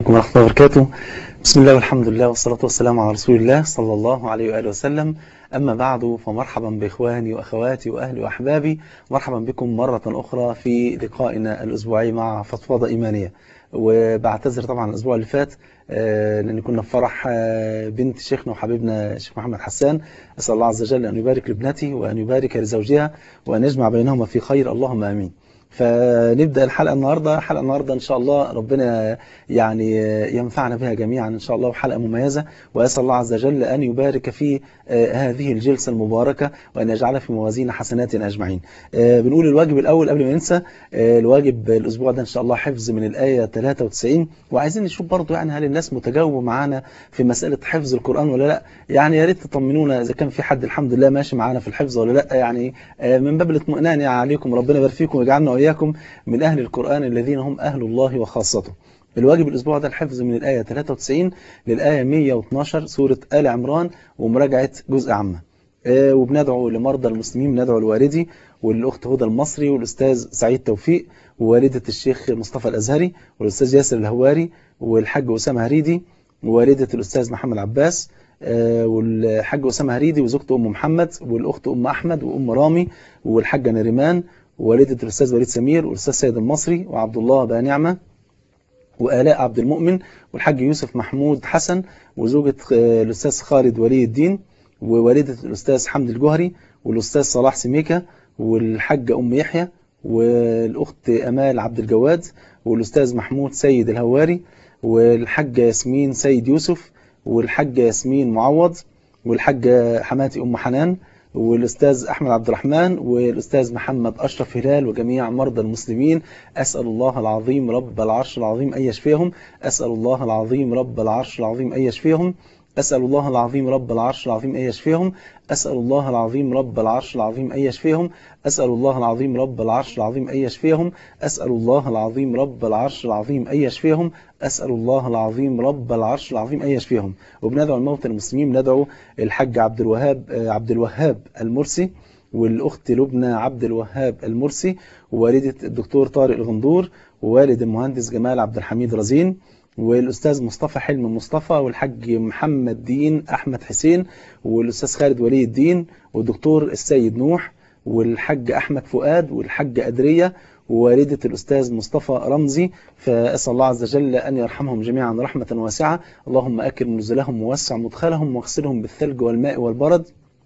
عليكم ورحمة الله وبركاته بسم الله والحمد لله والصلاة والسلام على رسول الله صلى الله عليه وآله وسلم أما بعد فمرحبا بإخواني وأخواتي وأهلي وأحبابي مرحبا بكم مرة أخرى في لقائنا الأسبوعي مع فضفاضة إيمانية وبعتذر طبعا الأسبوع اللي فات لأن كنا في فرح بنت شيخنا وحبيبنا الشيخ محمد حسان أسأل الله عز وجل أن يبارك لابنتي وأن يبارك لزوجها وأن يجمع بينهما في خير اللهم آمين فنبدأ الحلقة النهاردة حلقة النهاردة إن شاء الله ربنا يعني ينفعنا بها جميعا إن شاء الله وحلقة مميزة وأسأل الله عز وجل أن يبارك في هذه الجلسة المباركة وأن يجعلها في موازين حسناتنا أجمعين بنقول الواجب الأول قبل ما ننسى الواجب الأسبوع ده إن شاء الله حفظ من الآية 93 وعايزين نشوف برضو يعني هل الناس متجاوبة معانا في مسألة حفظ القرآن ولا لا يعني يا ريت تطمنونا إذا كان في حد الحمد لله ماشي معانا في الحفظ ولا لا يعني من باب الاطمئنان يعني عليكم ربنا يبارك فيكم ويجعلنا وإياكم من أهل القرآن الذين هم أهل الله وخاصته الواجب الأسبوع ده الحفظ من الآية 93 للآية 112 سورة آل عمران ومراجعة جزء عامة وبندعو لمرضى المسلمين بندعو لوالدي والأخت هدى المصري والأستاذ سعيد توفيق ووالدة الشيخ مصطفى الأزهري والأستاذ ياسر الهواري والحاج أسامة هريدي ووالدة الأستاذ محمد عباس والحاج أسامة هريدي وزوجته أم محمد والأخت أم أحمد وأم رامي والحاجة نريمان ووالدة الأستاذ وليد سمير والأستاذ سيد المصري وعبد الله بقى نعمة وآلاء عبد المؤمن والحاج يوسف محمود حسن وزوجة الأستاذ خالد ولي الدين ووالدة الأستاذ حمد الجهري والأستاذ صلاح سميكة والحاجة أم يحيى والأخت أمال عبد الجواد والأستاذ محمود سيد الهواري والحاجة ياسمين سيد يوسف والحاجة ياسمين معوض والحاجة حماتي أم حنان والأستاذ أحمد عبد الرحمن والأستاذ محمد أشرف هلال وجميع مرضى المسلمين أسأل الله العظيم رب العرش العظيم أن يشفيهم أسأل الله العظيم رب العرش العظيم أن يشفيهم أسأل الله العظيم رب العرش العظيم أن يشفيهم أسأل الله العظيم رب العرش العظيم أن يشفيهم أسأل الله العظيم رب العرش العظيم أن يشفيهم أسأل الله العظيم رب العرش العظيم أن يشفيهم أسأل الله العظيم رب العرش العظيم أن يشفيهم وبندعو الموتى المسلمين ندعو الحاج عبد الوهاب عبد الوهاب المرسي والأخت لبنى عبد الوهاب المرسي ووالدة الدكتور طارق الغندور ووالد المهندس جمال عبد الحميد رزين والأستاذ مصطفى حلم مصطفى والحاج محمد دين أحمد حسين والأستاذ خالد ولي الدين والدكتور السيد نوح والحاج أحمد فؤاد والحاج أدرية ووالدة الأستاذ مصطفى رمزي فأسأل الله عز وجل أن يرحمهم جميعا رحمة واسعة اللهم أكرم نزلهم ووسع مدخلهم واغسلهم بالثلج والماء والبرد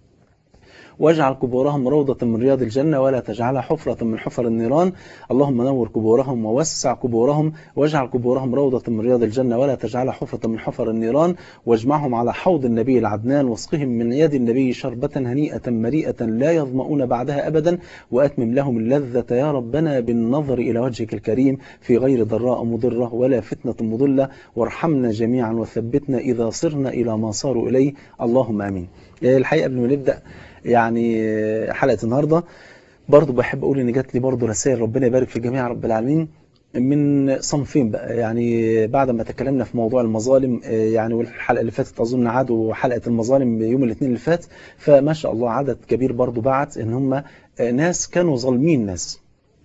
واجعل قبورهم روضة من رياض الجنة ولا تجعلها حفرة من حفر النيران اللهم نور قبورهم ووسع قبورهم واجعل قبورهم روضة من رياض الجنة ولا تجعلها حفرة من حفر النيران واجمعهم على حوض النبي العدنان واسقهم من يد النبي شربة هنيئة مريئة لا يظمؤون بعدها أبدا وأتمم لهم اللذة يا ربنا بالنظر إلى وجهك الكريم في غير ضراء مضرة ولا فتنة مضلة وارحمنا جميعا وثبتنا إذا صرنا إلى ما صاروا إليه اللهم آمين الحقيقة قبل ما نبدأ يعني حلقة النهاردة برضو بحب أقول إن جات لي برضو رسائل ربنا يبارك في جميع رب العالمين من صنفين بقى يعني بعد ما تكلمنا في موضوع المظالم يعني والحلقة اللي فاتت أظن عادوا حلقة المظالم يوم الاثنين اللي فات فما شاء الله عدد كبير برضو بعت إن هم ناس كانوا ظالمين ناس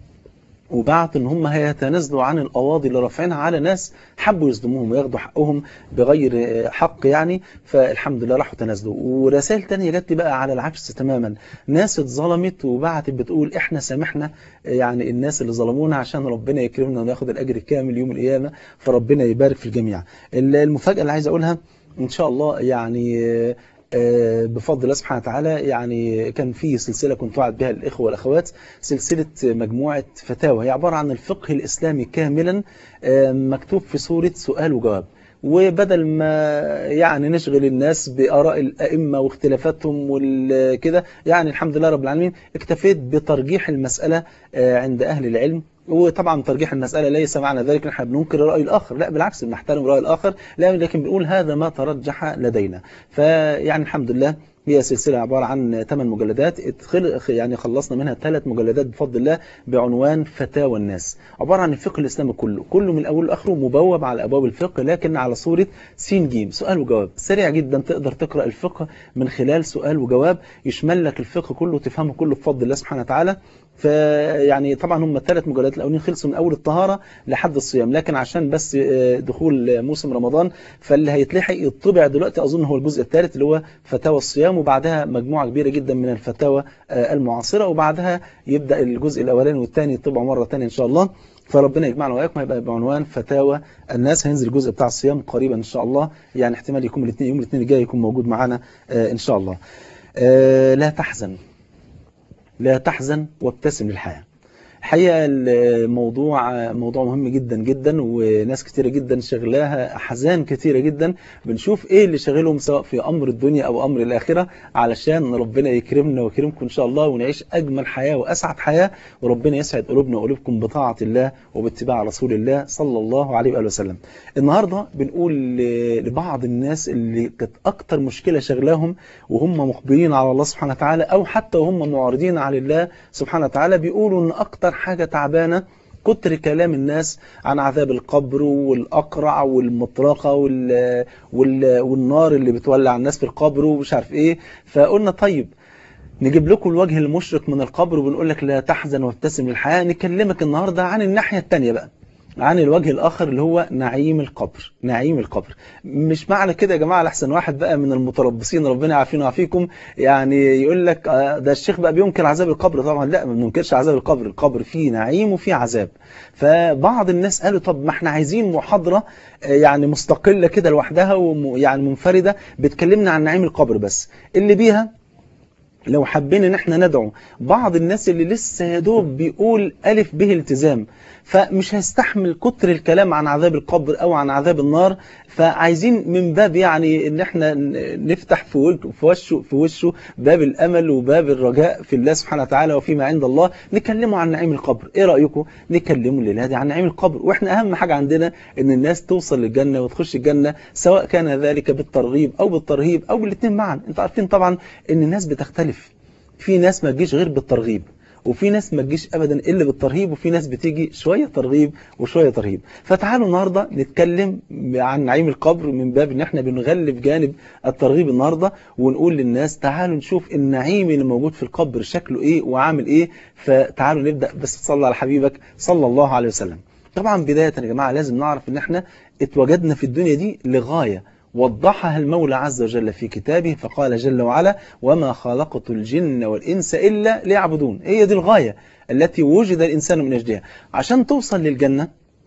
وبعت ان هم هيتنازلوا عن القواضي اللي رافعينها على ناس حبوا يصدموهم وياخدوا حقهم بغير حق يعني فالحمد لله راحوا تنازلوا ورسائل تانية جت لي بقى على العكس تماما ناس اتظلمت وبعتت بتقول احنا سامحنا يعني الناس اللي ظلمونا عشان ربنا يكرمنا وناخد الاجر الكامل يوم القيامه فربنا يبارك في الجميع المفاجاه اللي عايز اقولها ان شاء الله يعني بفضل الله سبحانه وتعالى يعني كان في سلسلة كنت وعد بها الإخوة والأخوات سلسلة مجموعة فتاوى هي عبارة عن الفقه الإسلامي كاملا مكتوب في صورة سؤال وجواب وبدل ما يعني نشغل الناس بآراء الأئمة واختلافاتهم وكده يعني الحمد لله رب العالمين اكتفيت بترجيح المسألة عند أهل العلم وطبعا ترجيح المسألة ليس معنى ذلك نحن بننكر رأي الآخر لا بالعكس بنحترم رأي الآخر لا لكن بنقول هذا ما ترجح لدينا فيعني الحمد لله هي سلسلة عبارة عن 8 مجلدات يعني خلصنا منها ثلاث مجلدات بفضل الله بعنوان فتاوى الناس عبارة عن الفقه الإسلامي كله كله من أول لآخره مبوب على أبواب الفقه لكن على صورة سين جيم سؤال وجواب سريع جدا تقدر تقرأ الفقه من خلال سؤال وجواب يشمل لك الفقه كله تفهمه كله بفضل الله سبحانه وتعالى فيعني طبعا هم الثلاث مجلدات الاولين خلصوا من اول الطهاره لحد الصيام لكن عشان بس دخول موسم رمضان فاللي هيتلحق يطبع دلوقتي اظن هو الجزء الثالث اللي هو فتاوى الصيام وبعدها مجموعه كبيره جدا من الفتاوى المعاصره وبعدها يبدا الجزء الاولاني والثاني يطبع مره ثانيه ان شاء الله فربنا يجمعنا واياكم هيبقى بعنوان فتاوى الناس هينزل الجزء بتاع الصيام قريبا ان شاء الله يعني احتمال يكون الاثنين يوم الاثنين الجاي يكون موجود معانا ان شاء الله لا تحزن لا تحزن وابتسم للحياه الحقيقه الموضوع موضوع مهم جدا جدا وناس كتيرة جدا شغلاها أحزان كتيرة جدا بنشوف إيه اللي شغلهم سواء في أمر الدنيا أو أمر الآخرة علشان ربنا يكرمنا ويكرمكم إن شاء الله ونعيش أجمل حياة وأسعد حياة وربنا يسعد قلوبنا وقلوبكم بطاعة الله وباتباع رسول الله صلى الله عليه وآله وسلم النهاردة بنقول لبعض الناس اللي كانت أكتر مشكلة شغلاهم وهم مقبلين على الله سبحانه وتعالى أو حتى وهم معرضين على الله سبحانه وتعالى بيقولوا إن أكتر حاجة تعبانة كتر كلام الناس عن عذاب القبر والأقرع والمطرقة وال... وال... والنار اللي بتولع الناس في القبر ومش عارف ايه فقلنا طيب نجيب لكم الوجه المشرق من القبر وبنقول لك لا تحزن وابتسم للحياة نكلمك النهاردة عن الناحية التانية بقى عن الوجه الآخر اللي هو نعيم القبر نعيم القبر مش معنى كده يا جماعة لحسن واحد بقى من المتربصين ربنا يعافينا ويعافيكم يعني يقول لك ده الشيخ بقى بينكر عذاب القبر طبعا لا ما بننكرش عذاب القبر القبر فيه نعيم وفيه عذاب فبعض الناس قالوا طب ما احنا عايزين محاضرة يعني مستقلة كده لوحدها ويعني منفردة بتكلمنا عن نعيم القبر بس اللي بيها لو حبينا ان احنا ندعو بعض الناس اللي لسه يا دوب بيقول ألف به التزام فمش هيستحمل كتر الكلام عن عذاب القبر او عن عذاب النار فعايزين من باب يعني ان احنا نفتح في وشه في وشه باب الامل وباب الرجاء في الله سبحانه وتعالى وفيما عند الله نكلمه عن نعيم القبر ايه رايكم نكلمه الليله دي عن نعيم القبر واحنا اهم حاجه عندنا ان الناس توصل للجنه وتخش الجنه سواء كان ذلك بالترغيب او بالترهيب او بالاثنين معا انتوا عارفين طبعا ان الناس بتختلف في ناس ما تجيش غير بالترغيب وفي ناس ما تجيش ابدا الا بالترهيب وفي ناس بتيجي شويه ترغيب وشويه ترهيب فتعالوا النهارده نتكلم عن نعيم القبر من باب ان احنا بنغلب جانب الترغيب النهارده ونقول للناس تعالوا نشوف النعيم اللي موجود في القبر شكله ايه وعامل ايه فتعالوا نبدا بس تصلي على حبيبك صلى الله عليه وسلم طبعا بدايه يا جماعه لازم نعرف ان احنا اتوجدنا في الدنيا دي لغايه وضحها المولى عز وجل في كتابه فقال جل وعلا وما خلقت الجن والإنس إلا ليعبدون هي دي الغاية التي وجد الإنسان من أجلها عشان توصل للجنة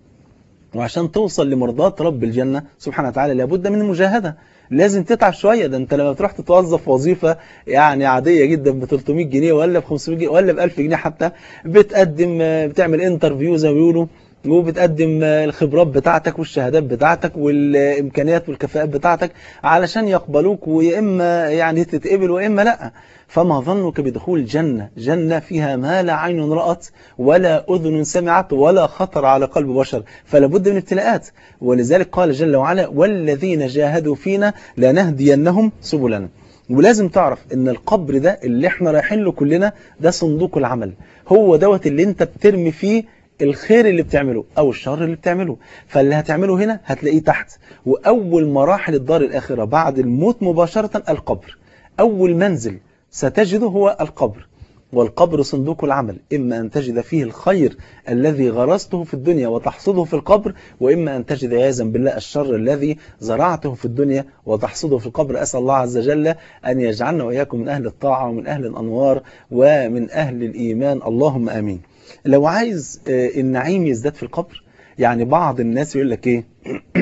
وعشان توصل لمرضات رب الجنة سبحانه وتعالى لابد من المجاهدة لازم تتعب شوية ده انت لما تروح تتوظف وظيفة يعني عادية جدا ب 300 جنيه ولا ب 500 جنيه ولا ب 1000 جنيه حتى بتقدم بتعمل انترفيو زي ما بيقولوا وبتقدم الخبرات بتاعتك والشهادات بتاعتك والإمكانيات والكفاءات بتاعتك علشان يقبلوك ويا إما يعني تتقبل وإما لأ فما ظنك بدخول جنة جنة فيها ما لا عين رأت ولا أذن سمعت ولا خطر على قلب بشر فلا بد من ابتلاءات ولذلك قال جل وعلا والذين جاهدوا فينا لنهدينهم سبلنا ولازم تعرف ان القبر ده اللي احنا رايحين له كلنا ده صندوق العمل هو دوت اللي انت بترمي فيه الخير اللي بتعمله أو الشر اللي بتعمله فاللي هتعمله هنا هتلاقيه تحت وأول مراحل الدار الآخرة بعد الموت مباشرة القبر أول منزل ستجده هو القبر والقبر صندوق العمل إما أن تجد فيه الخير الذي غرسته في الدنيا وتحصده في القبر وإما أن تجد عياذا بالله الشر الذي زرعته في الدنيا وتحصده في القبر أسأل الله عز وجل أن يجعلنا وإياكم من أهل الطاعة ومن أهل الأنوار ومن أهل الإيمان اللهم آمين لو عايز النعيم يزداد في القبر يعني بعض الناس يقول لك ايه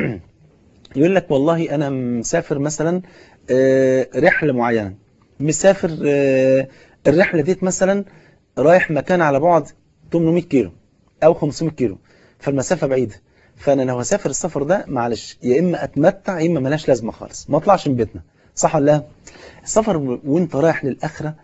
يقول لك والله انا مسافر مثلا رحلة معينة مسافر الرحلة ديت مثلا رايح مكان على بعد 800 كيلو او 500 كيلو فالمسافة بعيدة فانا لو هسافر السفر ده معلش يا اما اتمتع يا اما ملاش لازمة خالص ما اطلعش من بيتنا صح ولا لا السفر وانت رايح للاخره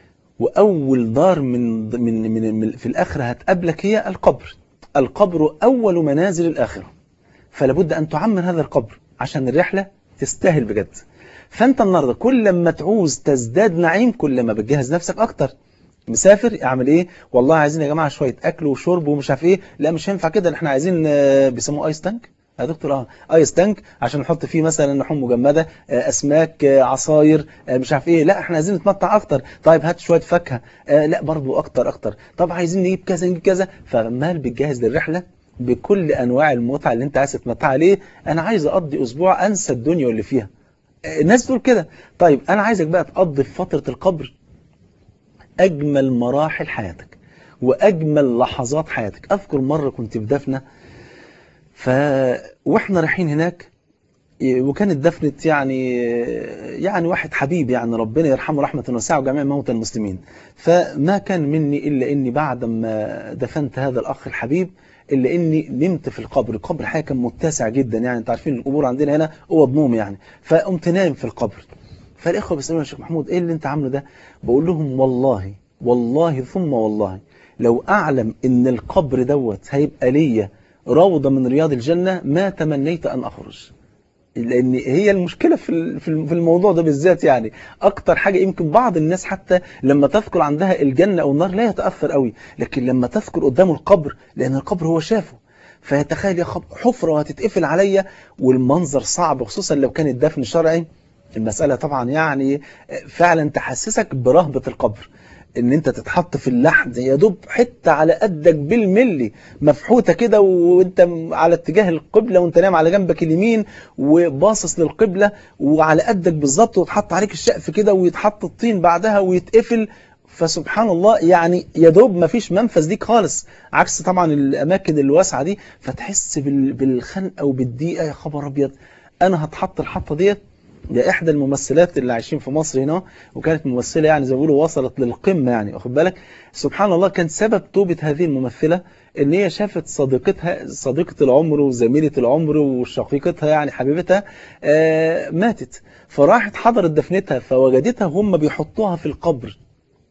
وأول دار من, من, من, من في الآخرة هتقابلك هي القبر القبر أول منازل الآخرة فلابد أن تعمر هذا القبر عشان الرحلة تستاهل بجد فأنت النهاردة كل ما تعوز تزداد نعيم كل ما بتجهز نفسك أكتر مسافر اعمل ايه والله عايزين يا جماعة شوية أكل وشرب ومش عارف ايه لا مش هينفع كده احنا عايزين بيسموه ايس تانك يا دكتور اه ايس تانك عشان نحط فيه مثلا لحوم مجمده آه، اسماك آه، عصاير آه، مش عارف ايه لا احنا عايزين نتمتع اكتر طيب هات شويه فاكهه آه، لا برضو اكتر اكتر طب عايزين نجيب كذا نجيب كذا فعمال بتجهز للرحله بكل انواع المتعه اللي انت عايز تتمتع عليه انا عايز اقضي اسبوع انسى الدنيا واللي فيها آه، الناس تقول كده طيب انا عايزك بقى تقضي في فتره القبر اجمل مراحل حياتك واجمل لحظات حياتك اذكر مره كنت في دفنه ف واحنا رايحين هناك وكانت دفنة يعني يعني واحد حبيب يعني ربنا يرحمه رحمة واسعة وجميع موتى المسلمين فما كان مني إلا إني بعد ما دفنت هذا الأخ الحبيب إلا إني نمت في القبر القبر حاجة كان متسع جدا يعني أنت عارفين القبور عندنا هنا أوض نوم يعني فقمت نايم في القبر فالإخوة بيسألوني يا شيخ محمود إيه اللي أنت عامله ده بقول لهم والله والله ثم والله لو أعلم إن القبر دوت هيبقى ليا روضة من رياض الجنة ما تمنيت أن أخرج لان هي المشكله في ال- في ال- في الموضوع ده بالذات يعني اكتر حاجه يمكن بعض الناس حتى لما تذكر عندها الجنه او النار لا يتاثر قوي لكن لما تذكر قدامه القبر لان القبر هو شافه فيتخيل يا خب حفره وهتتقفل عليا والمنظر صعب خصوصا لو كان الدفن شرعي المساله طبعا يعني فعلا تحسسك برهبه القبر ان انت تتحط في اللحد يا دوب حته على قدك بالملي مفحوته كده وانت على اتجاه القبله وانت نايم على جنبك اليمين وباصص للقبله وعلى قدك بالظبط وتحط عليك الشقف كده ويتحط الطين بعدها ويتقفل فسبحان الله يعني يا دوب ما فيش منفذ ليك خالص عكس طبعا الاماكن الواسعه دي فتحس بال- بالخنقه وبالضيقه يا خبر ابيض انا هتحط الحطه ديت ده احدى الممثلات اللي عايشين في مصر هنا وكانت ممثله يعني زي ما بيقولوا وصلت للقمه يعني واخد بالك سبحان الله كان سبب توبه هذه الممثله ان هي شافت صديقتها صديقه العمر وزميله العمر وشقيقتها يعني حبيبتها آه ماتت فراحت حضرت دفنتها فوجدتها هم بيحطوها في القبر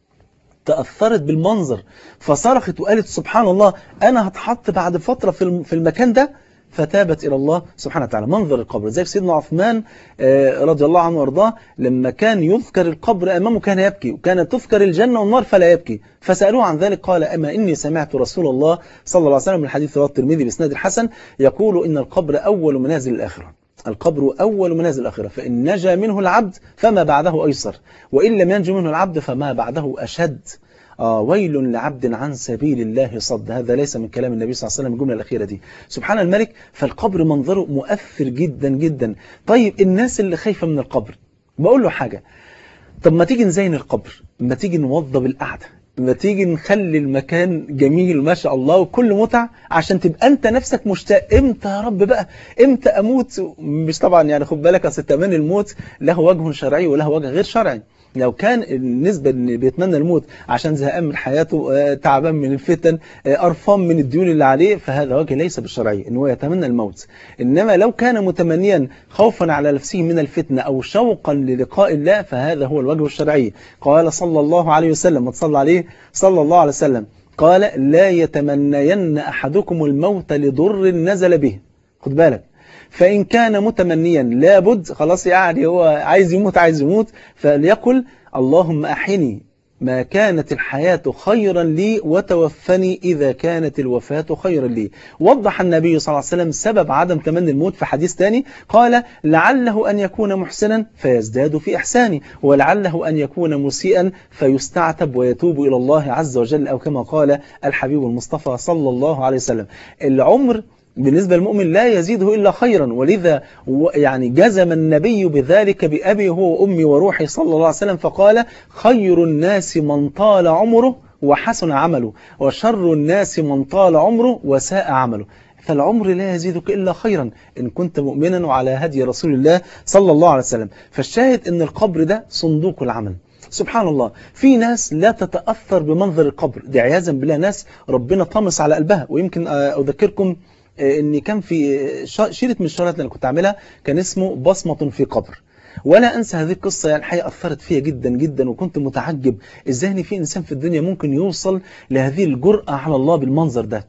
تأثرت بالمنظر فصرخت وقالت سبحان الله أنا هتحط بعد فترة في الم- في المكان ده فتابت إلى الله سبحانه وتعالى منظر القبر زي سيدنا عثمان آه، رضي الله عنه وارضاه لما كان يذكر القبر أمامه كان يبكي وكانت تذكر الجنة والنار فلا يبكي فسألوه عن ذلك قال أما إني سمعت رسول الله صلى الله عليه وسلم من حديث رواه الترمذي بإسناد الحسن يقول إن القبر أول منازل الآخرة القبر أول منازل الآخرة فإن نجا منه العبد فما بعده أيسر وإن لم ينج منه العبد فما بعده أشد آه ويل لعبد عن سبيل الله صد هذا ليس من كلام النبي صلى الله عليه وسلم الجملة الأخيرة دي سبحان الملك فالقبر منظره مؤثر جدا جدا طيب الناس اللي خايفة من القبر بقول له حاجة طب ما تيجي نزين القبر ما تيجي نوضب القعدة ما تيجي نخلي المكان جميل ما شاء الله وكل متع عشان تبقى انت نفسك مشتاق امتى يا رب بقى امتى اموت مش طبعا يعني خد بالك اصل تمني الموت له وجه شرعي وله وجه غير شرعي لو كان النسبة اللي بيتمنى الموت عشان زهقان من حياته آه، تعبان من الفتن آه، قرفان من الديون اللي عليه فهذا وجه ليس بالشرعي ان هو يتمنى الموت انما لو كان متمنيا خوفا على نفسه من الفتنة او شوقا للقاء الله فهذا هو الوجه الشرعي قال صلى الله عليه وسلم ما تصلى عليه صلى الله عليه وسلم قال لا يتمنين احدكم الموت لضر نزل به خد بالك فإن كان متمنيا لابد خلاص يعني هو عايز يموت عايز يموت فليقل اللهم أحني ما كانت الحياة خيرا لي وتوفني إذا كانت الوفاة خيرا لي وضح النبي صلى الله عليه وسلم سبب عدم تمني الموت في حديث ثاني قال لعله أن يكون محسنا فيزداد في إحسانه ولعله أن يكون مسيئا فيستعتب ويتوب إلى الله عز وجل أو كما قال الحبيب المصطفى صلى الله عليه وسلم العمر بالنسبة للمؤمن لا يزيده إلا خيرا ولذا و- يعني جزم النبي بذلك بأبي هو وأمي وروحي صلى الله عليه وسلم فقال خير الناس من طال عمره وحسن عمله وشر الناس من طال عمره وساء عمله فالعمر لا يزيدك إلا خيرا إن كنت مؤمنا وعلى هدي رسول الله صلى الله عليه وسلم فالشاهد أن القبر ده صندوق العمل سبحان الله في ناس لا تتأثر بمنظر القبر دي عياذا بالله ناس ربنا طمس على قلبها ويمكن آه، أذكركم آه، ان كان في آه، شا- شريط من الشرايط اللي أنا كنت عاملها كان اسمه بصمة في قبر ولا انسى هذه القصة يعني الحقيقة اثرت فيا جدا جدا وكنت متعجب ازاي ان في انسان في الدنيا ممكن يوصل لهذه الجرأة على الله بالمنظر ده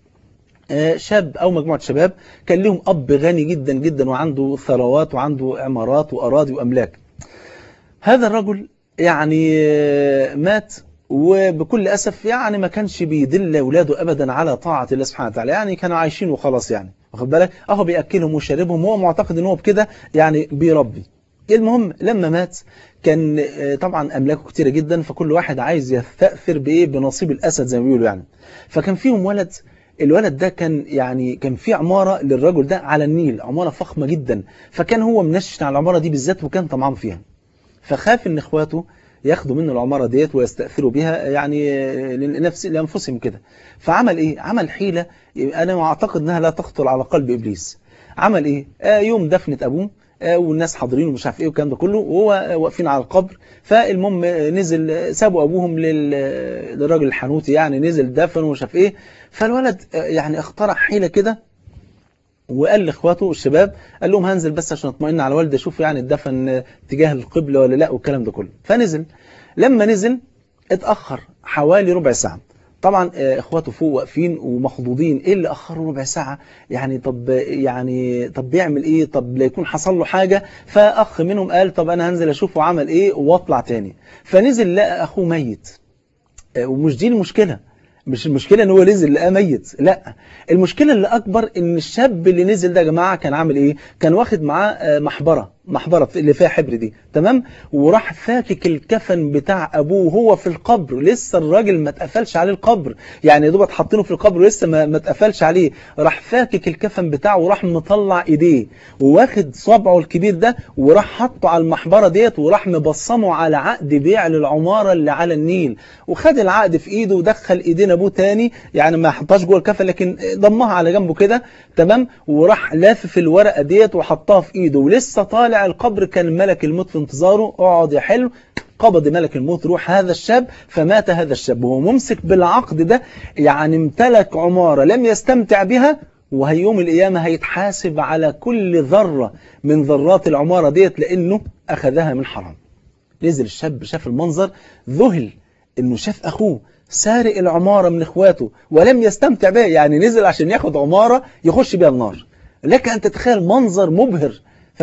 آه، شاب او مجموعة شباب كان لهم اب غني جدا جدا وعنده ثروات وعنده عمارات واراضي واملاك هذا الرجل يعني آه، مات وبكل أسف يعني ما كانش بيدل أولاده أبدا على طاعة الله سبحانه وتعالى يعني كانوا عايشين وخلاص يعني واخد بالك أهو بيأكلهم ويشربهم وهو معتقد إن هو بكده يعني بيربي المهم لما مات كان طبعا أملاكه كتيرة جدا فكل واحد عايز يستأثر بإيه بنصيب الأسد زي ما بيقولوا يعني فكان فيهم ولد الولد ده كان يعني كان في عمارة للرجل ده على النيل عمارة فخمة جدا فكان هو منشن على العمارة دي بالذات وكان طمعان فيها فخاف ان اخواته ياخدوا منه العمارة ديت ويستأثروا بها يعني لنفس لأنفسهم كده فعمل ايه عمل حيلة انا اعتقد انها لا تخطر على قلب ابليس عمل ايه آه يوم دفنة ابوه آه والناس حاضرين ومش عارف ايه والكلام ده كله وهو واقفين على القبر فالمهم نزل سابوا ابوهم للراجل الحنوتي يعني نزل دفن ومش عارف ايه فالولد يعني اخترع حيلة كده وقال لاخواته الشباب قال لهم هنزل بس عشان اطمئن على والدي اشوف يعني الدفن تجاه القبلة ولا لا والكلام ده كله فنزل لما نزل اتأخر حوالي ربع ساعة طبعا اخواته فوق واقفين ومخضوضين ايه اللي اخره ربع ساعة يعني طب يعني طب بيعمل ايه طب لا يكون حصل له حاجة فاخ منهم قال طب انا هنزل اشوفه عمل ايه واطلع تاني فنزل لقى اخوه ميت ومش دي المشكلة مش المشكلة ان هو نزل لقاه ميت لا المشكلة اللي اكبر ان الشاب اللي نزل ده يا جماعة كان عامل ايه كان واخد معاه محبرة محبرة اللي فيها حبر دي تمام وراح فاكك الكفن بتاع ابوه وهو في القبر لسه الراجل ما اتقفلش عليه القبر يعني يا دوب حاطينه في القبر ولسه ما, ما اتقفلش عليه راح فاكك الكفن بتاعه وراح مطلع ايديه وواخد صبعه الكبير ده وراح حطه على المحبرة ديت وراح مبصمه على عقد بيع للعمارة اللي على النيل وخد العقد في ايده ودخل ايدين ابوه تاني يعني ما حطاش جوه الكفن لكن ضمها على جنبه كده تمام وراح لافف الورقة ديت وحطها في ايده ولسه طالع طالع القبر كان ملك الموت في انتظاره اقعد يا حلو قبض ملك الموت روح هذا الشاب فمات هذا الشاب وهو ممسك بالعقد ده يعني امتلك عمارة لم يستمتع بها وهيوم القيامة هيتحاسب على كل ذرة من ذرات العمارة ديت لأنه أخذها من حرام نزل الشاب شاف المنظر ذهل أنه شاف أخوه سارق العمارة من إخواته ولم يستمتع بها يعني نزل عشان ياخد عمارة يخش بها النار لك أن تتخيل منظر مبهر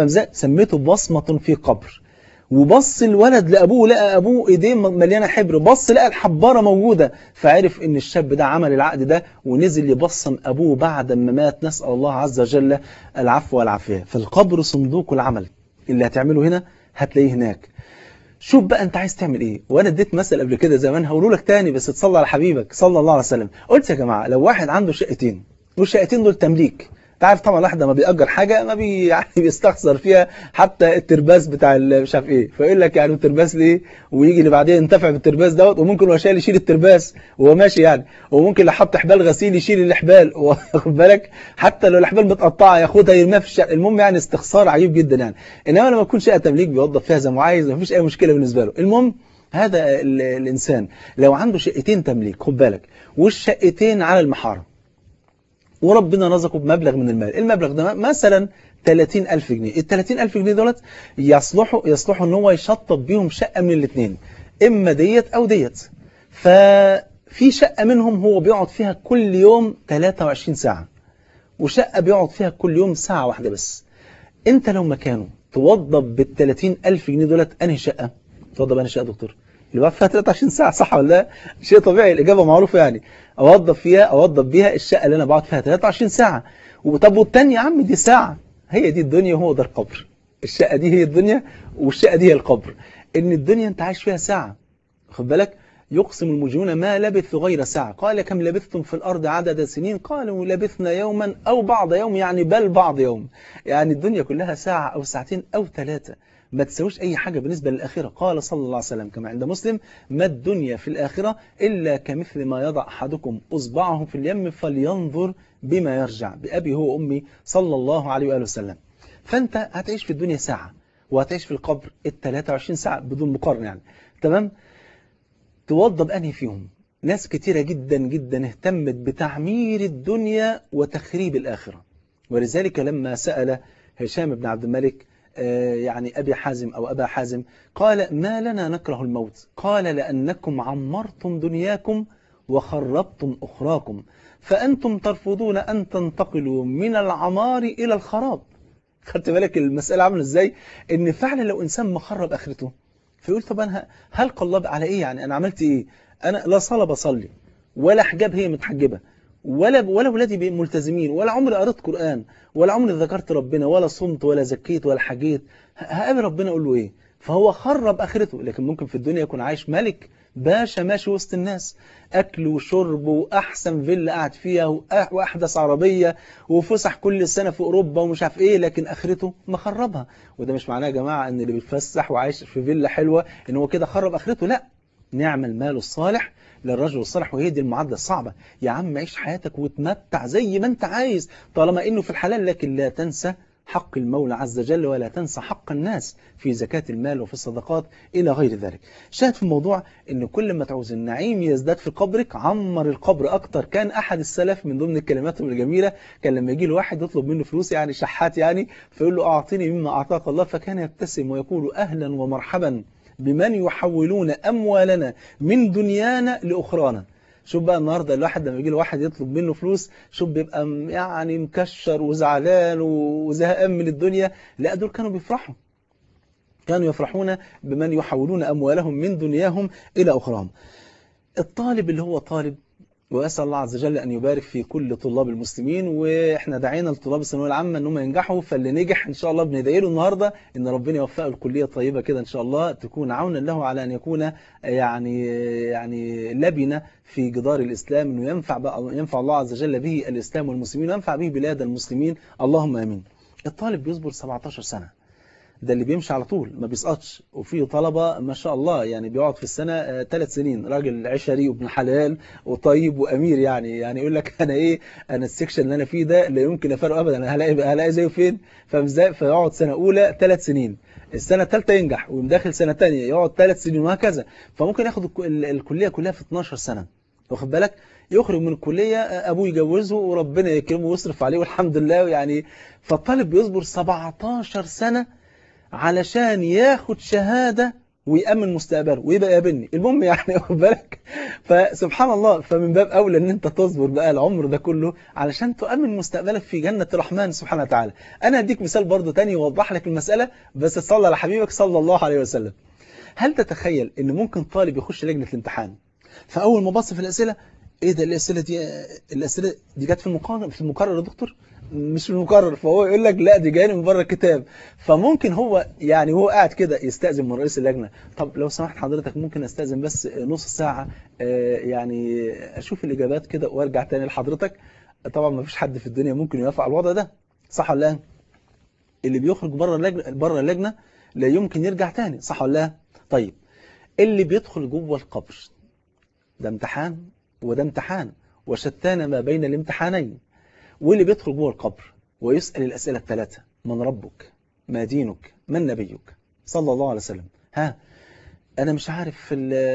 سميته بصمة في قبر وبص الولد لأبوه لقى أبوه إيديه مليانة حبر بص لقى الحبارة موجودة فعرف إن الشاب ده عمل العقد ده ونزل يبصم أبوه بعد ما مات نسأل الله عز وجل العفو والعافية فالقبر صندوق العمل اللي هتعمله هنا هتلاقيه هناك شوف بقى انت عايز تعمل ايه وانا اديت مثل قبل كده زمان هقوله لك تاني بس تصلي على حبيبك صلى الله عليه وسلم قلت يا جماعة لو واحد عنده شقتين والشقتين دول تمليك تعرف طبعا الواحد لما بيأجر حاجة ما بي يعني بيستخسر فيها حتى الترباس بتاع مش عارف ايه فيقول لك يعني الترباس ليه ويجي اللي بعدين ينتفع بالترباس دوت وممكن هو شايل يشيل الترباس وهو ماشي يعني وممكن لو حط حبال غسيل يشيل الاحبال واخد بالك حتى لو الاحبال متقطعه ياخدها يرميها في الشارع المهم يعني استخسار عجيب جدا يعني انما لما يكون شقه تمليك بيوظف فيها زي ما عايز مفيش اي مشكله بالنسبه له المهم هذا الانسان لو عنده شقتين تمليك خد بالك والشقتين على المحاره وربنا رزقه بمبلغ من المال المبلغ ده مثلا 30000 جنيه ال 30000 جنيه دولت يصلحوا يصلحوا ان هو يشطب بيهم شقة من الاثنين اما ديت او ديت ففي شقة منهم هو بيقعد فيها كل يوم 23 ساعة وشقة بيقعد فيها كل يوم ساعة واحدة بس انت لو مكانه توضب بال 30000 جنيه دولت انهي شقة توضب انهي شقة دكتور اللي بقى فيها 23 ساعة صح ولا لا شيء طبيعي الإجابة معروفة يعني أوظف فيها أوظف بيها الشقة اللي أنا بقعد فيها 23 ساعة وطب والتانية يا عم دي ساعة هي دي الدنيا وهو ده القبر الشقة دي هي الدنيا والشقة دي هي القبر إن الدنيا أنت عايش فيها ساعة خد بالك يقسم المجرمون ما لبثوا غير ساعة قال كم لبثتم في الأرض عدد سنين قالوا لبثنا يوما أو بعض يوم يعني بل بعض يوم يعني الدنيا كلها ساعة أو ساعتين أو ثلاثة ما تسويش أي حاجة بالنسبة للآخرة قال صلى الله عليه وسلم كما عند مسلم ما الدنيا في الآخرة إلا كمثل ما يضع أحدكم أصبعه في اليم فلينظر بما يرجع بأبي هو أمي صلى الله عليه وآله وسلم فأنت هتعيش في الدنيا ساعة وهتعيش في القبر ال 23 ساعة بدون مقارنة يعني تمام توضب أنهي فيهم ناس كتيرة جدا جدا اهتمت بتعمير الدنيا وتخريب الآخرة ولذلك لما سأل هشام بن عبد الملك يعني أبي حازم أو أبا حازم قال ما لنا نكره الموت قال لأنكم عمرتم دنياكم وخربتم أخراكم فأنتم ترفضون أن تنتقلوا من العمار إلى الخراب خدت بالك المسألة عامله إزاي إن فعلا لو إنسان مخرب آخرته فيقول طب أنا هل قلب على إيه يعني أنا عملت إيه انا لا صلاه بصلي ولا حجاب هي متحجبه ولا ولا ولادي ملتزمين ولا عمري قريت قران ولا عمري ذكرت ربنا ولا صمت ولا زكيت ولا حجيت هقابل ربنا اقول له ايه فهو خرب اخرته لكن ممكن في الدنيا يكون عايش ملك باشا ماشي وسط الناس اكل وشرب واحسن فيلا قاعد فيها واحدث عربيه وفسح كل سنه في اوروبا ومش عارف ايه لكن اخرته مخربها وده مش معناه يا جماعه ان اللي بيتفسح وعايش في فيلا حلوه ان هو كده خرب اخرته لا نعم المال الصالح للرجل الصالح وهي دي المعادله الصعبه يا عم عيش حياتك وتمتع زي ما انت عايز طالما انه في الحلال لكن لا تنسى حق المولى عز وجل ولا تنسى حق الناس في زكاة المال وفي الصدقات إلى غير ذلك شاهد في الموضوع أن كل ما تعوز النعيم يزداد في قبرك عمر القبر أكتر كان أحد السلف من ضمن الكلمات الجميلة كان لما يجي له واحد يطلب منه فلوس يعني شحات يعني فيقول له أعطيني مما أعطاك الله فكان يبتسم ويقول أهلا ومرحبا بمن يحولون أموالنا من دنيانا لأخرانا شوف بقى النهارده الواحد لما يجي له واحد يطلب منه فلوس شوف بيبقى يعني مكشر وزعلان وزهقان من الدنيا لا دول كانوا بيفرحوا كانوا يفرحون بمن يحولون أموالهم من دنياهم إلى أخراهم الطالب اللي هو طالب وأسأل الله عز وجل أن يبارك في كل طلاب المسلمين وإحنا دعينا لطلاب الثانوية العامة أنهم ينجحوا فاللي نجح إن شاء الله بندعي له النهاردة أن ربنا يوفقه الكلية طيبة كده إن شاء الله تكون عونا له على أن يكون يعني يعني لبنة في جدار الإسلام أنه ينفع بقى ينفع الله عز وجل به الإسلام والمسلمين وينفع به بلاد المسلمين اللهم آمين الطالب بيصبر 17 سنة ده اللي بيمشي على طول ما بيسقطش وفي طلبة ما شاء الله يعني بيقعد في السنة ثلاث سنين راجل عشري وابن حلال وطيب وأمير يعني يعني يقول لك أنا إيه أنا السكشن اللي أنا فيه ده لا يمكن أفرقه أبدا أنا هلاقي هلاقي زيه فين فازاي فيقعد سنة أولى ثلاث سنين السنة الثالثة ينجح ومداخل سنة ثانيه يقعد ثلاث سنين وهكذا فممكن ياخد الكلية كلها في 12 سنة واخد بالك يخرج من الكلية أبوه يجوزه وربنا يكرمه ويصرف عليه والحمد لله يعني فالطالب بيصبر 17 سنة علشان ياخد شهادة ويأمن مستقبله ويبقى يقابلني المهم يعني واخد بالك فسبحان الله فمن باب أولى أن أنت تصبر بقى العمر ده كله علشان تؤمن مستقبلك في جنة الرحمن سبحانه وتعالى أنا أديك مثال برضه تاني يوضح لك المسألة بس تصلى على حبيبك صلى الله عليه وسلم هل تتخيل أن ممكن طالب يخش لجنة الامتحان فأول ما بص في الأسئلة ايه ده الاسئله دي الاسئله دي جت في المقرر في المقرر يا دكتور مش في المقرر فهو يقول لك لا دي جايه من بره الكتاب فممكن هو يعني هو قاعد كده يستأذن من رئيس اللجنه طب لو سمحت حضرتك ممكن استأذن بس نص ساعه يعني اشوف الاجابات كده وارجع تاني لحضرتك طبعا ما فيش حد في الدنيا ممكن يوافق على الوضع ده صح ولا لا اللي بيخرج بره اللجنه بره اللجنه لا يمكن يرجع تاني صح ولا لا طيب اللي بيدخل جوه القبر ده امتحان وده امتحان وشتان ما بين الامتحانين واللي بيدخل جوه القبر ويسأل الأسئلة الثلاثة من ربك ما دينك من نبيك صلى الله عليه وسلم ها أنا مش عارف في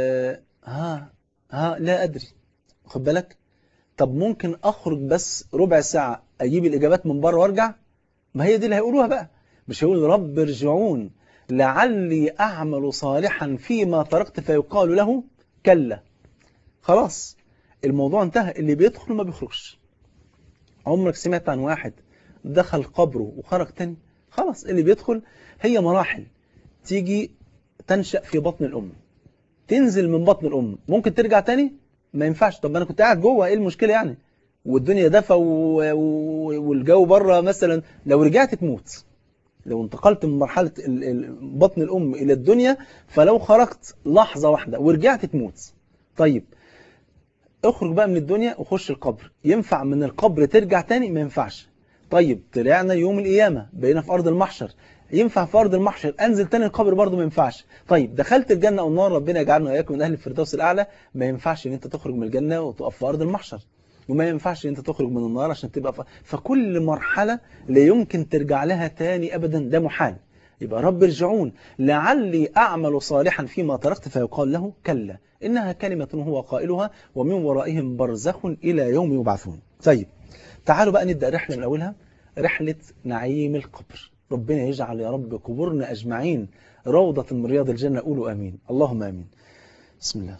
ها ها لا أدري خد بالك طب ممكن أخرج بس ربع ساعة أجيب الإجابات من بره وارجع ما هي دي اللي هيقولوها بقى مش هيقول رب ارجعون لعلي أعمل صالحا فيما تركت فيقال له كلا خلاص الموضوع انتهى اللي بيدخل ما بيخرجش عمرك سمعت عن واحد دخل قبره وخرج تاني خلاص اللي بيدخل هي مراحل تيجي تنشأ في بطن الأم تنزل من بطن الأم ممكن ترجع تاني ما ينفعش طب أنا كنت قاعد جوه إيه المشكلة يعني والدنيا دفى و... و... والجو بره مثلا لو رجعت تموت لو انتقلت من مرحلة بطن الأم إلى الدنيا فلو خرجت لحظة واحدة ورجعت تموت طيب اخرج بقى من الدنيا وخش القبر ينفع من القبر ترجع تاني ما ينفعش طيب طلعنا يوم القيامة بقينا في أرض المحشر ينفع في أرض المحشر أنزل تاني القبر برضه ما ينفعش طيب دخلت الجنة أو النار ربنا يجعلنا وإياكم من أهل الفردوس الأعلى ما ينفعش إن أنت تخرج من الجنة وتقف في أرض المحشر وما ينفعش إن أنت تخرج من النار عشان تبقى ف... فكل مرحلة لا يمكن ترجع لها تاني أبدا ده محال يبقى رب ارجعون لعلي أعمل صالحا فيما تركت فيقال له كلا إنها كلمة هو قائلها ومن ورائهم برزخ إلى يوم يبعثون طيب تعالوا بقى نبدأ رحلة من أولها رحلة نعيم القبر ربنا يجعل يا رب قبورنا أجمعين روضة من رياض الجنة قولوا آمين اللهم آمين بسم الله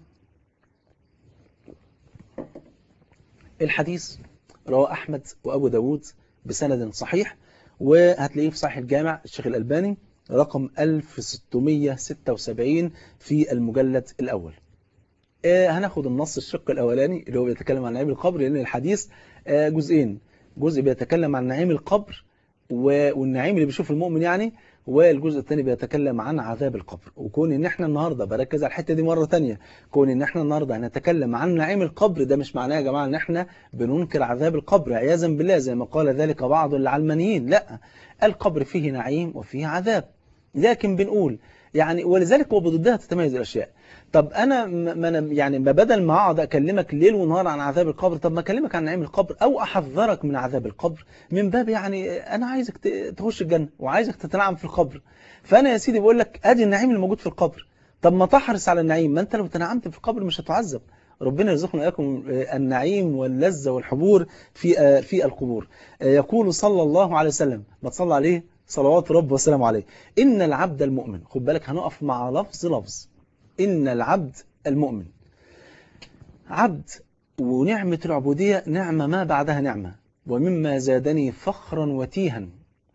الحديث رواه أحمد وأبو داود بسند صحيح وهتلاقيه في صحيح الجامع الشيخ الألباني رقم 1676 في المجلد الأول آه هناخد النص الشق الأولاني اللي هو بيتكلم عن نعيم القبر لأن الحديث آه جزئين جزء بيتكلم عن نعيم القبر والنعيم اللي بيشوف المؤمن يعني والجزء الثاني بيتكلم عن عذاب القبر وكون ان احنا النهارده بركز على الحته دي مره ثانيه كون ان احنا النهارده هنتكلم عن نعيم القبر ده مش معناه يا جماعه ان احنا بننكر عذاب القبر عياذا بالله زي ما قال ذلك بعض العلمانيين لا القبر فيه نعيم وفيه عذاب لكن بنقول يعني ولذلك هو بضدها تتميز الاشياء طب انا ما انا يعني ما بدل ما اقعد اكلمك ليل ونهار عن عذاب القبر طب ما اكلمك عن نعيم القبر او احذرك من عذاب القبر من باب يعني انا عايزك تخش الجنه وعايزك تتنعم في القبر فانا يا سيدي بقول لك ادي النعيم اللي موجود في القبر طب ما تحرص على النعيم ما انت لو تنعمت في القبر مش هتعذب ربنا يرزقنا اياكم النعيم واللذه والحبور في في القبور يقول صلى الله عليه وسلم ما تصلى عليه صلوات رب وسلامه عليه ان العبد المؤمن خد بالك هنقف مع لفظ لفظ إن العبد المؤمن عبد ونعمة العبودية نعمة ما بعدها نعمة ومما زادني فخرا وتيها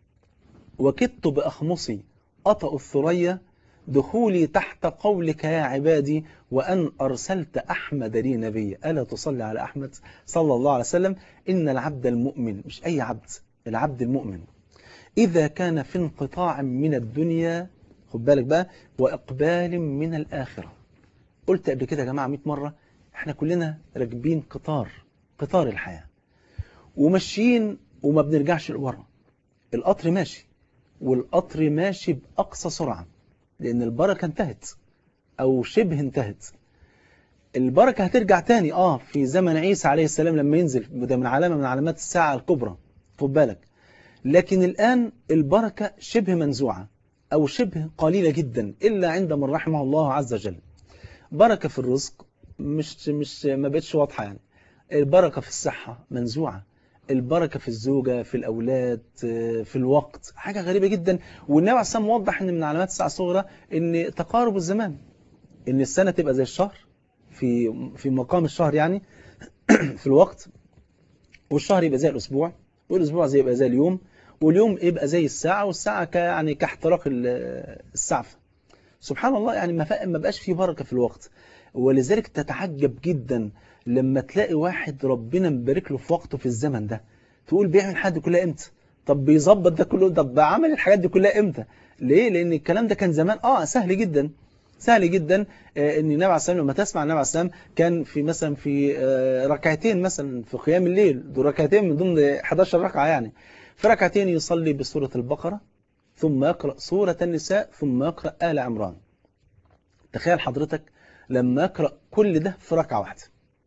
وكدت بأخمصي أطأ الثريا دخولي تحت قولك يا عبادي وأن أرسلت أحمد لي نبي ألا تصلي على أحمد صلى الله عليه وسلم إن العبد المؤمن مش أي عبد العبد المؤمن إذا كان في انقطاع من الدنيا خد بالك بقى وإقبال من الآخرة قلت قبل كده يا جماعة 100 مرة احنا كلنا راكبين قطار قطار الحياة وماشيين وما بنرجعش لورا القطر ماشي والقطر ماشي بأقصى سرعة لأن البركة انتهت أو شبه انتهت البركة هترجع تاني اه في زمن عيسى عليه السلام لما ينزل ده من علامة من علامات الساعة الكبرى خد بالك لكن الآن البركة شبه منزوعة أو شبه قليلة جدا إلا عند من رحمه الله عز وجل بركة في الرزق مش مش ما بقتش واضحة يعني البركة في الصحة منزوعة البركة في الزوجة في الأولاد في الوقت حاجة غريبة جدا والنبي عليه الصلاة وضح إن من علامات الساعة الصغرى إن تقارب الزمان إن السنة تبقى زي الشهر في في مقام الشهر يعني في الوقت والشهر يبقى زي الأسبوع والأسبوع زي يبقى زي اليوم واليوم يبقى زي الساعة والساعة يعني كاحتراق السعف سبحان الله يعني ما ما بقاش في بركة في الوقت ولذلك تتعجب جدا لما تلاقي واحد ربنا مبارك له في وقته في الزمن ده تقول بيعمل حاجة دي كلها امتى طب بيظبط ده كله طب عمل الحاجات دي كلها امتى ليه لان الكلام ده كان زمان اه سهل جدا سهل جدا آه ان النبي عليه الصلاه لما تسمع النبي عليه الصلاه كان في مثلا في آه ركعتين مثلا في قيام الليل دول ركعتين من ضمن 11 ركعه يعني في ركعتين يصلي بسورة البقرة ثم يقرأ سورة النساء ثم يقرأ آل عمران تخيل حضرتك لما يقرأ كل ده في ركعة واحدة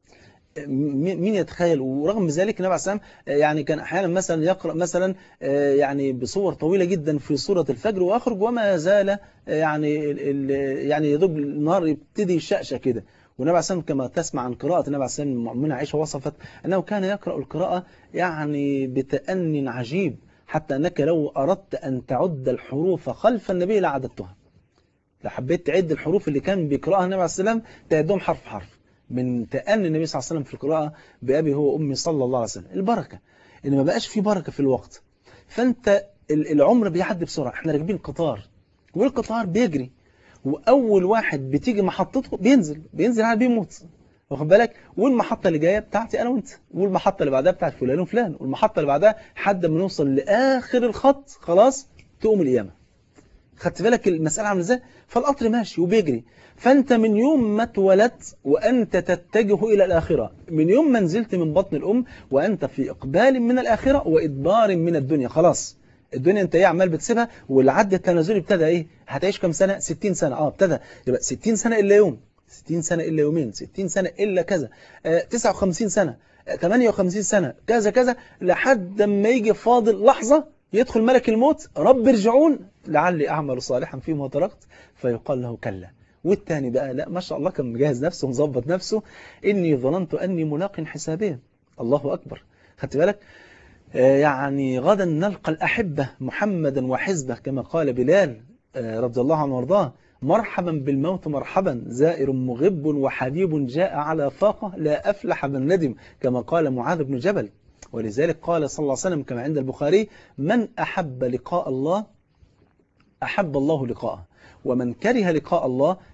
مين يتخيل ورغم ذلك النبي عليه الصلاه يعني كان احيانا مثلا يقرا مثلا يعني بصور طويله جدا في سوره الفجر ويخرج وما زال يعني يعني يا دوب النهار يبتدي يشقشق كده والنبي عليه الصلاه كما تسمع عن قراءه النبي عليه الصلاه والسلام المؤمنه عائشه وصفت انه كان يقرا القراءه يعني بتأن عجيب حتى انك لو اردت ان تعد الحروف خلف النبي لعددتها لو حبيت تعد الحروف اللي كان بيقراها النبي عليه الصلاه والسلام تعدهم حرف حرف من تأني النبي صلى الله عليه وسلم في القراءة بأبي هو أمي صلى الله عليه وسلم البركة إن ما بقاش في بركة في الوقت فأنت العمر بيعدي بسرعة احنا راكبين قطار والقطار بيجري وأول واحد بتيجي محطته بينزل بينزل على بيموت واخد بالك والمحطة اللي جاية بتاعتي أنا وأنت والمحطة اللي بعدها بتاعت فلان وفلان والمحطة اللي بعدها حد ما نوصل لآخر الخط خلاص تقوم القيامة خدت بالك المسألة عامله ازاي فالقطر ماشي وبيجري فأنت من يوم ما اتولدت وأنت تتجه إلى الآخرة من يوم ما نزلت من بطن الأم وأنت في إقبال من الآخرة وإدبار من الدنيا خلاص الدنيا انت ايه عمال بتسيبها والعد التنازلي ابتدى ايه هتعيش كام سنة 60 سنة اه ابتدى يبقى 60 سنة إلا يوم 60 سنة إلا يومين 60 سنة إلا كذا آه 59 سنة آه 58 سنة كذا كذا لحد ما يجي فاضل لحظة يدخل ملك الموت رب ارجعون لعلي أعمل صالحا فيما تركت فيقال له كلا والتاني بقى لا ما شاء الله كان مجهز نفسه ومظبط نفسه إني ظننت أني ملاق حسابيا الله أكبر خدت بالك آه يعني غدا نلقى الأحبة محمدا وحزبه كما قال بلال آه رضي الله عنه وارضاه مرحبا بالموت مرحبا زائر مغب وحبيب جاء على فاقة لا أفلح من ندم كما قال معاذ بن جبل ولذلك قال صلى الله عليه وسلم كما عند البخاري من أحب لقاء الله أحب الله لقاءه ومن كره لقاء الله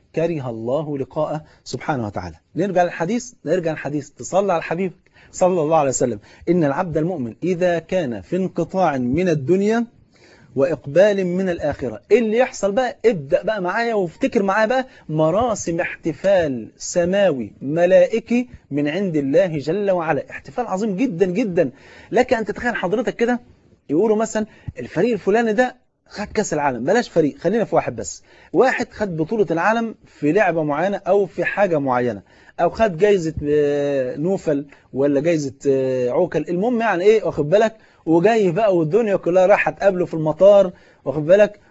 كره الله لقاءه سبحانه وتعالى نرجع للحديث نرجع للحديث تصلى على حبيبك صلى الله عليه وسلم إن العبد المؤمن إذا كان في انقطاع من الدنيا وإقبال من الآخرة إيه اللي يحصل بقى ابدأ بقى معايا وافتكر معايا بقى مراسم احتفال سماوي ملائكي من عند الله جل وعلا احتفال عظيم جدا جدا لك أن تتخيل حضرتك كده يقولوا مثلا الفريق الفلاني ده خد كاس العالم بلاش فريق خلينا في واحد بس واحد خد بطولة العالم في لعبة معينة أو في حاجة معينة أو خد جايزة نوفل ولا جايزة عوكل المهم يعني إيه واخد بالك وجاي بقى والدنيا كلها رايحه تقابله في المطار واخد بالك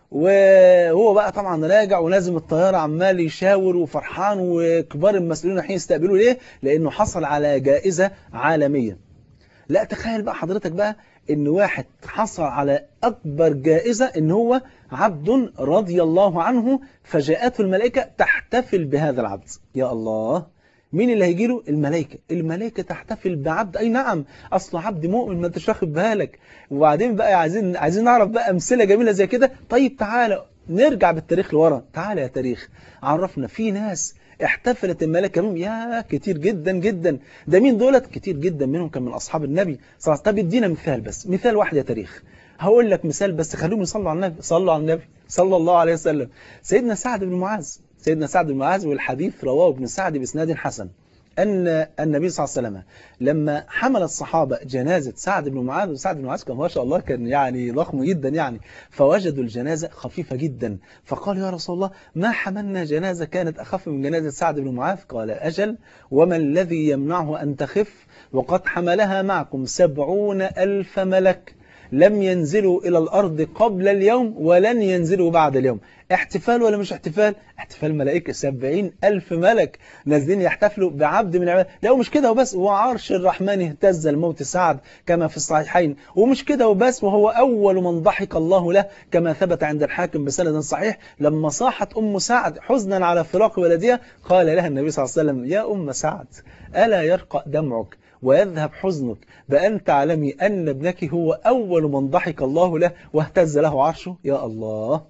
وهو بقى طبعا راجع ولازم الطيارة عمال يشاور وفرحان وكبار المسؤولين رايحين يستقبلوا ليه لأنه حصل على جائزة عالمية لا تخيل بقى حضرتك بقى ان واحد حصل على أكبر جائزة ان هو عبد رضي الله عنه فجاءته الملائكة تحتفل بهذا العبد يا الله مين اللي هيجي له الملائكة الملائكة تحتفل بعبد أي نعم أصل عبد مؤمن ما انتش واخد بالك وبعدين بقى عايزين عايزين نعرف بقى أمثلة جميلة زي كده طيب تعالى نرجع بالتاريخ لورا تعالى يا تاريخ عرفنا في ناس احتفلت الملائكة بهم يا كتير جدا جدا ده مين دولت كتير جدا منهم كان من أصحاب النبي صلى الله عليه وسلم طب ادينا مثال بس مثال واحد يا تاريخ هقول لك مثال بس خليهم يصلوا على النبي صلوا على النبي صلى الله عليه وسلم سيدنا سعد بن معاذ سيدنا سعد بن معاذ والحديث رواه ابن سعد بإسناد حسن أن النبي صلى الله عليه وسلم لما حمل الصحابة جنازة سعد بن معاذ وسعد بن معاذ كان ما شاء الله كان يعني ضخم جدا يعني فوجدوا الجنازة خفيفة جدا فقال يا رسول الله ما حملنا جنازة كانت أخف من جنازة سعد بن معاذ قال أجل وما الذي يمنعه أن تخف وقد حملها معكم سبعون ألف ملك لم ينزلوا إلى الأرض قبل اليوم ولن ينزلوا بعد اليوم احتفال ولا مش احتفال احتفال ملائكة سبعين ألف ملك نازلين يحتفلوا بعبد من عباد لو مش كده وبس وعرش الرحمن اهتز الموت سعد كما في الصحيحين ومش كده وبس وهو أول من ضحك الله له كما ثبت عند الحاكم بسند صحيح لما صاحت أم سعد حزنا على فراق ولدها قال لها النبي صلى الله عليه وسلم يا أم سعد ألا يرقى دمعك ويذهب حزنك بأن تعلمي أن ابنك هو أول من ضحك الله له واهتز له عرشه يا الله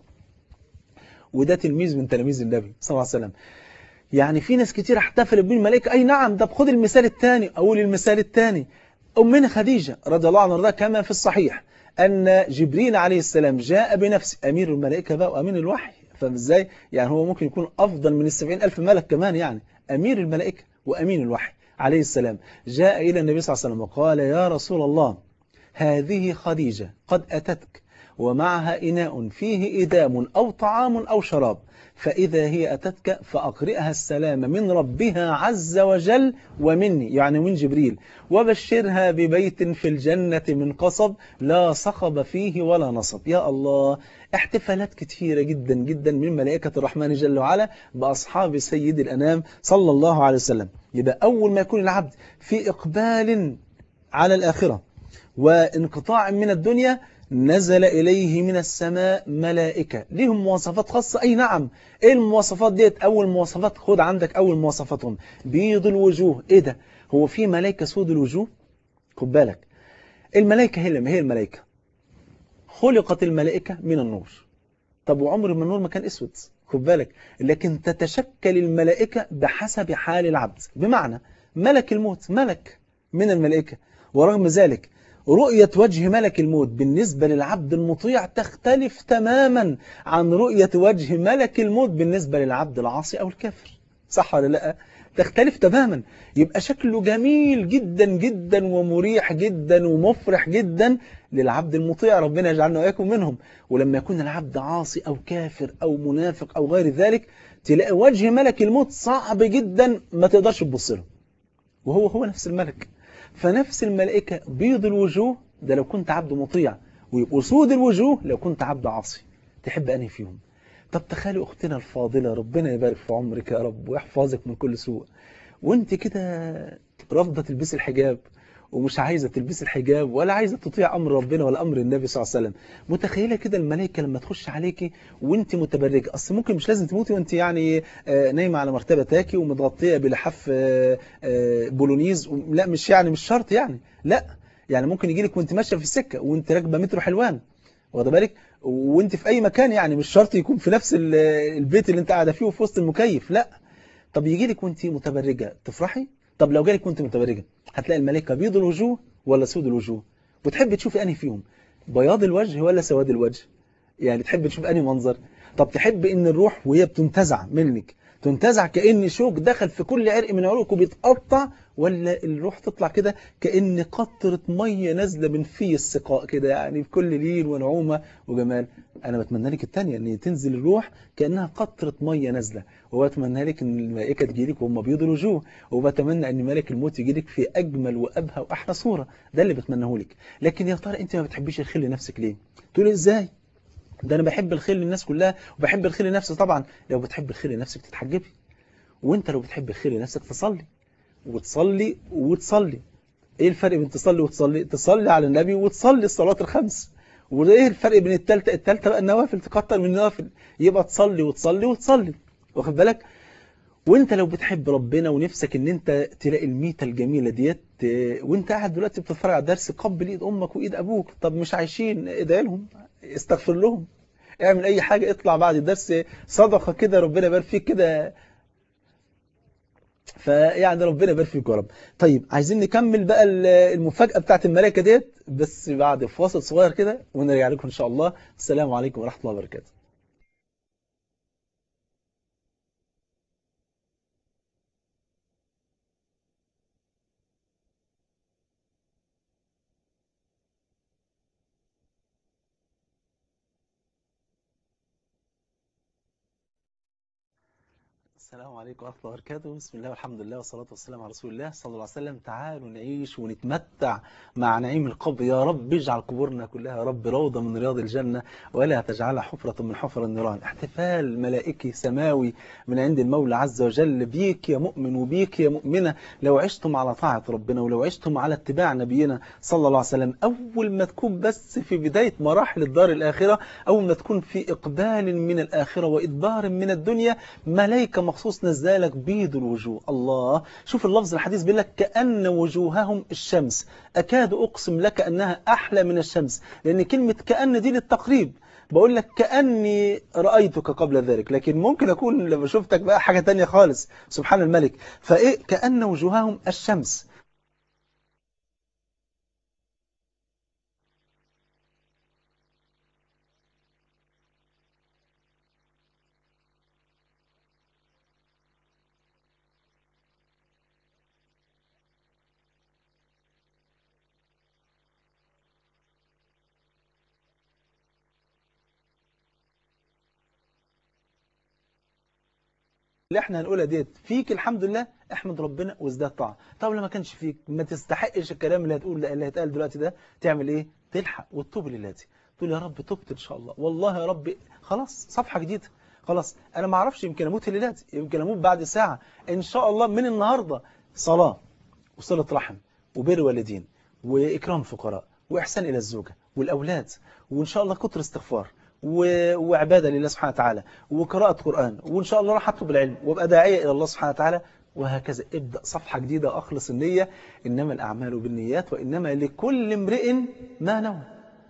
وده تلميذ من تلاميذ النبي صلى الله عليه وسلم يعني في ناس كتير احتفلت بالملائكة أي نعم ده خد المثال الثاني أقول المثال الثاني أمنا خديجة رضي الله عنها كما في الصحيح أن جبريل عليه السلام جاء بنفسه أمير الملائكة بقى وأمين الوحي فاهم ازاي يعني هو ممكن يكون أفضل من السبعين ألف ملك كمان يعني أمير الملائكة وأمين الوحي عليه السلام جاء إلى النبي صلى الله عليه وسلم وقال يا رسول الله هذه خديجة قد أتتك ومعها إناء فيه إدام أو طعام أو شراب فإذا هي أتتك فأقرئها السلام من ربها عز وجل ومني يعني من جبريل وبشرها ببيت في الجنة من قصب لا صخب فيه ولا نصب يا الله احتفالات كثيرة جدا جدا من ملائكة الرحمن جل وعلا بأصحاب سيد الأنام صلى الله عليه وسلم يبقى أول ما يكون العبد في إقبال على الآخرة وانقطاع من الدنيا نزل إليه من السماء ملائكة ليهم مواصفات خاصة أي نعم إيه المواصفات ديت أول مواصفات خد عندك أول مواصفاتهم بيض الوجوه إيه ده هو في ملائكة سود الوجوه خد بالك الملائكة هي ما هي الملائكة خلقت الملائكة من النور طب وعمر ما النور ما كان اسود خد بالك لكن تتشكل الملائكة بحسب حال العبد بمعنى ملك الموت ملك من الملائكة ورغم ذلك رؤية وجه ملك الموت بالنسبة للعبد المطيع تختلف تماما عن رؤية وجه ملك الموت بالنسبة للعبد العاصي أو الكافر صح ولا لا تختلف تماما يبقى شكله جميل جدا جدا ومريح جدا ومفرح جدا للعبد المطيع ربنا يجعلنا وإياكم منهم ولما يكون العبد عاصي أو كافر أو منافق أو غير ذلك تلاقي وجه ملك الموت صعب جدا ما تقدرش تبص له وهو هو نفس الملك فنفس الملائكة بيض الوجوه ده لو كنت عبد مطيع وسود الوجوه لو كنت عبد عاصي تحب أنهي فيهم طب تخيلوا أختنا الفاضلة ربنا يبارك في عمرك يا رب ويحفظك من كل سوء وانت كده رافضة تلبسي الحجاب ومش عايزة تلبسي الحجاب ولا عايزة تطيع أمر ربنا ولا أمر النبي صلى الله عليه وسلم متخيلة كده الملائكة لما تخش عليكي وانت متبرجة أصل ممكن مش لازم تموتي وانت يعني نايمة على مرتبة تاكي ومتغطية بلحاف بولونيز لا مش يعني مش شرط يعني لا يعني ممكن يجي لك وانت ماشية في السكة وانت راكبة مترو حلوان واخد بالك وانت في اي مكان يعني مش شرط يكون في نفس ال- البيت اللي انت قاعده فيه وفي وسط المكيف لا طب يجي لك وانت متبرجه تفرحي طب لو جالك وانت متبرجه هتلاقي الملائكه بيض الوجوه ولا سود الوجوه وتحب تشوفي انهي فيهم بياض الوجه ولا سواد الوجه يعني تحب تشوف انهي منظر طب تحب ان الروح وهي بتنتزع منك تنتزع كأن شوك دخل في كل عرق من عروقك وبيتقطع ولا الروح تطلع كده كأن قطرة مية نازلة من في السقاء كده يعني بكل لين ونعومة وجمال أنا بتمنى لك التانية أن تنزل الروح كأنها قطرة مية نازلة وبتمنى لك أن الملائكة تجيلك وهم بيض الوجوه وبتمنى أن ملك الموت يجيلك في أجمل وأبهى وأحلى صورة ده اللي بتمناه لك لكن يا ترى أنت ما بتحبيش الخير لنفسك ليه؟ تقولي إزاي؟ ده أنا بحب الخير للناس كلها وبحب الخير لنفسي طبعا لو بتحب الخير لنفسك تتحجبي وانت لو بتحب الخير لنفسك تصلي وتصلي وتصلي ايه الفرق بين تصلي وتصلي تصلي على النبي وتصلي الصلوات الخمس وايه الفرق بين التالتة التالتة بقى النوافل تكتر من النوافل يبقى تصلي وتصلي وتصلي واخد بالك وانت لو بتحب ربنا ونفسك ان انت تلاقي الميتة الجميلة ديت اه، وانت قاعد دلوقتي بتتفرج على الدرس قبل ايد امك وايد ابوك طب مش عايشين ادعي لهم استغفر لهم اعمل اي حاجة اطلع بعد الدرس صدقة كده ربنا يبارك فيك كده فيعني ربنا يبارك فيك يا رب طيب عايزين نكمل بقى ال- المفاجأة بتاعت الملائكة ديت بس بعد فاصل صغير كده ونرجع لكم ان شاء الله السلام عليكم ورحمة الله وبركاته السلام عليكم ورحمة الله وبركاته بسم الله والحمد لله والصلاة والسلام على رسول الله صلى الله عليه وسلم تعالوا نعيش ونتمتع مع نعيم القبر يا رب اجعل قبورنا كلها يا رب روضة من رياض الجنة ولا تجعلها حفرة من حفر النيران احتفال ملائكي سماوي من عند المولى عز وجل بيك يا مؤمن وبيك يا مؤمنة لو عشتم على طاعة ربنا ولو عشتم على اتباع نبينا صلى الله عليه وسلم أول ما تكون بس في بداية مراحل الدار الآخرة أول ما تكون في إقبال من الآخرة وإدبار من الدنيا ملائكة مخصوص نزالك بيض الوجوه الله شوف اللفظ الحديث بيقول لك كأن وجوههم الشمس أكاد أقسم لك أنها أحلى من الشمس لأن كلمة كأن دي للتقريب بقول لك كأني رأيتك قبل ذلك لكن ممكن أكون لما شفتك بقى حاجة تانية خالص سبحان الملك فإيه كأن وجوههم الشمس اللي احنا هنقولها ديت فيك الحمد لله احمد ربنا وازداد طاعه طب لما كانش فيك ما تستحقش الكلام اللي هتقول اللي هيتقال دلوقتي ده تعمل ايه تلحق وتتوب لله تقول يا رب تبت ان شاء الله والله يا رب خلاص صفحه جديده خلاص انا ما اعرفش يمكن اموت الليله دي يمكن اموت بعد ساعه ان شاء الله من النهارده صلاه وصله رحم وبر والدين واكرام فقراء واحسان الى الزوجه والاولاد وان شاء الله كتر استغفار و- وعبادة لله سبحانه وتعالى وقراءة قرآن وإن شاء الله راح أطلب العلم وأبقى داعية إلى الله سبحانه وتعالى وهكذا ابدأ صفحة جديدة وأخلص النية إنما الأعمال بالنيات وإنما لكل امرئ ما نوى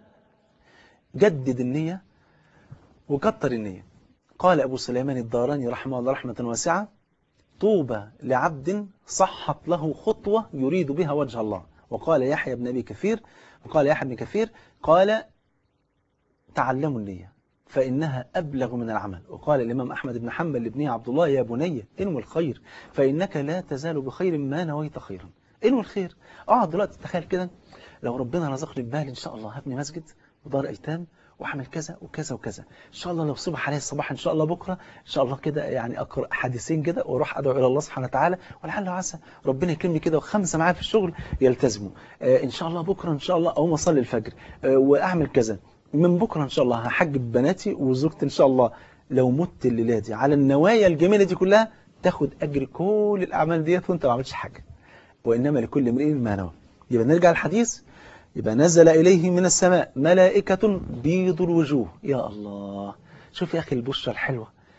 جدد النية وكتر النية قال أبو سليمان الداراني رحمه الله رحمة واسعة طوبى لعبد صحت له خطوة يريد بها وجه الله وقال يحيى بن أبي كثير وقال يحيى بن كثير قال تعلموا النية فإنها أبلغ من العمل وقال الإمام أحمد بن حنبل لابنه عبد الله يا بني انوي الخير فإنك لا تزال بخير ما نويت خيرا انوي الخير اقعد دلوقتي تخيل كده لو ربنا رزقني بمال إن شاء الله هبني مسجد ودار أيتام واعمل كذا وكذا وكذا ان شاء الله لو صبح عليه الصباح ان شاء الله بكره ان شاء الله كده يعني اقرا حديثين كده واروح ادعو الى الله سبحانه وتعالى ولعل وعسى ربنا يكرمني كده وخمسه معايا في الشغل يلتزموا آه ان شاء الله بكره ان شاء الله اقوم اصلي الفجر آه واعمل كذا من بكره ان شاء الله هحجب بناتي وزوجتي ان شاء الله لو مت الليله دي على النوايا الجميله دي كلها تاخد اجر كل الاعمال ديت وانت ما عملتش حاجه وانما لكل امرئ ما نوى يبقى نرجع الحديث يبقى نزل إليه من السماء ملائكة بيض الوجوه يا الله شوف يا أخي البشرة الحلوة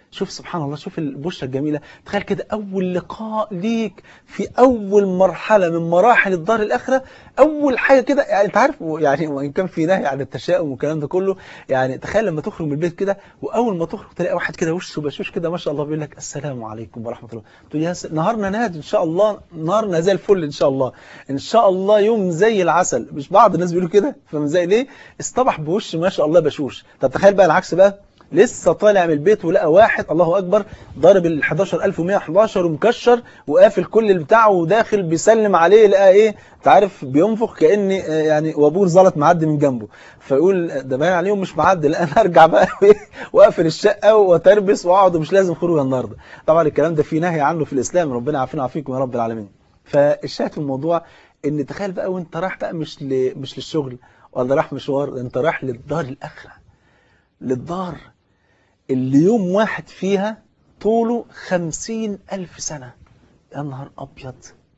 شوف سبحان الله شوف البشرة الجميلة تخيل كده أول لقاء ليك في أول مرحلة من مراحل الدار الآخرة أول حاجة كده يعني أنت عارف يعني وإن كان في نهي عن التشاؤم والكلام ده كله يعني تخيل لما تخرج من البيت كده وأول ما تخرج تلاقي واحد كده وشه بشوش كده ما شاء الله بيقول لك السلام عليكم ورحمة الله تقول يا س... نهارنا نادي إن شاء الله نهارنا زي الفل إن شاء الله إن شاء الله يوم زي العسل مش بعض الناس بيقولوا كده فاهم زي ليه اصطبح بوش ما شاء الله بشوش طب تخيل بقى العكس بقى لسه طالع من البيت ولقى واحد الله أكبر ضارب ال 11111 ومكشر وقافل كل البتاع وداخل بيسلم عليه لقى ايه انت عارف بينفخ كأن يعني وابور زلط معدي من جنبه فيقول ده باين عليهم مش معدي لا انا ارجع بقى واقفل الشقه وتربس واقعد ومش لازم خروج النهارده طبعا الكلام ده فيه نهي عنه في الاسلام ربنا يعافينا ويعافيكم يا رب العالمين فالشاهد في الموضوع ان تخيل بقى وانت رايح بقى مش ل... مش للشغل ولا رايح مشوار انت رايح للدار الاخره للدار اللي يوم واحد فيها طوله خمسين ألف سنة يا نهار أبيض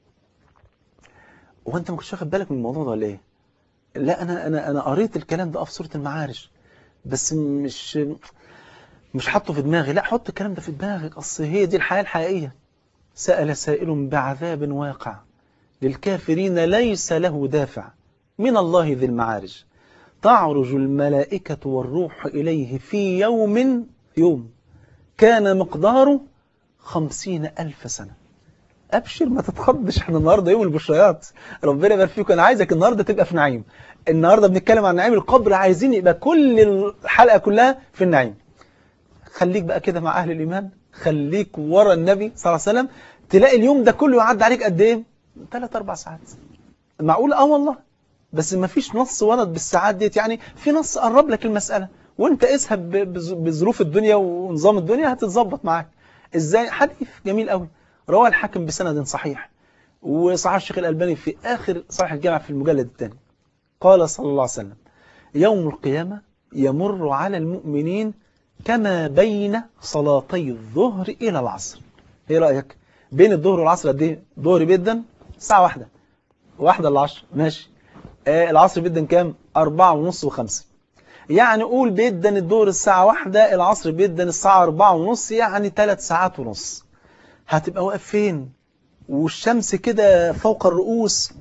وانت ما كنتش واخد بالك من الموضوع ده ولا ايه لا انا انا انا قريت الكلام ده في سوره المعارج بس مش مش حاطه في دماغي لا حط الكلام ده في دماغك اصل هي دي الحياه الحقيقيه سأل سائل بعذاب واقع للكافرين ليس له دافع من الله ذي المعارج تعرج الملائكة والروح إليه في يوم يوم كان مقداره خمسين ألف سنة أبشر ما تتخضش احنا النهاردة يوم البشريات ربنا يبارك فيكم أنا عايزك النهاردة تبقى في نعيم النهاردة بنتكلم عن نعيم القبر عايزين يبقى كل الحلقة كلها في النعيم خليك بقى كده مع أهل الإيمان خليك ورا النبي صلى الله عليه وسلم تلاقي اليوم ده كله يعدي عليك قد إيه؟ ثلاث أربع ساعات معقول اه والله بس ما فيش نص ورد بالساعات ديت يعني في نص قرب لك المسألة وانت اسهب بظروف الدنيا ونظام الدنيا هتتظبط معاك ازاي حديث جميل قوي رواه الحاكم بسند صحيح وصحيح الشيخ الألباني في آخر صحيح الجامع في المجلد الثاني قال صلى الله عليه وسلم يوم القيامة يمر على المؤمنين كما بين صلاتي الظهر إلى العصر ايه رأيك بين الظهر والعصر قد ايه ظهر جدا ساعة واحدة واحدة العشر ماشي آه العصر بيدن كام أربعة ونص وخمسة يعني قول بيدن الظهر الساعة واحدة العصر بيدن الساعة أربعة ونص يعني ثلاث ساعات ونص هتبقى واقف فين والشمس كده فوق الرؤوس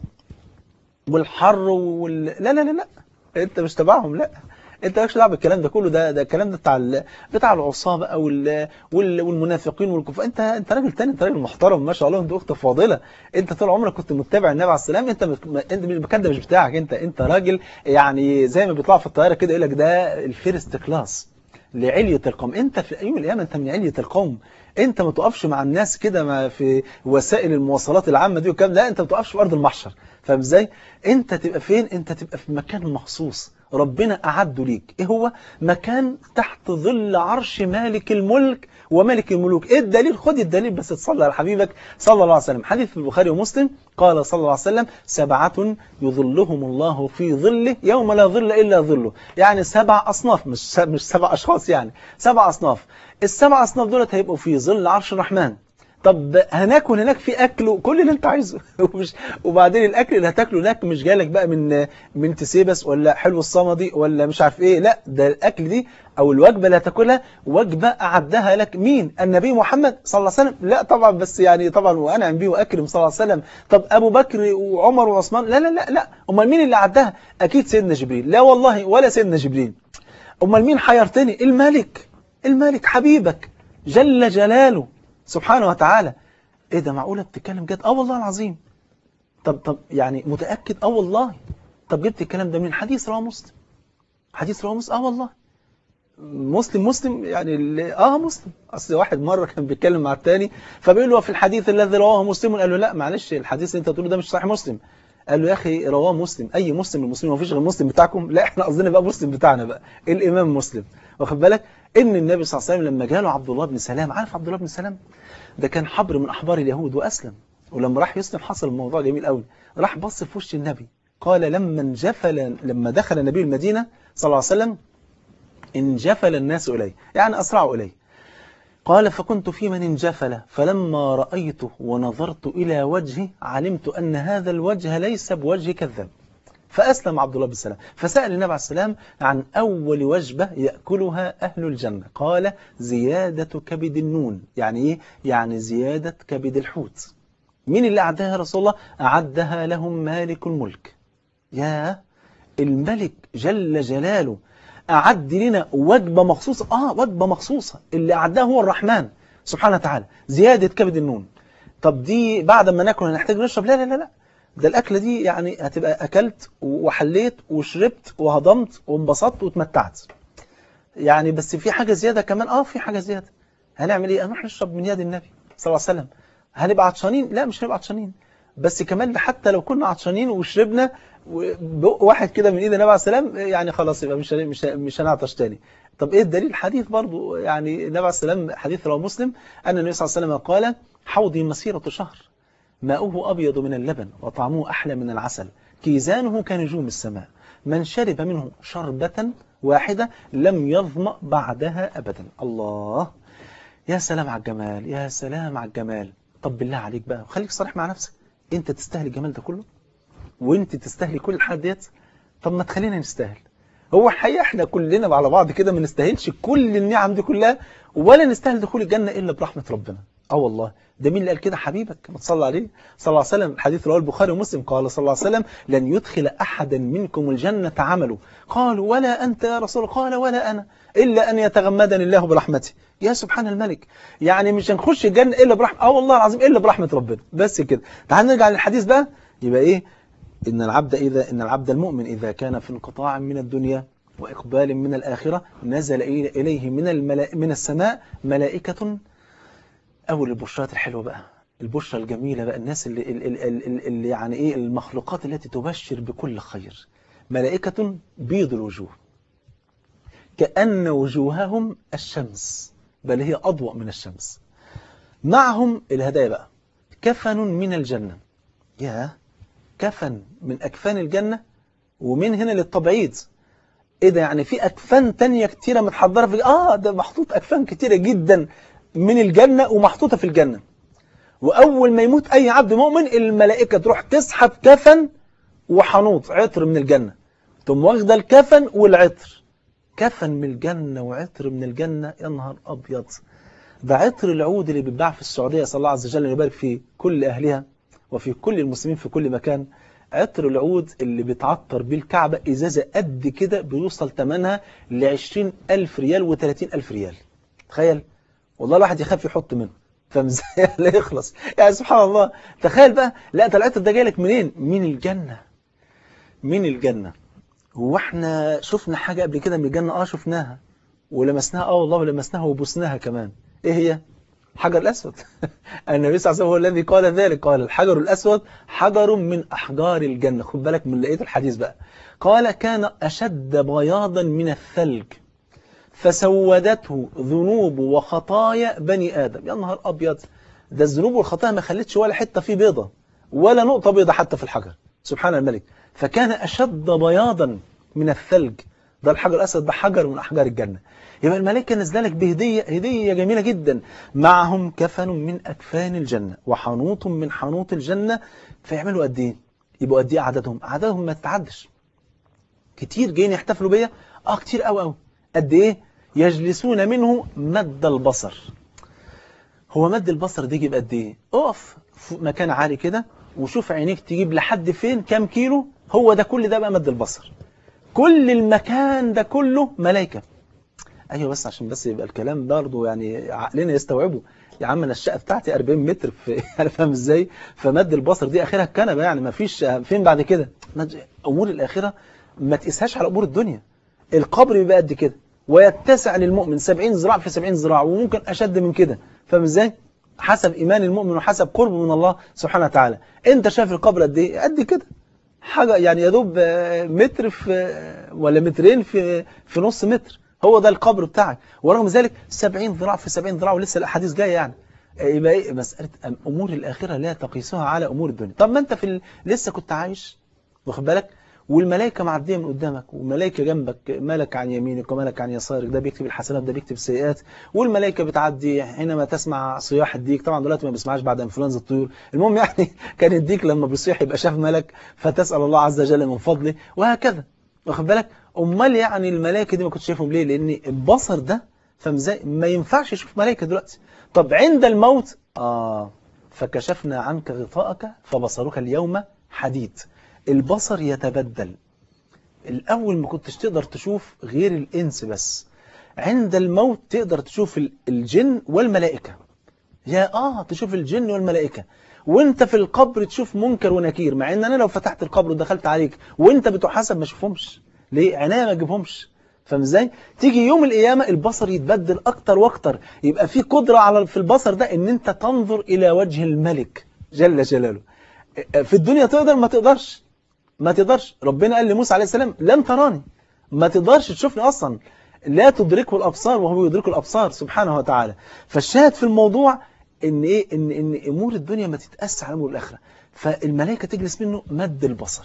والحر وال... لا لا لا لا انت مش تبعهم لا انت مالكش دعوه بالكلام ده كله ده ده الكلام ده بتاع ال... بتاع العصاه بقى وال... وال... والمنافقين والكفار انت انت راجل تاني انت راجل محترم ما شاء الله انت اخت فاضله انت طول عمرك كنت متبع النبي عليه السلام انت مت... انت المكان ده مش بتاعك انت انت راجل يعني زي ما بيطلع في الطياره كده يقول لك ده الفيرست كلاس لعلية القوم انت في يوم القيامه انت من علية القوم انت ما تقفش مع الناس كده ما في وسائل المواصلات العامه دي والكلام لا انت ما تقفش في ارض المحشر فاهم ازاي انت تبقى فين انت تبقى في مكان مخصوص ربنا أعده ليك إيه هو مكان تحت ظل عرش مالك الملك وملك الملوك إيه الدليل خد الدليل بس تصلي على حبيبك صلى الله عليه وسلم حديث في البخاري ومسلم قال صلى الله عليه وسلم سبعة يظلهم الله في ظله يوم لا ظل إلا ظله يعني سبع أصناف مش مش سبع أشخاص يعني سبع أصناف السبع أصناف دولت هيبقوا في ظل عرش الرحمن طب هناكل هناك في اكل كل اللي انت عايزه ومش وبعدين الاكل اللي هتاكله هناك مش جاي لك بقى من من تسيبس ولا حلو الصمدي ولا مش عارف ايه لا ده الاكل دي او الوجبه اللي هتاكلها وجبه اعدها لك مين النبي محمد صلى الله عليه وسلم لا طبعا بس يعني طبعا وانا به واكرم صلى الله عليه وسلم طب ابو بكر وعمر وعثمان لا لا لا لا امال مين اللي عدها اكيد سيدنا جبريل لا والله ولا سيدنا جبريل امال مين حيرتني الملك الملك حبيبك جل جلاله سبحانه وتعالى ايه ده معقولة بتتكلم جد اه والله العظيم طب طب يعني متأكد اه والله طب جبت الكلام ده من حديث رواه مسلم حديث رواه مسلم اه والله مسلم مسلم يعني اه مسلم اصل واحد مرة كان بيتكلم مع التاني فبيقول له في الحديث الذي رواه مسلم قال له لا معلش الحديث اللي انت بتقوله ده مش صحيح مسلم قال له يا اخي رواه مسلم اي مسلم المسلم ما فيش غير مسلم بتاعكم لا احنا قصدنا بقى مسلم بتاعنا بقى الامام مسلم واخد بالك ان النبي صلى الله عليه وسلم لما جاله عبد الله بن سلام عارف عبد الله بن سلام ده كان حبر من أحبار اليهود وأسلم ولما راح يسلم حصل الموضوع جميل قوي راح بص في وش النبي قال لما انجفل لما دخل النبي المدينة صلى الله عليه وسلم انجفل الناس إليه يعني أسرعوا إليه قال فكنت في من انجفل فلما رأيته ونظرت إلى وجهه علمت أن هذا الوجه ليس بوجه كذاب فأسلم عبد الله بن سلام فسأل النبي عليه السلام عن أول وجبة يأكلها أهل الجنة قال زيادة كبد النون يعني إيه؟ يعني زيادة كبد الحوت مين اللي أعدها يا رسول الله أعدها لهم مالك الملك يا الملك جل جلاله أعد لنا وجبة مخصوصة آه وجبة مخصوصة اللي أعدها هو الرحمن سبحانه وتعالى زيادة كبد النون طب دي بعد ما ناكل هنحتاج نشرب لا لا لا لا ده الأكلة دي يعني هتبقى أكلت وحليت وشربت وهضمت وانبسطت واتمتعت يعني بس في حاجة زيادة كمان آه في حاجة زيادة هنعمل إيه؟ هنروح نشرب من يد النبي صلى الله عليه وسلم هنبقى عطشانين لا مش هنبقى عطشانين بس كمان حتى لو كنا عطشانين وشربنا بق واحد كده من ايد النبي عليه السلام يعني خلاص يبقى مش مش مش هنعطش تاني طب ايه الدليل حديث برضو يعني النبي عليه السلام حديث رواه مسلم ان النبي صلى الله عليه وسلم قال حوضي مسيرة شهر ماؤه أبيض من اللبن وطعمه أحلى من العسل كيزانه كنجوم السماء من شرب منه شربة واحدة لم يظمأ بعدها أبدا الله يا سلام على الجمال يا سلام على الجمال طب بالله عليك بقى خليك صريح مع نفسك انت تستاهل الجمال ده كله وانت تستاهلي كل الحاجات ديت طب ما تخلينا نستاهل هو الحقيقه احنا كلنا على بعض كده ما نستاهلش كل النعم دي كلها ولا نستاهل دخول الجنه الا برحمه ربنا اه والله ده مين اللي قال كده حبيبك ما تصلى عليه صلى الله عليه وسلم حديث رواه البخاري ومسلم قال صلى الله عليه وسلم لن يدخل احدا منكم الجنه عمله قالوا ولا انت يا رسول الله قال ولا انا الا ان يتغمدني الله برحمته يا سبحان الملك يعني مش هنخش الجنه الا برحمه اه والله العظيم الا برحمه ربنا بس كده تعال نرجع للحديث بقى يبقى ايه إن العبد إذا إن العبد المؤمن إذا كان في انقطاع من الدنيا وإقبال من الآخرة نزل إليه من الملا... من السماء ملائكة أول البشرات الحلوة بقى البشرة الجميلة بقى الناس اللي, اللي, اللي, اللي يعني إيه المخلوقات التي تبشر بكل خير ملائكة بيض الوجوه كأن وجوههم الشمس بل هي أضوأ من الشمس معهم الهدايا بقى كفن من الجنة يا كفن من أكفان الجنة ومن هنا للتبعيض ايه ده يعني في أكفان تانية كتيرة متحضرة في آه ده محطوط أكفان كتيرة جدا من الجنة ومحطوطة في الجنة وأول ما يموت أي عبد مؤمن الملائكة تروح تسحب كفن وحنوط عطر من الجنة ثم واخده الكفن والعطر كفن من الجنة وعطر من الجنة يا نهار أبيض ده عطر العود اللي بيتباع في السعودية صلى الله عز وجل يبارك في كل أهلها وفي كل المسلمين في كل مكان عطر العود اللي بيتعطر بيه الكعبة إزازة قد كده بيوصل ثمنها ل 20 ألف ريال و 30 ألف ريال تخيل والله الواحد يخاف يحط منه فاهم ازاي لا يخلص يعني سبحان الله تخيل بقى لا ده العطر ده جاي لك منين من الجنة من الجنة هو احنا شفنا حاجة قبل كده من الجنة اه شفناها ولمسناها اه والله ولمسناها وبوسناها كمان ايه هي حجر الأسود النبي صلى الله عليه وسلم هو الذي قال ذلك قال الحجر الأسود حجر من أحجار الجنة خد بالك من لقيت الحديث بقى قال كان أشد بياضا من الثلج فسودته ذنوب وخطايا بني آدم يا نهار أبيض ده الذنوب والخطايا ما خلتش ولا حتة فيه بيضة ولا نقطة بيضة حتى في الحجر سبحان الملك فكان أشد بياضا من الثلج ده الحجر الأسود ده حجر من أحجار الجنة يبقى الملائكة نزل لك بهدية هدية جميلة جدا معهم كفن من أكفان الجنة وحنوط من حنوط الجنة فيعملوا قد إيه يبقوا قد إيه عددهم عددهم ما تتعدش كتير جايين يحتفلوا بيا اه كتير قوي قوي قد إيه يجلسون منه مد البصر هو مد البصر دي يجيب قد إيه اقف في مكان عالي كده وشوف عينيك تجيب لحد فين كام كيلو هو ده كل ده بقى مد البصر كل المكان ده كله ملائكة ايوه بس عشان بس يبقى الكلام برضه يعني عقلنا يستوعبه يا عم انا الشقه بتاعتي 40 متر في يعني فاهم ازاي فمد البصر دي اخرها الكنبه يعني ما فيش فين بعد كده امور الاخره ما تقيسهاش على امور الدنيا القبر بيبقى قد كده ويتسع للمؤمن 70 ذراع في 70 ذراع وممكن اشد من كده فاهم ازاي حسب ايمان المؤمن وحسب قربه من الله سبحانه وتعالى انت شايف القبر قد ايه قد كده حاجه يعني يا دوب متر في ولا مترين في في نص متر هو ده القبر بتاعك ورغم ذلك 70 ذراع في 70 ذراع ولسه الاحاديث جايه يعني يبقى ايه مساله امور الاخره لا تقيسها على امور الدنيا طب ما انت في ال... لسه كنت عايش واخد بالك والملائكة معدية من قدامك والملائكة جنبك ملك عن يمينك وملك عن يسارك ده بيكتب الحسنات ده بيكتب السيئات والملائكة بتعدي حينما تسمع صياح الديك طبعا دلوقتي ما بيسمعش بعد انفلونزا الطيور المهم يعني كان الديك لما بيصيح يبقى شاف ملك فتسأل الله عز وجل من فضله وهكذا واخد بالك امال يعني الملائكة دي ما كنتش شايفهم ليه لان البصر ده فمزاي ما ينفعش يشوف ملائكة دلوقتي طب عند الموت اه فكشفنا عنك غطاءك فبصرك اليوم حديد البصر يتبدل الأول ما كنتش تقدر تشوف غير الإنس بس عند الموت تقدر تشوف الجن والملائكة يا آه تشوف الجن والملائكة وانت في القبر تشوف منكر ونكير مع ان انا لو فتحت القبر ودخلت عليك وانت بتحاسب ما اشوفهمش ليه عناية ما اجيبهمش فاهم ازاي تيجي يوم القيامة البصر يتبدل اكتر واكتر يبقى في قدرة على في البصر ده ان انت تنظر الى وجه الملك جل جلاله في الدنيا تقدر ما تقدرش ما تقدرش ربنا قال لموسى عليه السلام لن تراني ما تقدرش تشوفني أصلا لا تدركه الأبصار وهو يدرك الأبصار سبحانه وتعالى فالشاهد في الموضوع إن إيه إن إن أمور الدنيا ما تتأسى على أمور الآخرة فالملائكة تجلس منه مد البصر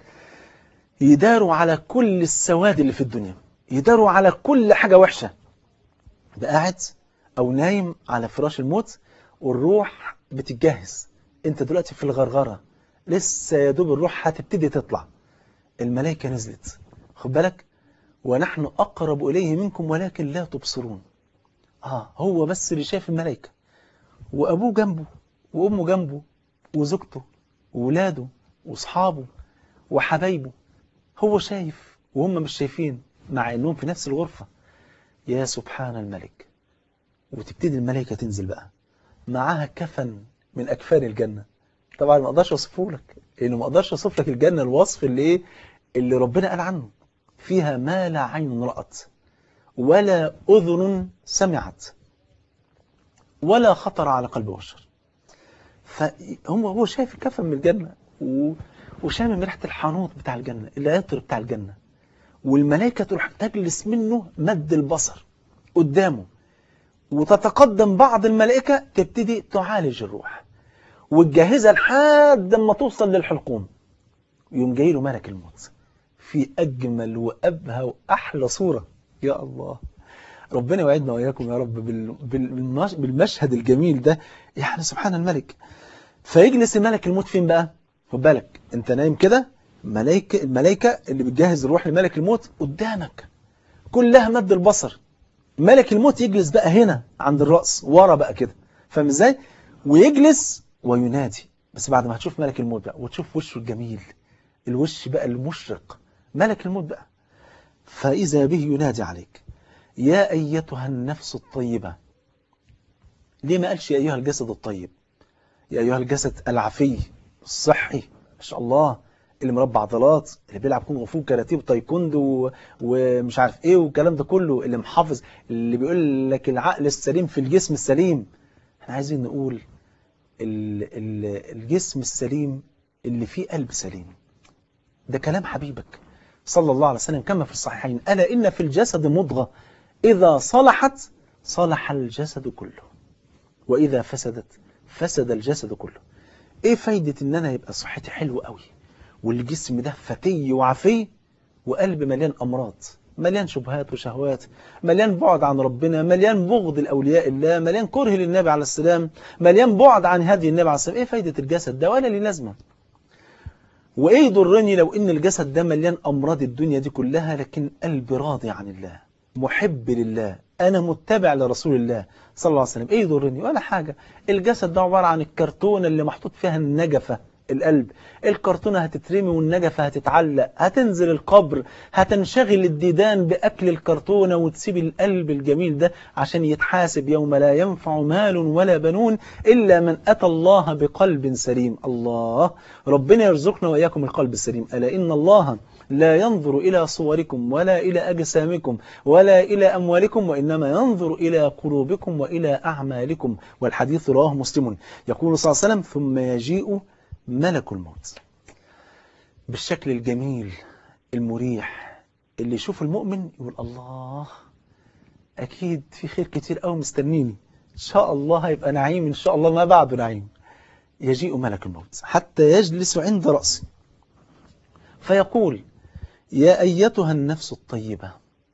يداروا على كل السواد اللي في الدنيا يداروا على كل حاجة وحشة ده قاعد أو نايم على فراش الموت والروح بتتجهز انت دلوقتي في الغرغرة لسه يا دوب الروح هتبتدي تطلع الملائكة نزلت خد بالك ونحن أقرب إليه منكم ولكن لا تبصرون آه هو بس اللي شايف الملائكة وأبوه جنبه وأمه جنبه وزوجته وولاده وأصحابه وحبايبه هو شايف وهم مش شايفين مع أنهم في نفس الغرفة يا سبحان الملك وتبتدي الملائكة تنزل بقى معاها كفن من أكفان الجنة طبعا ما اقدرش اوصفه لك لانه ما اقدرش اوصف لك الجنه الوصف اللي ايه اللي ربنا قال عنه فيها ما لا عين رأت ولا أذن سمعت ولا خطر على قلب بشر فهم هو شايف الكفن من الجنة وشامم ريحة الحانوت بتاع الجنة العطر بتاع الجنة والملائكة تروح تجلس منه مد البصر قدامه وتتقدم بعض الملائكة تبتدي تعالج الروح وتجهزها لحد ما توصل للحلقوم يوم جاي له ملك الموت في أجمل وأبهى وأحلى صورة يا الله ربنا يوعدنا وإياكم يا رب بالمشهد الجميل ده يعني سبحان الملك فيجلس ملك الموت فين بقى خد بالك انت نايم كده ملائكة الملائكة اللي بتجهز الروح لملك الموت قدامك كلها مد البصر ملك الموت يجلس بقى هنا عند الرأس ورا بقى كده فاهم ازاي ويجلس وينادي بس بعد ما هتشوف ملك الموت بقى وتشوف وشه الجميل الوش بقى المشرق ملك الموت بقى فإذا به ينادي عليك يا أيتها النفس الطيبة ليه ما قالش يا أيها الجسد الطيب يا أيها الجسد العفي الصحي ما شاء الله اللي مربع عضلات اللي بيلعب كونغ فو كاراتيه وتايكوندو ومش عارف ايه والكلام ده كله اللي محافظ اللي بيقول لك العقل السليم في الجسم السليم احنا عايزين نقول الجسم السليم اللي فيه قلب سليم ده كلام حبيبك صلى الله عليه وسلم كما في الصحيحين ألا إن في الجسد مضغة إذا صلحت صلح الجسد كله وإذا فسدت فسد الجسد كله إيه فايدة إن أنا يبقى صحتي حلوة قوي والجسم ده فتي وعفي وقلب مليان أمراض مليان شبهات وشهوات مليان بعد عن ربنا مليان بغض الأولياء الله مليان كره للنبي عليه السلام مليان بعد عن هدي النبي عليه السلام إيه فايدة الجسد ده ولا لي لازمة وإيه يضرني لو إن الجسد ده مليان أمراض الدنيا دي كلها لكن قلبي راضي عن الله محب لله أنا متبع لرسول الله صلى الله عليه وسلم إيه يضرني ولا حاجة الجسد ده عبارة عن الكرتونة اللي محطوط فيها النجفة القلب الكرتونة هتترمي والنجفة هتتعلق هتنزل القبر هتنشغل الديدان بأكل الكرتونة وتسيب القلب الجميل ده عشان يتحاسب يوم لا ينفع مال ولا بنون إلا من أتى الله بقلب سليم الله ربنا يرزقنا وإياكم القلب السليم ألا إن الله لا ينظر إلى صوركم ولا إلى أجسامكم ولا إلى أموالكم وإنما ينظر إلى قلوبكم وإلى أعمالكم والحديث رواه مسلم يقول صلى الله عليه وسلم ثم يجيء ملك الموت بالشكل الجميل المريح اللي يشوف المؤمن يقول الله أكيد في خير كتير قوي مستنيني إن شاء الله هيبقى نعيم إن شاء الله ما بعده نعيم يجيء ملك الموت حتى يجلس عند رأسي فيقول يا أيتها النفس الطيبة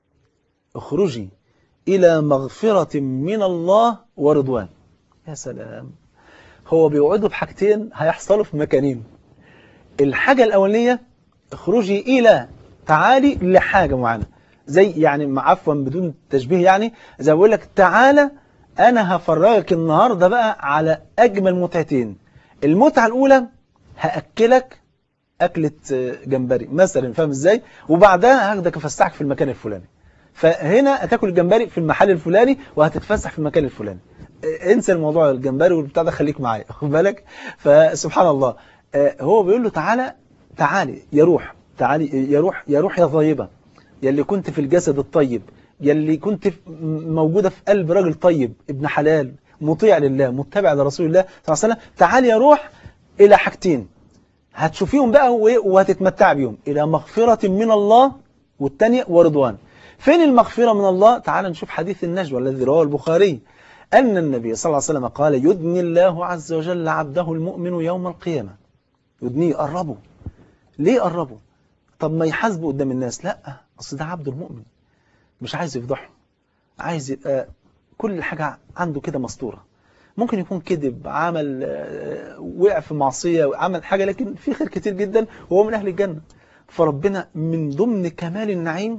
اخرجي إلى مغفرة من الله ورضوان يا سلام هو بيوعده بحاجتين هيحصلوا في مكانين الحاجة الأولية اخرجي إلى تعالي لحاجة معينة زي يعني عفوا بدون تشبيه يعني زي ما بقول لك تعالى أنا هفرجك النهاردة بقى على أجمل متعتين المتعة الأولى هأكلك أكلة جمبري مثلا فاهم إزاي وبعدها هاخدك أفسحك في المكان الفلاني فهنا هتاكل الجمبري في المحل الفلاني وهتتفسح في المكان الفلاني انسى الموضوع الجمبري والبتاع ده خليك معايا خد بالك فسبحان الله هو بيقول له تعالى تعالي يا روح تعالي يا روح يا روح يا طيبة يا اللي كنت في الجسد الطيب يا اللي كنت موجودة في قلب راجل طيب ابن حلال مطيع لله متبع لرسول الله صلى الله عليه وسلم تعالي يا روح إلى حاجتين هتشوفيهم بقى وهتتمتع بيهم إلى مغفرة من الله والتانية ورضوان فين المغفرة من الله تعال نشوف حديث النجوى الذي رواه البخاري أن النبي صلى الله عليه وسلم قال يدني الله عز وجل عبده المؤمن يوم القيامة يدنيه قربه ليه قربه طب ما يحاسبه قدام الناس لا أصل ده عبد المؤمن مش عايز يفضحه عايز يبقى كل حاجة عنده كده مستورة ممكن يكون كذب عمل وقع في معصية عمل حاجة لكن في خير كتير جدا وهو من أهل الجنة فربنا من ضمن كمال النعيم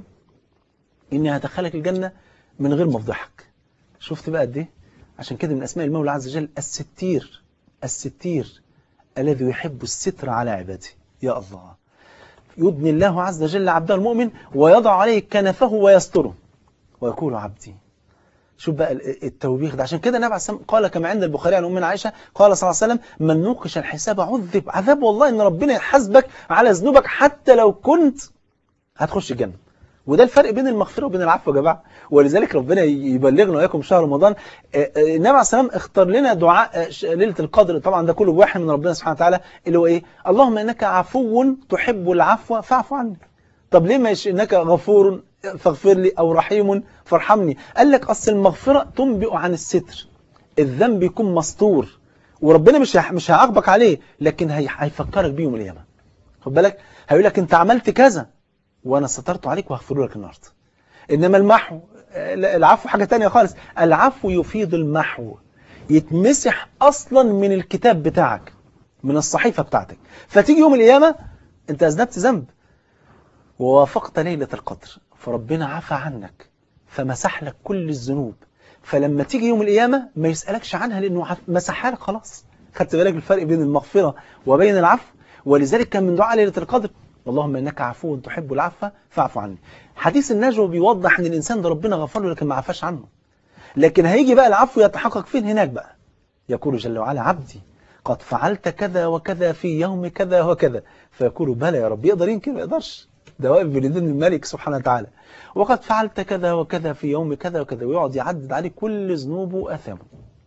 إني هدخلك الجنة من غير ما افضحك شفت بقى قد ايه عشان كده من أسماء المولى عز وجل الستير الستير الذي يحب الستر على عباده يا الله يدني الله عز وجل عبده المؤمن ويضع عليه كنفه ويستره ويقول عبدي شوف بقى التوبيخ ده عشان كده النبي عليه الصلاه قال كما عند البخاري عن امنا عائشه قال صلى الله عليه وسلم من نوقش الحساب عذب عذاب والله ان ربنا يحاسبك على ذنوبك حتى لو كنت هتخش الجنه وده الفرق بين المغفرة وبين العفو يا جماعة ولذلك ربنا يبلغنا وإياكم شهر رمضان النبي عليه السلام اختار لنا دعاء ليلة القدر طبعا ده كله بواحد من ربنا سبحانه وتعالى اللي هو إيه اللهم إنك عفو تحب العفو فاعف عني طب ليه مش إنك غفور فاغفر لي أو رحيم فارحمني قال لك أصل المغفرة تنبئ عن الستر الذنب يكون مستور وربنا مش مش هيعاقبك عليه لكن هيفكرك بيه يوم القيامة خد بالك هيقول لك أنت عملت كذا وانا سترت عليك وهغفر لك النهارده انما المحو العفو حاجة تانية خالص العفو يفيد المحو يتمسح اصلا من الكتاب بتاعك من الصحيفة بتاعتك فتيجي يوم القيامة انت اذنبت ذنب ووافقت ليلة القدر فربنا عفى عنك فمسح لك كل الذنوب فلما تيجي يوم القيامة ما يسألكش عنها لانه مسحها لك خلاص خدت بالك الفرق بين المغفرة وبين العفو ولذلك كان من دعاء ليلة القدر اللهم انك عفو تحب العفو فاعف عني حديث النجوى بيوضح ان الانسان ده ربنا غفر له لكن ما عفاش عنه لكن هيجي بقى العفو يتحقق فين هناك بقى يقول جل وعلا عبدي قد فعلت كذا وكذا في يوم كذا وكذا فيقول بلى يا رب يقدر يمكن ما يقدرش ده واقف بين ايدين الملك سبحانه وتعالى وقد فعلت كذا وكذا في يوم كذا وكذا ويقعد يعدد عليه كل ذنوبه واثامه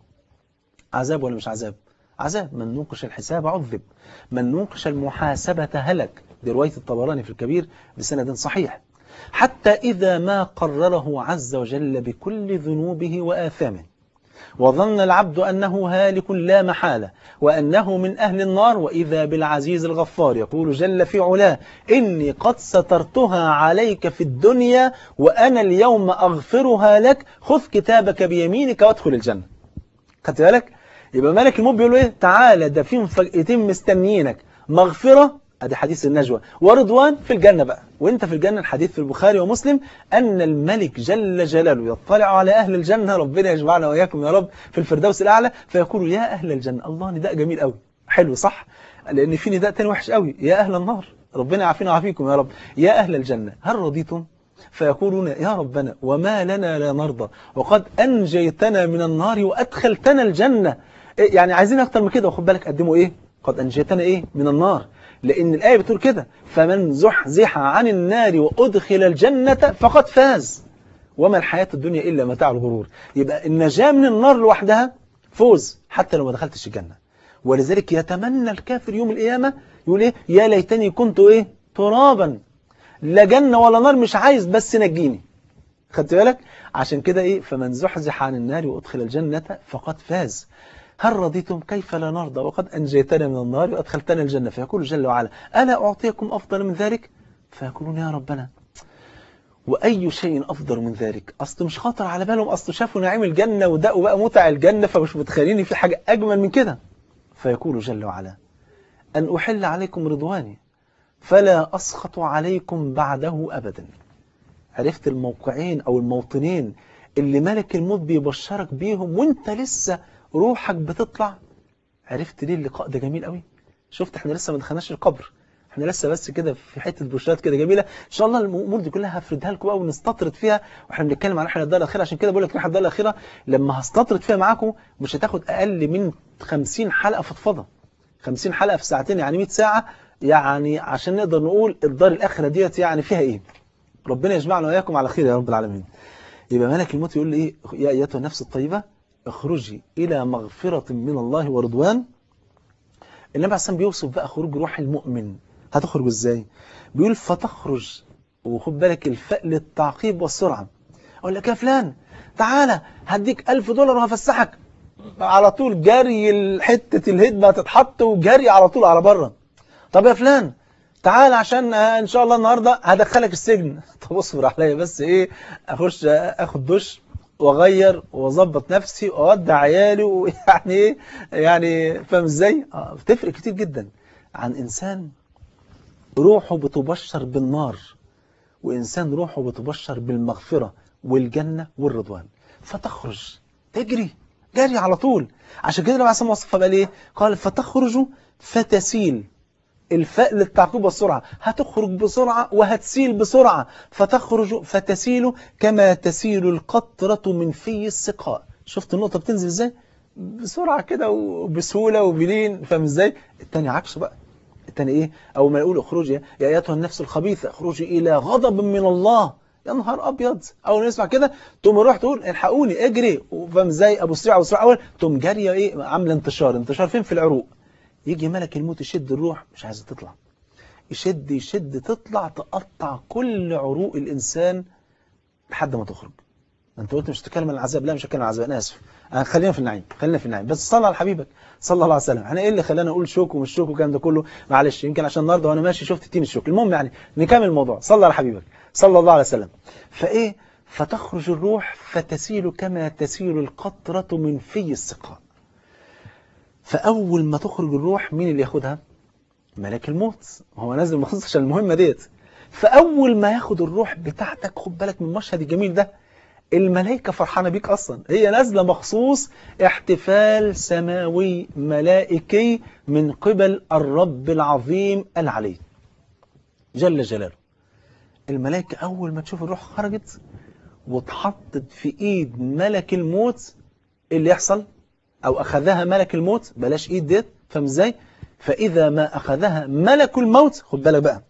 عذاب ولا مش عذاب عذاب من نوقش الحساب عذب من نوقش المحاسبة هلك دي رواية الطبراني في الكبير بسند صحيح حتى إذا ما قرره عز وجل بكل ذنوبه وآثامه وظن العبد أنه هالك لا محالة وأنه من أهل النار وإذا بالعزيز الغفار يقول جل في علاه إني قد سترتها عليك في الدنيا وأنا اليوم أغفرها لك خذ كتابك بيمينك وادخل الجنة خدت بالك يبقى ملك الموت بيقول ايه تعالى ده في مفاجأتين مستنيينك مغفرة ادي حديث النجوى ورضوان في الجنة بقى وانت في الجنة الحديث في البخاري ومسلم أن الملك جل جلاله يطلع على أهل الجنة ربنا يجمعنا وإياكم يا رب في الفردوس الأعلى فيقول يا أهل الجنة الله نداء جميل قوي حلو صح لأن في نداء تاني وحش قوي يا أهل النار ربنا يعافينا ويعافيكم يا رب يا أهل الجنة هل رضيتم فيقولون يا ربنا وما لنا لا نرضى وقد أنجيتنا من النار وأدخلتنا الجنة يعني عايزين أكتر من كده وخد بالك قدموا إيه قد أنجيتنا إيه من النار لأن الآية بتقول كده فمن زحزح عن النار وأدخل الجنة فقد فاز وما الحياة الدنيا إلا متاع الغرور يبقى النجاة من النار لوحدها فوز حتى لو ما دخلتش الجنة ولذلك يتمنى الكافر يوم القيامة يقول إيه يا ليتني كنت إيه ترابا لا جنة ولا نار مش عايز بس نجيني خدت بالك عشان كده إيه فمن زحزح عن النار وأدخل الجنة فقد فاز هل رضيتم كيف لا نرضى وقد أنجيتنا من النار وأدخلتنا الجنة فيقول جل وعلا ألا أعطيكم أفضل من ذلك فيقولون يا ربنا وأي شيء أفضل من ذلك أصل مش خاطر على بالهم أصل شافوا نعيم الجنة ودقوا بقى متع الجنة فمش متخيلين في حاجة أجمل من كده فيقول جل وعلا أن أحل عليكم رضواني فلا أسخط عليكم بعده أبدا عرفت الموقعين أو الموطنين اللي ملك الموت بيبشرك بيهم وانت لسه روحك بتطلع عرفت ليه اللقاء ده جميل قوي شفت احنا لسه ما دخلناش القبر احنا لسه بس كده في حته بشرات كده جميله ان شاء الله الامور دي كلها هفردها لكم بقى ونستطرد فيها واحنا بنتكلم عن رحله الدار الاخيره عشان كده بقول لك رحله الدار الاخيره لما هستطرد فيها معاكم مش هتاخد اقل من 50 حلقه فضفضه 50 حلقه في ساعتين يعني 100 ساعه يعني عشان نقدر نقول الدار الاخره ديت يعني فيها ايه ربنا يجمعنا واياكم على خير يا رب العالمين يبقى ملك الموت يقول لي ايه يا ايتها النفس الطيبه اخرجي الى مغفره من الله ورضوان النبي عليه الصلاه بيوصف بقى خروج روح المؤمن هتخرج ازاي بيقول فتخرج وخد بالك الفاء للتعقيب والسرعه اقول لك يا فلان تعالى هديك ألف دولار وهفسحك على طول جري حته الهدمه هتتحط وجري على طول على بره طب يا فلان تعال عشان ان شاء الله النهارده هدخلك السجن طب اصبر عليا بس ايه اخش اخد دش واغير واظبط نفسي واودع عيالي ويعني ايه يعني فاهم ازاي اه بتفرق كتير جدا عن انسان روحه بتبشر بالنار وانسان روحه بتبشر بالمغفره والجنه والرضوان فتخرج تجري جري على طول عشان كده النبي عليه الصلاه والسلام قال ايه قال فتخرج فتسيل الفاء للتعقيب والسرعة هتخرج بسرعة وهتسيل بسرعة فتخرج فتسيل كما تسيل القطرة من في السقاء شفت النقطة بتنزل ازاي بسرعة كده وبسهولة وبلين فاهم ازاي التاني عكسه بقى التاني ايه اول ما يقول اخرجي يا ايتها النفس الخبيثة اخرجي الى غضب من الله يا نهار ابيض اول ما نسمع كده تقوم نروح تقول الحقوني اجري فاهم ازاي ابو سريع ابو سريع اول تقوم جاريه ايه عامله انتشار انتشار فين في العروق يجي ملك الموت يشد الروح مش عايزه تطلع يشد يشد تطلع تقطع كل عروق الانسان لحد ما تخرج انت قلت مش هتتكلم عن العذاب لا مش هتكلم عن العذاب انا اسف أنا خلينا في النعيم خلينا في النعيم بس صلى على حبيبك صلى الله عليه وسلم احنا ايه اللي خلانا اقول شوك ومش شوك والكلام ده كله معلش يمكن عشان النهارده وانا ماشي شفت تين الشوك المهم يعني نكمل الموضوع صلى على حبيبك صلى الله عليه وسلم فايه فتخرج الروح فتسيل كما تسيل القطرة من في السقاء فأول ما تخرج الروح مين اللي ياخدها ملك الموت هو نازل مخصوص عشان المهمة ديت فأول ما ياخد الروح بتاعتك خد بالك من المشهد الجميل ده الملائكة فرحانة بيك أصلا هي نازلة مخصوص احتفال سماوي ملائكي من قبل الرب العظيم العلي جل جلاله الملائكة أول ما تشوف الروح خرجت واتحطت في إيد ملك الموت اللي يحصل أو أخذها ملك الموت بلاش إيد ديت فاهم إزاي فإذا ما أخذها ملك الموت خد بالك بقى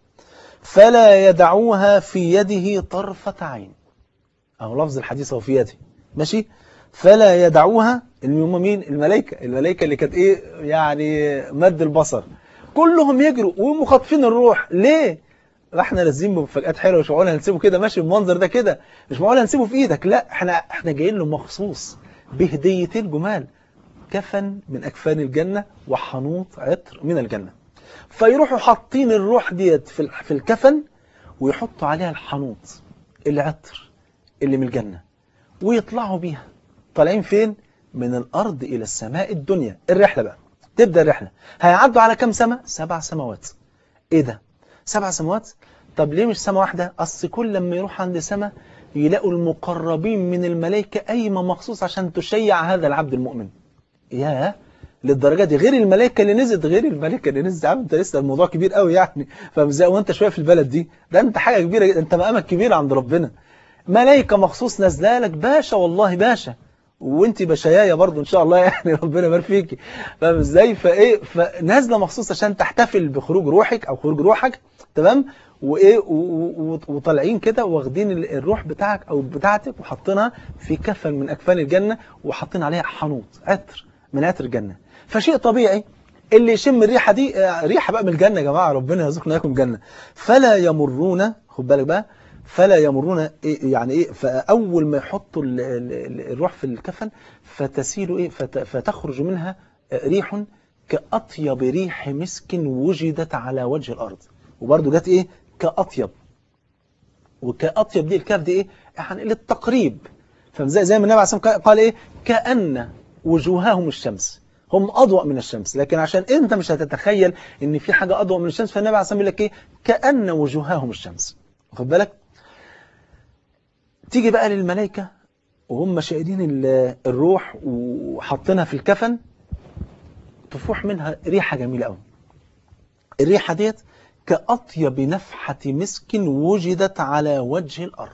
فلا يدعوها في يده طرفة عين أو لفظ الحديث هو في يده ماشي فلا يدعوها اللي هم مين الملائكة الملائكة اللي كانت إيه يعني مد البصر كلهم يجروا ومخاطفين الروح ليه احنا لازم بمفاجآت حلوه مش معقول هنسيبه كده ماشي بالمنظر ده كده مش معقول هنسيبه في ايدك لا احنا احنا جايين له مخصوص بهديتين جمال كفن من اكفان الجنه وحنوط عطر من الجنه فيروحوا حاطين الروح ديت في في الكفن ويحطوا عليها الحنوط العطر اللي من الجنه ويطلعوا بيها طالعين فين من الارض الى السماء الدنيا الرحله بقى تبدا الرحله هيعدوا على كام سماء سبع سماوات ايه ده سبع سماوات طب ليه مش سماء واحدة أصل كل لما يروح عند سماء يلاقوا المقربين من الملائكة قايمة مخصوص عشان تشيع هذا العبد المؤمن ياه للدرجة دي غير الملائكة اللي نزلت غير الملائكة اللي نزلت عم انت لسه الموضوع كبير قوي يعني فازاي وانت شوية في البلد دي ده انت حاجة كبيرة جدا انت مقامك كبير عند ربنا ملائكة مخصوص نازله لك باشا والله باشا وانت بشايايه برضو ان شاء الله يعني ربنا يبارك فيكي فاهم ازاي فايه فنازله مخصوص عشان تحتفل بخروج روحك او خروج روحك تمام وايه وطالعين كده واخدين الروح بتاعك او بتاعتك وحاطينها في كفن من اكفان الجنه وحاطين عليها حنوط عطر من عطر الجنه فشيء طبيعي اللي يشم الريحه دي ريحه بقى من الجنه يا جماعه ربنا يرزقنا اياكم جنه فلا يمرون خد بالك بقى فلا يمرون إيه يعني ايه فاول ما يحطوا الروح في الكفن فتسيل ايه فتخرج منها ريح كاطيب ريح مسك وجدت على وجه الارض وبرده جت ايه كأطيب وكأطيب دي الكاف دي ايه يعني للتقريب فزي زي ما النبي عليه الصلاه والسلام قال ايه كأن وجوههم الشمس هم أضوأ من الشمس لكن عشان انت مش هتتخيل ان في حاجة أضوأ من الشمس فالنبي عليه الصلاه والسلام يقول لك ايه كأن وجوههم الشمس واخد بالك تيجي بقى للملائكة وهم شايلين الروح وحاطينها في الكفن تفوح منها ريحة جميلة قوي الريحة ديت كأطيب نفحة مسك وجدت على وجه الأرض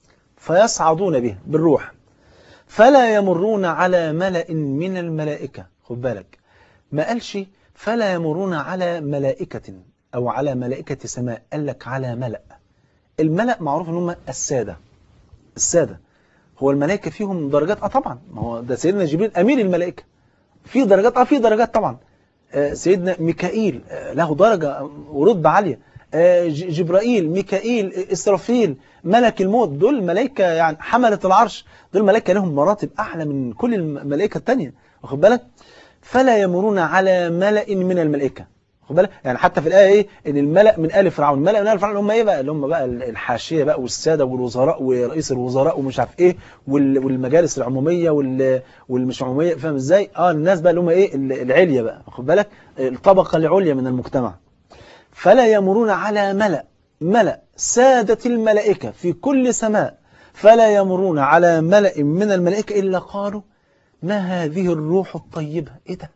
فيصعدون به بالروح فلا يمرون على ملأ من الملائكة خد بالك ما قالش فلا يمرون على ملائكة أو على ملائكة سماء قال لك على ملأ الملأ معروف ان هم السادة السادة هو الملائكة فيهم درجات اه طبعا ما هو ده سيدنا جبريل أمير الملائكة في درجات اه في درجات طبعا آه سيدنا ميكائيل آه له درجة ورتبة عالية آه جبرائيل ميكائيل إسرافيل ملك الموت دول ملائكة يعني حملة العرش دول ملائكة لهم مراتب أعلى من كل الملائكة التانية واخد بالك فلا يمرون على ملأ من الملائكة خد بالك يعني حتى في الآية إيه إن الملأ من آل فرعون الملأ من آل فرعون هم إيه بقى اللي هم بقى الحاشية بقى والسادة والوزراء ورئيس الوزراء ومش عارف إيه والمجالس العمومية والمش عمومية فاهم إزاي آه الناس بقى اللي هم إيه العليا بقى خد بالك الطبقة العليا من المجتمع فلا يمرون على ملأ ملأ سادة الملائكة في كل سماء فلا يمرون على ملأ من الملائكة إلا قالوا ما هذه الروح الطيبة إيه ده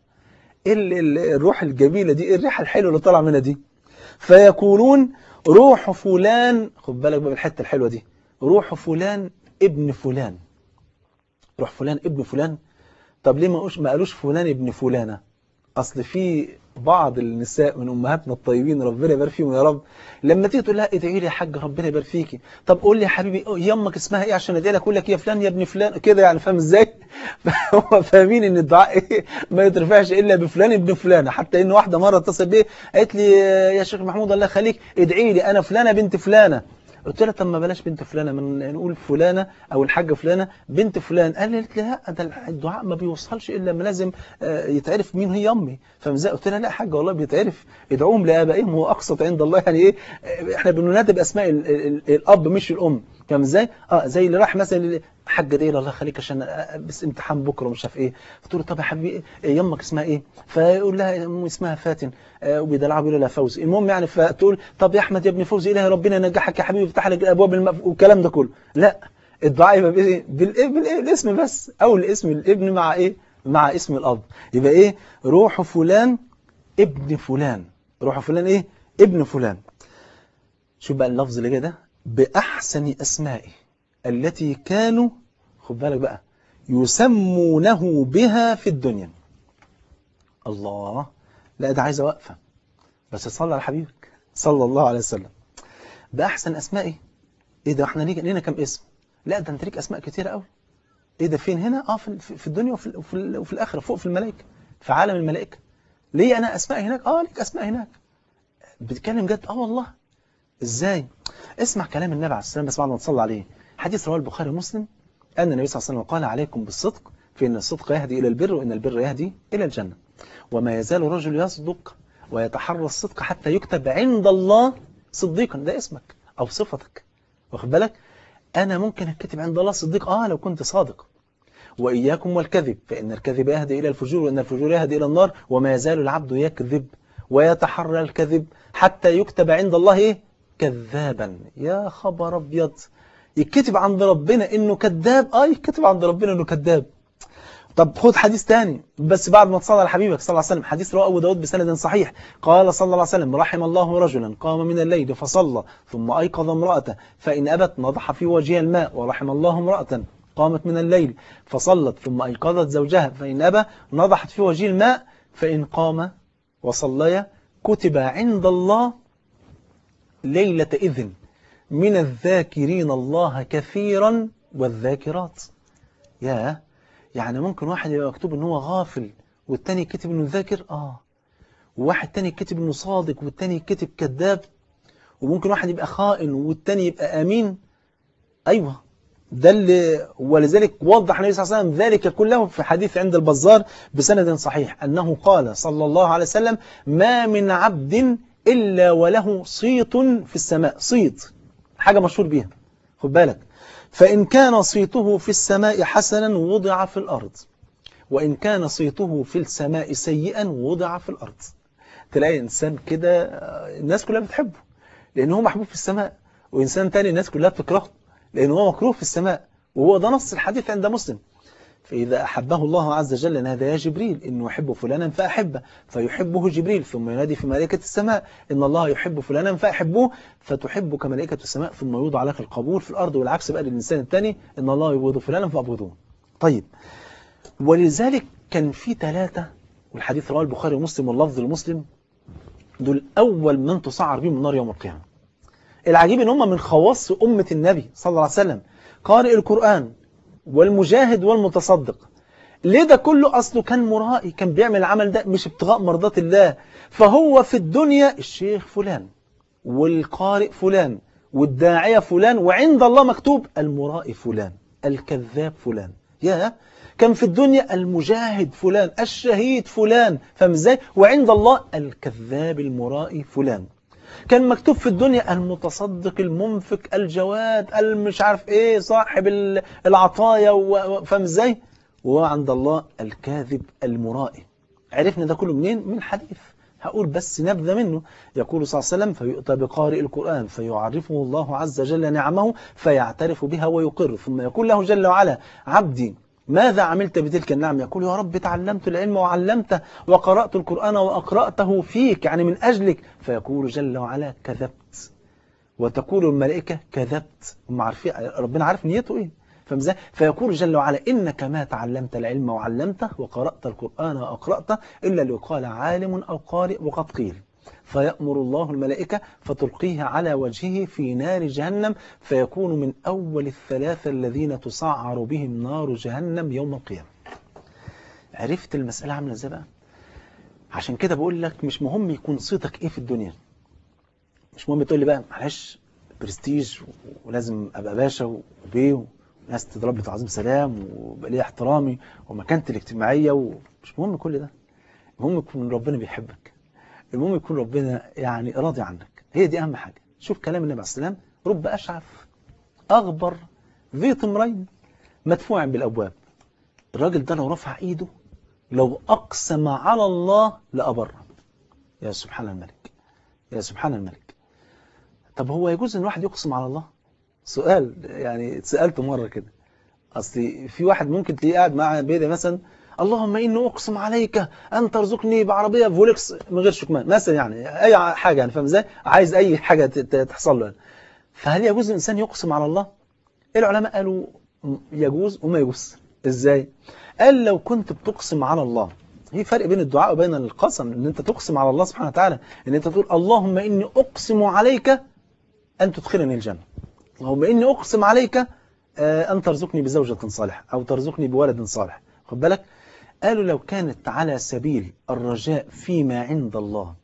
إيه الروح الجميلة دي إيه الريحة الحلوة اللي طالعه منها دي فيقولون روح فلان خد بالك بقى بالحتة الحلوة دي روح فلان ابن فلان روح فلان ابن فلان طب ليه ما ما قالوش فلان ابن فلانة أصل في بعض النساء من أمهاتنا الطيبين ربنا يبارك فيهم يا رب لما تيجي تقول لها ادعي لي يا حاج ربنا يبارك فيكي طب قول لي يا حبيبي يمك اسمها ايه عشان ادعي لك اقول لك يا فلان يا ابن فلان كده يعني فاهم ازاي هم فاهمين ان الدعاء ايه ما يترفعش الا بفلان ابن فلانه حتى ان واحده مره اتصل بيه قالت لي يا شيخ محمود الله يخليك ادعي لي انا فلانه بنت فلانه قلت لها طب ما بلاش بنت فلانه من نقول فلانه او الحاجه فلانه بنت فلان قال لي لا ده الدعاء ما بيوصلش الا لما لازم يتعرف مين هي امي فمزاي قلت لها لا حاجه والله بيتعرف ادعوهم لابائهم هو اقسط عند الله يعني ايه احنا بننادي باسماء ال ال الاب مش الام فاهم ازاي اه زي اللي راح مثلا حاجه دي الله يخليك عشان بس امتحان بكره ومش عارف ايه قلت له طب يا حبيبي يمك اسمها ايه فيقول لها امي اسمها فاتن آه وبيدلعها بيقول لها فوزي المهم يعني فتقول طب يا احمد يا ابن فوزي الهي ربنا ينجحك يا حبيبي يفتح لك الابواب المف... والكلام ده كله لا الدعاء يبقى بايه بالايه بالايه الاسم بس او الاسم الابن مع ايه مع اسم الاب يبقى ايه روح فلان ابن فلان روح فلان ايه ابن فلان شوف بقى اللفظ اللي جاي ده باحسن اسمائه التي كانوا خد بالك بقى يسمونه بها في الدنيا الله لا ده عايزه وقفه بس صلى على حبيبك صلى الله عليه وسلم باحسن اسمائه ايه ده احنا لينا كام اسم لا ده انت ليك اسماء كتيره قوي ايه ده فين هنا اه في, في الدنيا وفي, وفي, وفي الاخره فوق في الملائكه في عالم الملائكه ليه انا اسماء هناك اه ليك اسماء هناك بتتكلم جد اه والله ازاي اسمع كلام النبي عليه السلام بس بعد ما تصلي عليه حديث رواه البخاري ومسلم أن النبي صلى الله عليه وسلم قال عليكم بالصدق فإن الصدق يهدي إلى البر وإن البر يهدي إلى الجنة وما يزال الرجل يصدق ويتحرى الصدق حتى يكتب عند الله صديقا ده اسمك أو صفتك واخد بالك أنا ممكن أكتب عند الله صديق آه لو كنت صادق وإياكم والكذب فإن الكذب يهدي إلى الفجور وإن الفجور يهدي إلى النار وما يزال العبد يكذب ويتحرى الكذب حتى يكتب عند الله إيه؟ كذابا يا خبر أبيض يتكتب عند ربنا انه كذاب اه يتكتب عند ربنا انه كذاب طب خد حديث تاني بس بعد ما تصلى على حبيبك صلى الله عليه وسلم حديث رواه ابو داود بسند صحيح قال صلى الله عليه وسلم رحم الله رجلا قام من الليل فصلى ثم ايقظ امراته فان ابت نضح في وجهها الماء ورحم الله امراه قامت من الليل فصلت ثم ايقظت زوجها فان ابى نضحت في وجهه الماء فان قام وصليا كتب عند الله ليله اذن من الذاكرين الله كثيرا والذاكرات يا يعني ممكن واحد يبقى مكتوب ان هو غافل والتاني يكتب انه ذاكر اه وواحد تاني يكتب انه صادق والتاني يكتب كذاب وممكن واحد يبقى خائن والتاني يبقى امين ايوه ده اللي ولذلك وضح النبي صلى الله عليه وسلم ذلك كله في حديث عند البزار بسند صحيح انه قال صلى الله عليه وسلم ما من عبد إلا وله صيت في السماء صيت حاجة مشهور بيها خد بالك فإن كان صيته في السماء حسنا وضع في الأرض وإن كان صيته في السماء سيئا وضع في الأرض تلاقي إنسان كده الناس كلها بتحبه لأن هو محبوب في السماء وإنسان تاني الناس كلها بتكرهه لأن هو مكروه في السماء وهو ده نص الحديث عند مسلم فإذا أحبه الله عز وجل نادى يا جبريل إنه يحب فلانا فأحبه فيحبه جبريل ثم ينادي في ملائكة السماء إن الله يحب فلانا فأحبوه فتحبك ملائكة السماء ثم يوضع لك القبول في الأرض والعكس بقى للإنسان الثاني إن الله يبغض فلانا فأبغضوه طيب ولذلك كان في ثلاثة والحديث رواه البخاري ومسلم واللفظ المسلم دول أول من تصعر بهم النار يوم القيامة العجيب إن هم من خواص أمة النبي صلى الله عليه وسلم قارئ القرآن والمجاهد والمتصدق ليه ده كله أصله كان مرائي كان بيعمل العمل ده مش ابتغاء مرضات الله فهو في الدنيا الشيخ فلان والقارئ فلان والداعية فلان وعند الله مكتوب المرائي فلان الكذاب فلان يا كان في الدنيا المجاهد فلان الشهيد فلان فاهم ازاي وعند الله الكذاب المرائي فلان كان مكتوب في الدنيا المتصدق المنفق الجواد المش عارف ايه صاحب العطايا فاهم ازاي وعند الله الكاذب المرائي عرفنا ده كله منين من حديث هقول بس نبذة منه يقول صلى الله عليه وسلم فيؤتى بقارئ القرآن فيعرفه الله عز وجل نعمه فيعترف بها ويقر ثم يقول له جل وعلا عبدي ماذا عملت بتلك النعم يقول يا رب تعلمت العلم وعلمته وقرأت القرآن وأقرأته فيك يعني من أجلك فيقول جل وعلا كذبت وتقول الملائكة كذبت هم عارفين ربنا عارف نيته إيه فمزا فيقول جل وعلا إنك ما تعلمت العلم وعلمته وقرأت القرآن وأقرأته إلا ليقال عالم أو قارئ وقد قيل فيأمر الله الملائكة فتلقيه على وجهه في نار جهنم فيكون من أول الثلاثة الذين تسعر بهم نار جهنم يوم القيامة عرفت المسألة عاملة ازاي بقى عشان كده بقول لك مش مهم يكون صيتك ايه في الدنيا مش مهم تقول لي بقى معلش برستيج ولازم ابقى باشا وبيه وناس تضرب لي تعظيم سلام ويبقى لي احترامي ومكانتي الاجتماعيه ومش مهم كل ده المهم يكون ربنا بيحبك المهم يكون ربنا يعني راضي عنك هي دي أهم حاجة شوف كلام النبي عليه السلام رب أشعث أغبر ذي طمرين مدفوع بالأبواب الراجل ده لو رفع إيده لو أقسم على الله لأبر يا سبحان الملك يا سبحان الملك طب هو يجوز ان الواحد يقسم على الله سؤال يعني سألته مرة كده أصل في واحد ممكن تلاقيه قاعد مع بيدي مثلا اللهم إني أقسم عليك أن ترزقني بعربية فولكس من غير شكمان مثلا يعني أي حاجة يعني فاهم ازاي عايز أي حاجة تحصل له فهل يجوز الإنسان يقسم على الله العلماء قالوا يجوز وما يجوز إزاي قال لو كنت بتقسم على الله في فرق بين الدعاء وبين القسم ان انت تقسم على الله سبحانه وتعالى ان انت تقول اللهم اني اقسم عليك ان تدخلني الجنه اللهم اني اقسم عليك ان ترزقني بزوجه صالحه او ترزقني بولد صالح خد بالك قالوا لو كانت على سبيل الرجاء فيما عند الله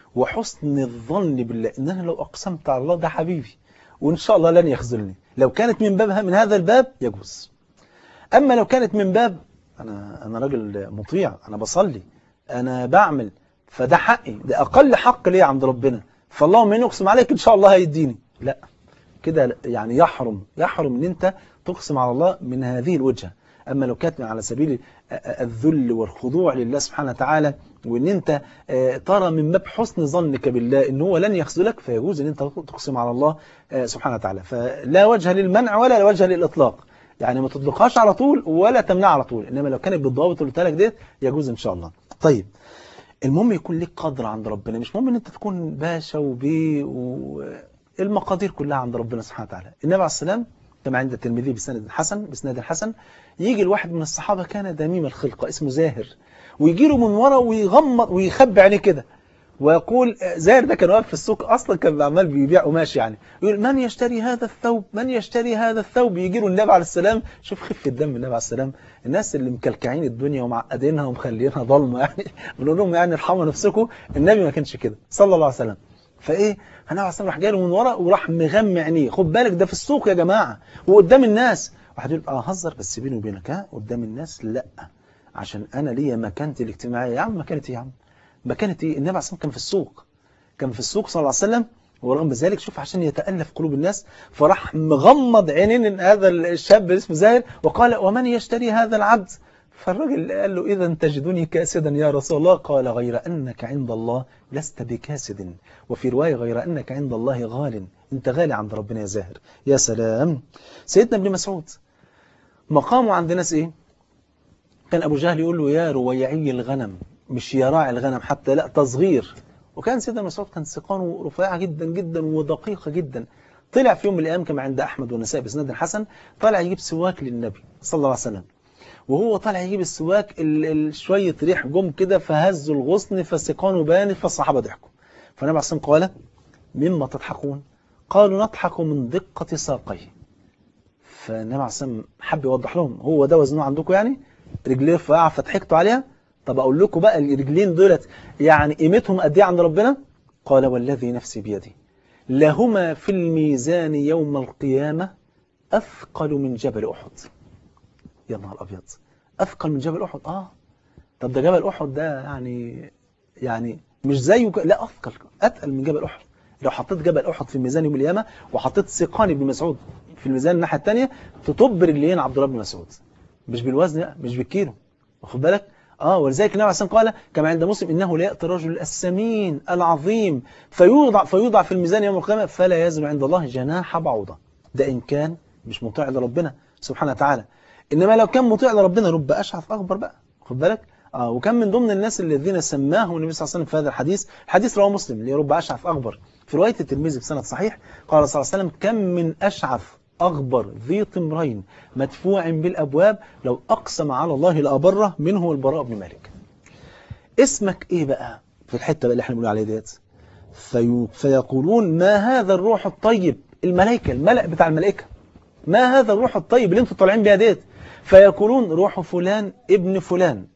وحسن الظن بالله ان انا لو اقسمت على الله ده حبيبي وان شاء الله لن يخذلني لو كانت من بابها من هذا الباب يجوز اما لو كانت من باب أنا أنا راجل مطيع أنا بصلي أنا بعمل فده حقي ده أقل حق ليه عند ربنا فاللهم إني أقسم عليك إن شاء الله هيديني لا كده يعني يحرم يحرم إن أنت تقسم على الله من هذه الوجهة أما لو كانت على سبيل الذل والخضوع لله سبحانه وتعالى وإن أنت ترى من باب حسن ظنك بالله إن هو لن يخذلك فيجوز إن أنت تقسم على الله سبحانه وتعالى فلا وجه للمنع ولا وجه للإطلاق يعني ما تطلقهاش على طول ولا تمنع على طول انما لو كانت بالضوابط اللي قلت لك ديت يجوز ان شاء الله طيب المهم يكون ليك قدر عند ربنا مش مهم ان انت تكون باشا وبي والمقادير كلها عند ربنا سبحانه وتعالى النبي عليه السلام كما عند الترمذي بسند حسن بسند الحسن يجي الواحد من الصحابه كان دميم الخلقه اسمه زاهر ويجي له من ورا ويغمض ويخبي عينيه كده ويقول زاهر ده كان واقف في السوق اصلا كان عمال بيبيع قماش يعني يقول من يشتري هذا الثوب من يشتري هذا الثوب يجي له النبي عليه السلام شوف خفه دم النبي عليه السلام الناس اللي مكلكعين الدنيا ومعقدينها ومخلينها ضلمه يعني بنقول لهم يعني ارحموا نفسكم النبي ما كانش كده صلى الله عليه وسلم فايه النبي عليه السلام راح جاي له من ورا وراح مغمى عينيه خد بالك ده في السوق يا جماعه وقدام الناس واحد يقول اه هزر بس بيني وبينك ها قدام الناس لا عشان انا ليا مكانتي الاجتماعيه يا عم مكانتي يا عم مكانتي النبي عليه الصلاه كان في السوق كان في السوق صلى الله عليه وسلم ورغم ذلك شوف عشان يتألف قلوب الناس فراح مغمض عينين هذا الشاب اسمه زاهر وقال ومن يشتري هذا العبد فالراجل قال له إذا تجدني كاسدا يا رسول الله قال غير أنك عند الله لست بكاسد وفي رواية غير أنك عند الله غال أنت غالي عند ربنا يا زاهر يا سلام سيدنا ابن مسعود مقامه عند ناس إيه كان أبو جهل يقول له يا رويعي الغنم مش يا راعي الغنم حتى لا تصغير وكان سيدنا مسعود كان سقانه رفيعة جدا جدا ودقيقة جدا طلع في يوم من الأيام كما عند أحمد والنساء بسناد الحسن طلع يجيب سواك للنبي صلى الله عليه وسلم وهو طالع يجيب السواك شوية ريح جم كده فهزوا الغصن فسقانه بانت فالصحابة ضحكوا فالنبي عليه الصلاة قال مما تضحكون قالوا نضحك من دقة ساقيه فالنبي عليه الصلاة حب يوضح لهم هو ده وزنه عندكم يعني رجليه رفيعة فضحكتوا عليها طب أقول لكم بقى الرجلين دولت يعني قيمتهم قد ايه عند ربنا قال والذي نفسي بيدي لهما في الميزان يوم القيامة أثقل من جبل أحد يا نهار أبيض أثقل من جبل أحد آه طب ده جبل أحد ده يعني يعني مش زيه لا أثقل أثقل من جبل أحد لو حطيت جبل أحد في الميزان يوم القيامة وحطيت سيقان بن مسعود في الميزان الناحية الثانية تطب رجلين عبد الله بن مسعود مش بالوزن مش بالكيلو واخد بالك اه ولذلك النبي عليه الصلاه قال كما عند مسلم انه لا ياتي الرجل السمين العظيم فيوضع فيوضع في الميزان يوم القيامه فلا يزن عند الله جناح بعوضه ده ان كان مش مطيع لربنا سبحانه وتعالى انما لو كان مطيع لربنا رب اشعث اخبر بقى خد بالك اه وكان من ضمن الناس الذين سماهم النبي صلى الله عليه وسلم في هذا الحديث حديث رواه مسلم اللي رب اشعث اخبر في روايه الترمذي بسند صحيح قال صلى الله عليه وسلم كم من اشعث أغبر ذي طمرين مدفوع بالأبواب لو أقسم على الله لأبره منه البراء بن مالك اسمك إيه بقى في الحتة بقى اللي احنا بنقول عليها ديت في فيقولون ما هذا الروح الطيب الملائكة الملأ بتاع الملائكة ما هذا الروح الطيب اللي انتوا طالعين بيها ديت فيقولون روح فلان ابن فلان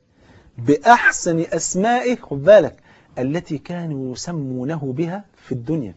بأحسن أسمائه خد بالك التي كانوا يسمونه بها في الدنيا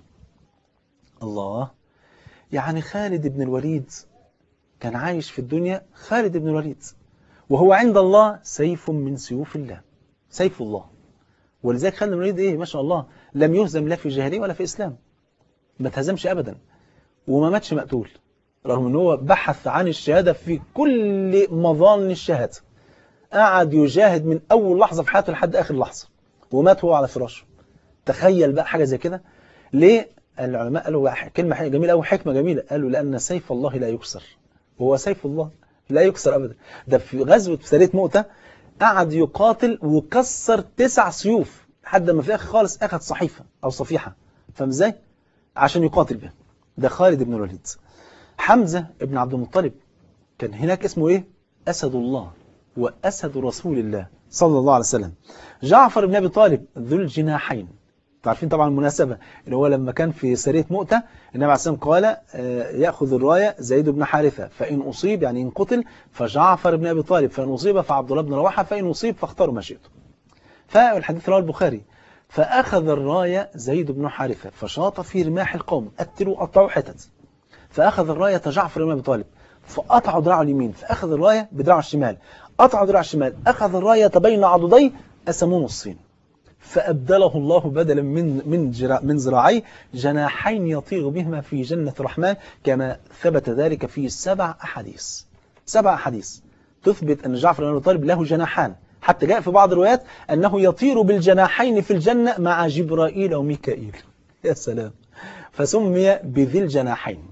الله يعني خالد بن الوليد كان عايش في الدنيا خالد بن الوليد وهو عند الله سيف من سيوف الله سيف الله ولذلك خالد بن الوليد ايه ما شاء الله لم يهزم لا في جاهليه ولا في اسلام ما تهزمش ابدا وما ماتش مقتول رغم ان هو بحث عن الشهاده في كل مظان الشهاده قعد يجاهد من اول لحظه في حياته لحد اخر لحظه ومات هو على فراشه تخيل بقى حاجه زي كده ليه العلماء قالوا كلمة جميلة أو حكمة جميلة قالوا لأن سيف الله لا يكسر وهو سيف الله لا يكسر أبدا ده في غزوة سرية مؤتة قعد يقاتل وكسر تسع سيوف لحد ما في الآخر خالص أخذ صحيفة أو صفيحة فاهم ازاي؟ عشان يقاتل بها ده خالد بن الوليد حمزة بن عبد المطلب كان هناك اسمه إيه؟ أسد الله وأسد رسول الله صلى الله عليه وسلم جعفر بن أبي طالب ذو الجناحين عارفين طبعا المناسبة اللي هو لما كان في سرية مؤتة النبي عليه الصلاة والسلام قال يأخذ الراية زيد بن حارثة فإن أصيب يعني إن قتل فجعفر بن أبي طالب فإن أصيب فعبد الله بن رواحة فإن أصيب فاختاروا ما شئتم فالحديث رواه البخاري فأخذ الراية زيد بن حارثة فشاط في رماح القوم قتلوا قطعوا حتت فأخذ الراية جعفر بن أبي طالب فقطعوا دراعه اليمين فأخذ الراية بدراعه الشمال قطعوا دراعه الشمال أخذ الراية بين عضديه قسموه نصين فأبدله الله بدلا من من من ذراعيه جناحين يطير بهما في جنة الرحمن كما ثبت ذلك في سبع أحاديث سبع أحاديث تثبت أن جعفر بن أبي طالب له جناحان حتى جاء في بعض الروايات أنه يطير بالجناحين في الجنة مع جبرائيل وميكائيل يا سلام فسمي بذي الجناحين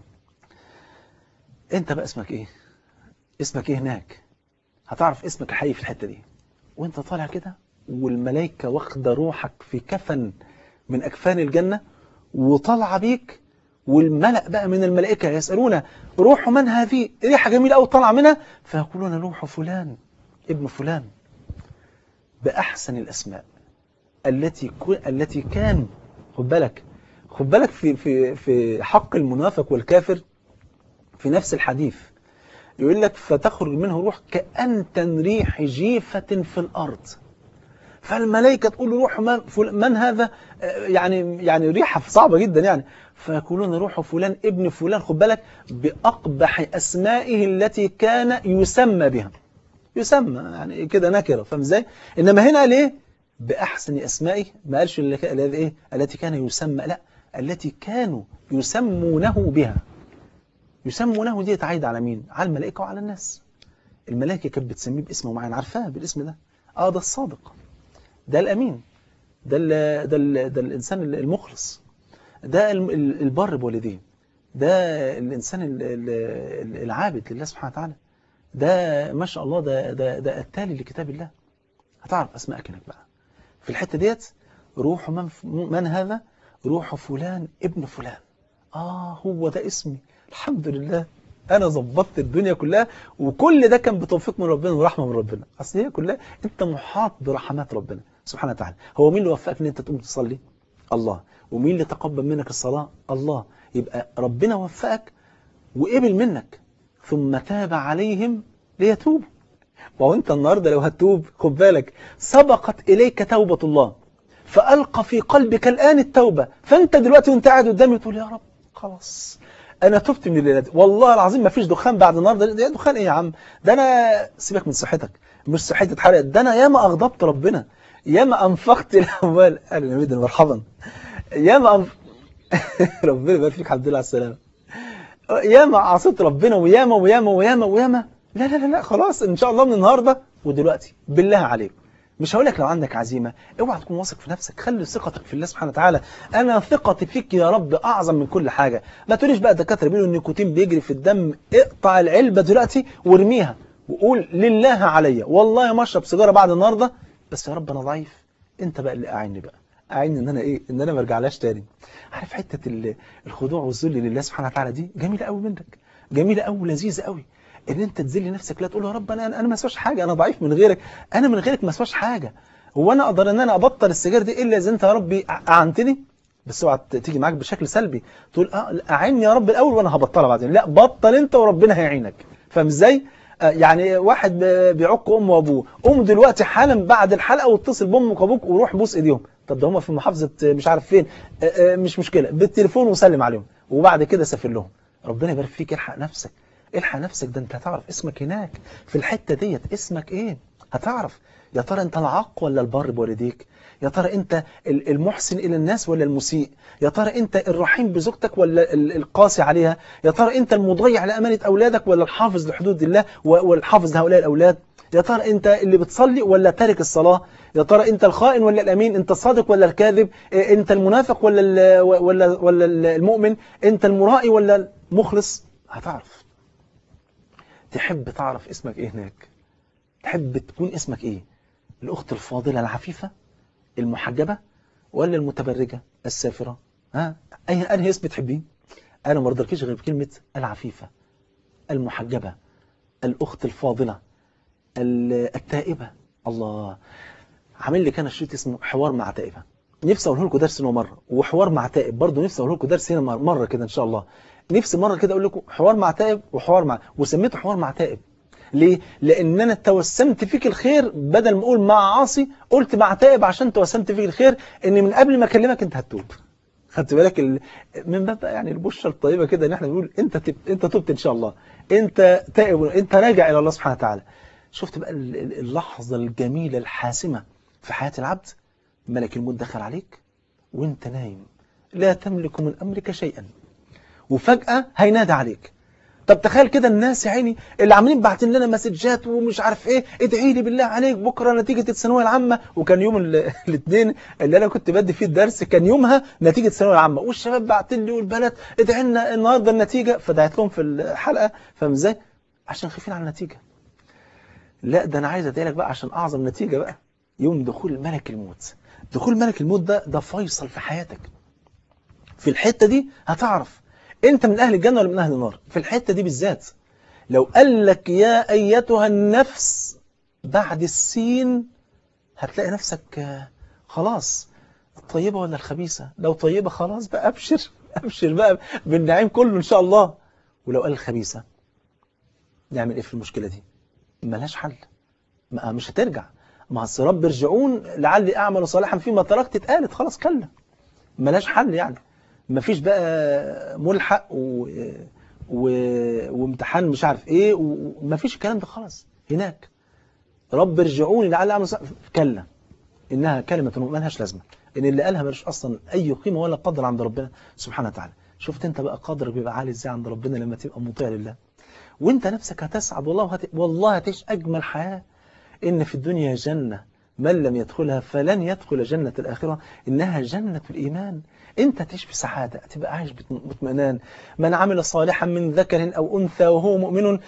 أنت بقى اسمك إيه اسمك إيه هناك هتعرف اسمك الحقيقي في الحتة دي وانت طالع كده والملائكة واخدة روحك في كفن من أكفان الجنة وطالعة بيك والملأ بقى من الملائكة يسألون روح من هذه ريحة جميلة أو طالعة منها فيقولون روح فلان ابن فلان بأحسن الأسماء التي التي كان خد بالك خد بالك في في في حق المنافق والكافر في نفس الحديث يقول لك فتخرج منه روح كأنتن ريح جيفة في الأرض فالملائكة تقول روح من, من هذا يعني يعني ريحة صعبة جدا يعني فيقولون روح فلان ابن فلان خد بالك بأقبح أسمائه التي كان يسمى بها يسمى يعني كده نكرة فاهم ازاي؟ إنما هنا ليه؟ بأحسن أسمائه ما قالش الذي إيه التي كان يسمى لا التي كانوا يسمونه بها يسمونه دي تعيد على مين على الملائكة وعلى الناس الملائكة كانت بتسميه باسم معين عارفاه بالاسم ده اه ده الصادق ده الأمين ده ال ده ال ده الإنسان المخلص ده البر بوالديه ده الإنسان العابد لله سبحانه وتعالى ده ما شاء الله ده ده ده التالي لكتاب الله هتعرف أسماءك هناك بقى في الحتة ديت روح من, من هذا روح فلان ابن فلان آه هو ده اسمي الحمد لله أنا ظبطت الدنيا كلها وكل ده كان بتوفيق من ربنا ورحمة من ربنا أصل هي كلها أنت محاط برحمات ربنا سبحانه وتعالى هو مين اللي وفقك ان أنت تقوم تصلي الله ومين اللي تقبل منك الصلاة الله يبقى ربنا وفقك وقبل منك ثم تاب عليهم ليتوبوا وهو انت النهاردة لو هتوب خد بالك سبقت إليك توبة الله فألقى في قلبك الآن التوبة فأنت دلوقتي وانت قاعد قدامي تقول يا رب خلاص أنا تبت من الليلة دي والله العظيم ما فيش دخان بعد النهاردة ده دخان إيه يا عم ده أنا سيبك من صحتك مش صحتي اتحرقت ده أنا ياما أغضبت ربنا ياما أنفقت الأموال أهلا ميدن مرحبا ياما أنف... ربنا يبارك فيك الحمد لله على السلامة ياما عصيت ربنا وياما وياما وياما وياما لا لا لا لا خلاص ان شاء الله من النهارده ودلوقتي بالله عليك مش هقول لك لو عندك عزيمه اوعى تكون واثق في نفسك خلي ثقتك في الله سبحانه وتعالى انا ثقتي فيك يا رب اعظم من كل حاجه ما تقوليش بقى الدكاتره بيقولوا النيكوتين بيجري في الدم اقطع العلبه دلوقتي وارميها وقول لله عليا والله ما اشرب سيجاره بعد النهارده بس يا رب انا ضعيف انت بقى اللي اعني بقى اعني ان انا ايه ان انا ما ارجعلاش تاني عارف حته الخضوع والذل لله سبحانه وتعالى دي جميله قوي منك جميله قوي ولذيذه قوي ان انت تذل نفسك لا تقول يا رب انا انا ما اسواش حاجه انا ضعيف من غيرك انا من غيرك ما اسواش حاجه هو انا اقدر ان انا ابطل السجاير دي الا اذا انت يا ربي اعنتني بس اوعى تيجي معاك بشكل سلبي تقول اه اعني يا رب الاول وانا هبطلها بعدين لا بطل انت وربنا هيعينك فاهم ازاي آه يعني واحد بيعق امه وابوه قوم دلوقتي حالا بعد الحلقه واتصل بامك وابوك وروح بوس ايديهم طب ده هم في محافظه مش عارف فين آه آه مش مشكله بالتليفون وسلم عليهم وبعد كده سافر لهم ربنا يبارك فيك الحق نفسك الحق نفسك ده انت هتعرف اسمك هناك في الحتة ديت اسمك ايه هتعرف يا ترى انت العاق ولا البر بوالديك يا ترى انت المحسن الى الناس ولا المسيء يا ترى انت الرحيم بزوجتك ولا القاسي عليها يا ترى انت المضيع لأمانة اولادك ولا الحافظ لحدود الله والحافظ لهؤلاء الاولاد يا ترى انت اللي بتصلي ولا تارك الصلاة يا ترى انت الخائن ولا الامين انت الصادق ولا الكاذب انت المنافق ولا ولا ولا المؤمن انت المرائي ولا المخلص هتعرف تحب تعرف اسمك ايه هناك تحب تكون اسمك ايه الاخت الفاضلة العفيفة المحجبة ولا المتبرجة السافرة ها اي انهي اسم تحبين انا ما رضيتكيش غير بكلمة العفيفة المحجبة الاخت الفاضلة التائبة الله عامل لي كان شريط اسمه حوار مع تائبة نفسي اقوله لكم درس هنا مره وحوار مع تائب برضه نفسي اقوله لكم درس هنا مره كده ان شاء الله نفسي مرة كده أقول لكم حوار مع تائب وحوار مع وسميته حوار مع تائب ليه؟ لأن أنا توسمت فيك الخير بدل ما أقول مع عاصي قلت مع تائب عشان توسمت فيك الخير إن من قبل ما أكلمك أنت هتتوب خدت بالك ال... من باب يعني البشرة الطيبة كده إن إحنا بنقول أنت تب... أنت تبت إن شاء الله أنت تائب أنت راجع إلى الله سبحانه وتعالى شفت بقى اللحظة الجميلة الحاسمة في حياة العبد ملك الموت دخل عليك وأنت نايم لا تملك من أمرك شيئا وفجأة هينادى عليك طب تخيل كده الناس يا عيني اللي عاملين باعتين لنا مسجات ومش عارف ايه ادعي لي بالله عليك بكره نتيجه الثانويه العامه وكان يوم الاثنين اللي انا كنت بدي فيه الدرس كان يومها نتيجه الثانويه العامه والشباب باعتين لي والبنات ادعي لنا النهارده النتيجه فدعيت لهم في الحلقه فاهم ازاي عشان خايفين على النتيجه لا ده انا عايز ادعي لك بقى عشان اعظم نتيجه بقى يوم دخول ملك الموت دخول ملك الموت ده ده فيصل في حياتك في الحته دي هتعرف انت من اهل الجنة ولا من اهل النار في الحتة دي بالذات لو قال لك يا ايتها النفس بعد السين هتلاقي نفسك خلاص الطيبة ولا الخبيثة لو طيبة خلاص بقى ابشر ابشر بقى بالنعيم كله ان شاء الله ولو قال الخبيثة نعمل ايه في المشكلة دي ملهاش حل ما مش هترجع مع الصراط ارجعون لعلي اعمل صالحا فيما تركت اتقالت خلاص كلا ملهاش حل يعني مفيش بقى ملحق و... و... وامتحان مش عارف ايه ومفيش الكلام ده خلاص هناك رب ارجعوني لعل اعمل صالحا كلا انها كلمه ما لهاش لازمه ان اللي قالها ملوش اصلا اي قيمه ولا قدر عند ربنا سبحانه وتعالى شفت انت بقى قدرك بيبقى عالي ازاي عند ربنا لما تبقى مطيع لله وانت نفسك هتسعد والله هت... والله هتعيش اجمل حياه ان في الدنيا جنه من لم يدخلها فلن يدخل جنة الآخرة إنها جنة الإيمان أنت تعيش بسعادة تبقى عايش باطمئنان من عمل صالحا من ذكر أو أنثى وهو مؤمن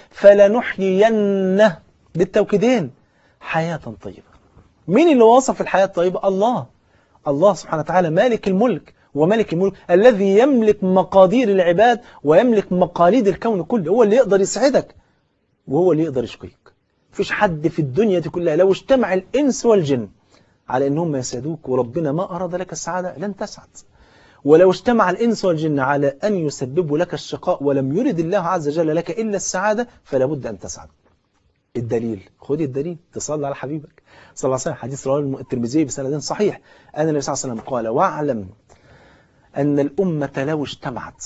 فلنحيينه بالتوكيدين حياة طيبة مين اللي وصف الحياة الطيبة الله الله سبحانه وتعالى مالك الملك وملك الملك الذي يملك مقادير العباد ويملك مقاليد الكون كله هو اللي يقدر يسعدك وهو اللي يقدر يشقيك مفيش حد في الدنيا دي كلها لو اجتمع الإنس والجن على أنهم يسعدوك وربنا ما أراد لك السعادة لن تسعد ولو اجتمع الإنس والجن على أن يسببوا لك الشقاء ولم يرد الله عز وجل لك إلا السعادة فلا بد أن تسعد الدليل خذ الدليل تصلي على حبيبك صلى الله عليه وسلم حديث رواه الترمذي بسند صحيح أن النبي صلى الله عليه وسلم قال واعلم أن الأمة لو اجتمعت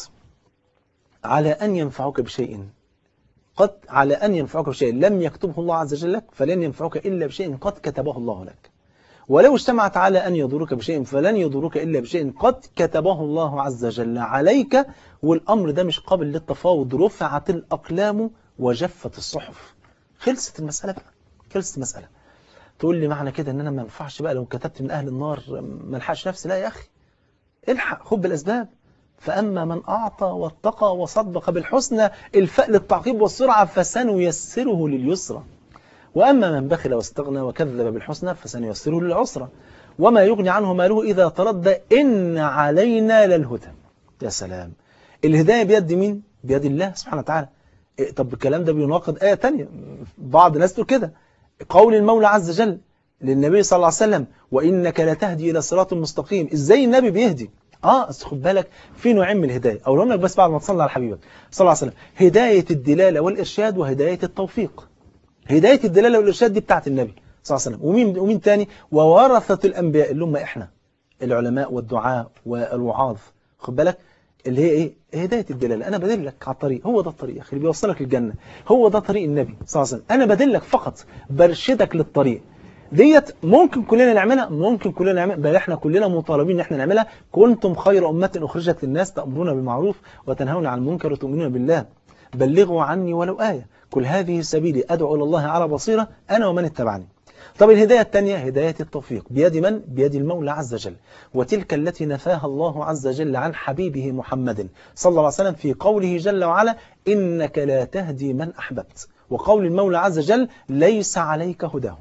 على أن ينفعوك بشيء قد على أن ينفعوك بشيء لم يكتبه الله عز وجل لك فلن ينفعوك إلا بشيء قد كتبه الله لك ولو اجتمعت على أن يضرك بشيء فلن يضرك إلا بشيء قد كتبه الله عز وجل عليك والأمر ده مش قابل للتفاوض رفعت الأقلام وجفت الصحف خلصت المسألة بقى خلصت المسألة تقول لي معنى كده ان انا ما ينفعش بقى لو كتبت من اهل النار ما الحقش نفسي لا يا اخي الحق خد بالاسباب فاما من اعطى واتقى وصدق بالحسنى الفاء للتعقيب والسرعه فسنيسره لليسرى واما من بخل واستغنى وكذب بالحسنى فسنيسره للعسرى وما يغني عنه ماله اذا تردى ان علينا للهدى يا سلام الهدايه بيد مين بيد الله سبحانه وتعالى طب الكلام ده بيناقض آية تانية بعض الناس تقول كده قول المولى عز وجل للنبي صلى الله عليه وسلم وإنك لتهدي إلى صراط مستقيم إزاي النبي بيهدي آه بس خد بالك في نوعين من الهداية أقول لك بس بعد ما تصلي على حبيبك صلى الله عليه وسلم هداية الدلالة والإرشاد وهداية التوفيق هداية الدلالة والإرشاد دي بتاعت النبي صلى الله عليه وسلم ومين, ومين تاني وورثة الأنبياء اللي هم إحنا العلماء والدعاء والوعاظ خد بالك اللي هي ايه هدايه الدلاله انا بدلك على الطريق هو ده الطريق يا اخي اللي بيوصلك للجنه هو ده طريق النبي صلى الله عليه وسلم انا بدلك فقط برشدك للطريق ديت ممكن كلنا نعملها ممكن كلنا نعملها بل احنا كلنا مطالبين ان احنا نعملها كنتم خير امه اخرجت للناس تامرون بالمعروف وتنهون عن المنكر وتؤمنون بالله بلغوا عني ولو ايه كل هذه سبيلي ادعو الى الله على بصيره انا ومن اتبعني طب الهداية الثانية هداية التوفيق بيد من؟ بيد المولى عز وجل وتلك التي نفاها الله عز وجل عن حبيبه محمد صلى الله عليه وسلم في قوله جل وعلا إنك لا تهدي من أحببت وقول المولى عز وجل ليس عليك هداهم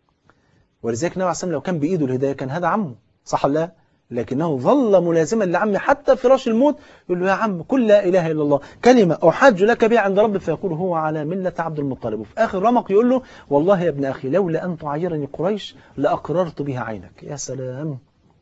ولذلك النبي عليه الصلاة لو كان بإيده الهداية كان هذا عمه صح لا؟ لكنه ظل ملازما لعمه حتى فراش الموت يقول له يا عم كل لا إله إلا الله كلمة أحاج لك بها عند ربك فيقول هو على ملة عبد المطلب وفي آخر رمق يقول له والله يا ابن أخي لولا أن تعيرني قريش لأقررت بها عينك يا سلام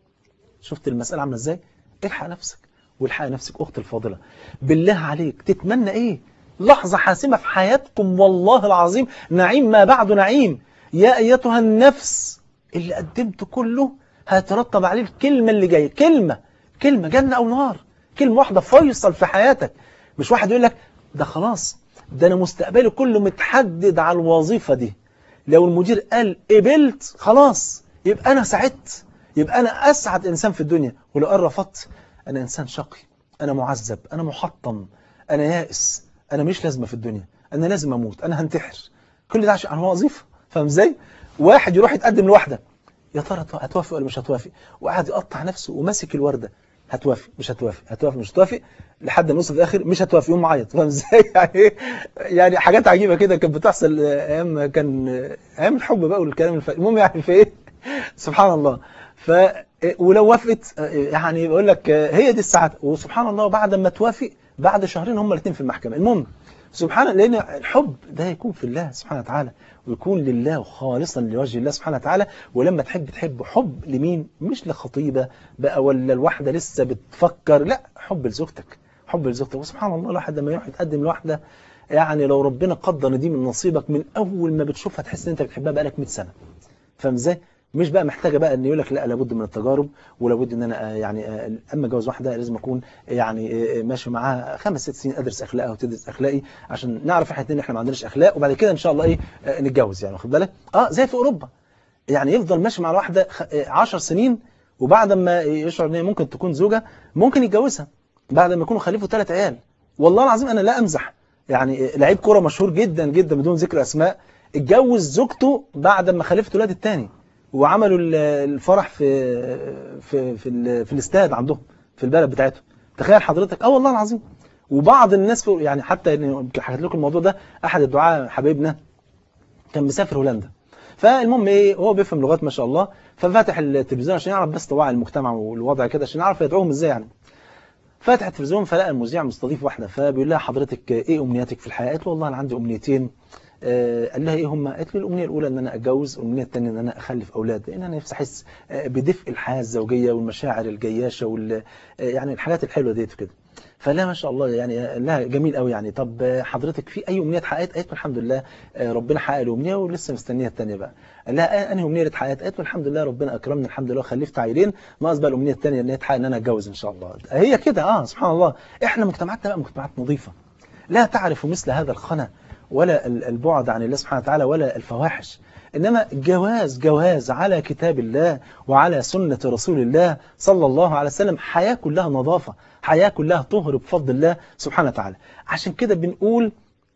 شفت المسألة عاملة إزاي الحق نفسك والحق نفسك أخت الفاضلة بالله عليك تتمنى إيه لحظة حاسمة في حياتكم والله العظيم نعيم ما بعد نعيم يا أيتها النفس اللي قدمت كله هيترتب عليه الكلمة اللي جاية كلمة كلمة جنة أو نار كلمة واحدة فيصل في حياتك مش واحد يقول لك ده خلاص ده أنا مستقبلي كله متحدد على الوظيفة دي لو المدير قال قبلت خلاص يبقى أنا سعدت يبقى أنا أسعد إنسان في الدنيا ولو قال رفضت أنا إنسان شقي أنا معذب أنا محطم أنا يائس أنا مش لازمة في الدنيا أنا لازم أموت أنا هنتحر كل ده عشان وظيفة فاهم إزاي؟ واحد يروح يتقدم لواحدة يا ترى هتوافق ولا مش هتوافق وقعد يقطع نفسه وماسك الوردة هتوافق مش هتوافق هتوافق مش هتوافق لحد ما نوصل في الاخر مش هتوافق يقوم معيط فاهم ازاي يعني يعني حاجات عجيبه كده كانت بتحصل ايام كان ايام الحب بقى والكلام الف... المهم يعني في ايه سبحان الله ف ولو وافقت يعني بقول لك هي دي السعاده وسبحان الله بعد ما توافق بعد شهرين هم الاثنين في المحكمه المهم سبحان الله لان الحب ده يكون في الله سبحانه وتعالى ويكون لله خالصا لوجه الله سبحانه وتعالى ولما تحب تحب حب لمين مش لخطيبة بقى ولا الواحدة لسه بتفكر لا حب لزوجتك حب لزوجتك وسبحان الله الواحد لما يروح يتقدم لواحدة يعني لو ربنا قدر ان دي من نصيبك من اول ما بتشوفها تحس ان انت بتحبها بقالك 100 سنة فاهم ازاي مش بقى محتاجه بقى ان يقول لك لا لابد من التجارب ولابد ان انا يعني اما اتجوز واحده لازم اكون يعني ماشي معاها خمس ست سنين ادرس اخلاقها وتدرس اخلاقي عشان نعرف احنا ان احنا ما عندناش اخلاق وبعد كده ان شاء الله ايه نتجوز يعني واخد بالك اه زي في اوروبا يعني يفضل ماشي مع الواحدة 10 سنين وبعد ما يشعر ان هي ممكن تكون زوجة ممكن يتجوزها بعد ما يكونوا خلفوا ثلاث عيال والله العظيم انا لا امزح يعني لعيب كرة مشهور جدا جدا بدون ذكر اسماء اتجوز زوجته بعد ما خلفت ولاد الثاني وعملوا الفرح في في في, في الاستاد عندهم في البلد بتاعتهم تخيل حضرتك اه والله العظيم وبعض الناس يعني حتى حكيت لكم الموضوع ده احد الدعاء حبيبنا كان مسافر هولندا فالمهم ايه هو بيفهم لغات ما شاء الله ففاتح التلفزيون عشان يعرف بس طباع المجتمع والوضع كده عشان يعرف يدعوهم ازاي يعني فاتح التلفزيون فلقى المذيع مستضيف واحده فبيقول لها حضرتك ايه امنياتك في الحياه قالت له والله انا عندي امنيتين آه قال لها ايه هم قالت له الامنيه الاولى ان انا اتجوز والامنيه الثانيه ان انا اخلف اولاد لان انا نفسي احس بدفء الحياه الزوجيه والمشاعر الجياشه وال يعني الحاجات الحلوه ديت وكده فلا ما شاء الله يعني لا جميل قوي يعني طب حضرتك في اي امنيه اتحققت قالت له الحمد لله ربنا حقق الامنيه ولسه مستنيه الثانيه بقى قال لها انهي امنيه اللي اتحققت قالت له الحمد لله ربنا اكرمني الحمد لله وخلفت عيلين ناقص بقى الامنيه الثانيه ان هي تحقق ان انا اتجوز ان شاء الله هي كده اه سبحان الله احنا مجتمعاتنا بقى مجتمعات نظيفه لا تعرف مثل هذا الخنا ولا البعد عن الله سبحانه وتعالى ولا الفواحش إنما جواز جواز على كتاب الله وعلى سنة رسول الله صلى الله عليه وسلم حياة كلها نظافة حياة كلها طهر بفضل الله سبحانه وتعالى عشان كده بنقول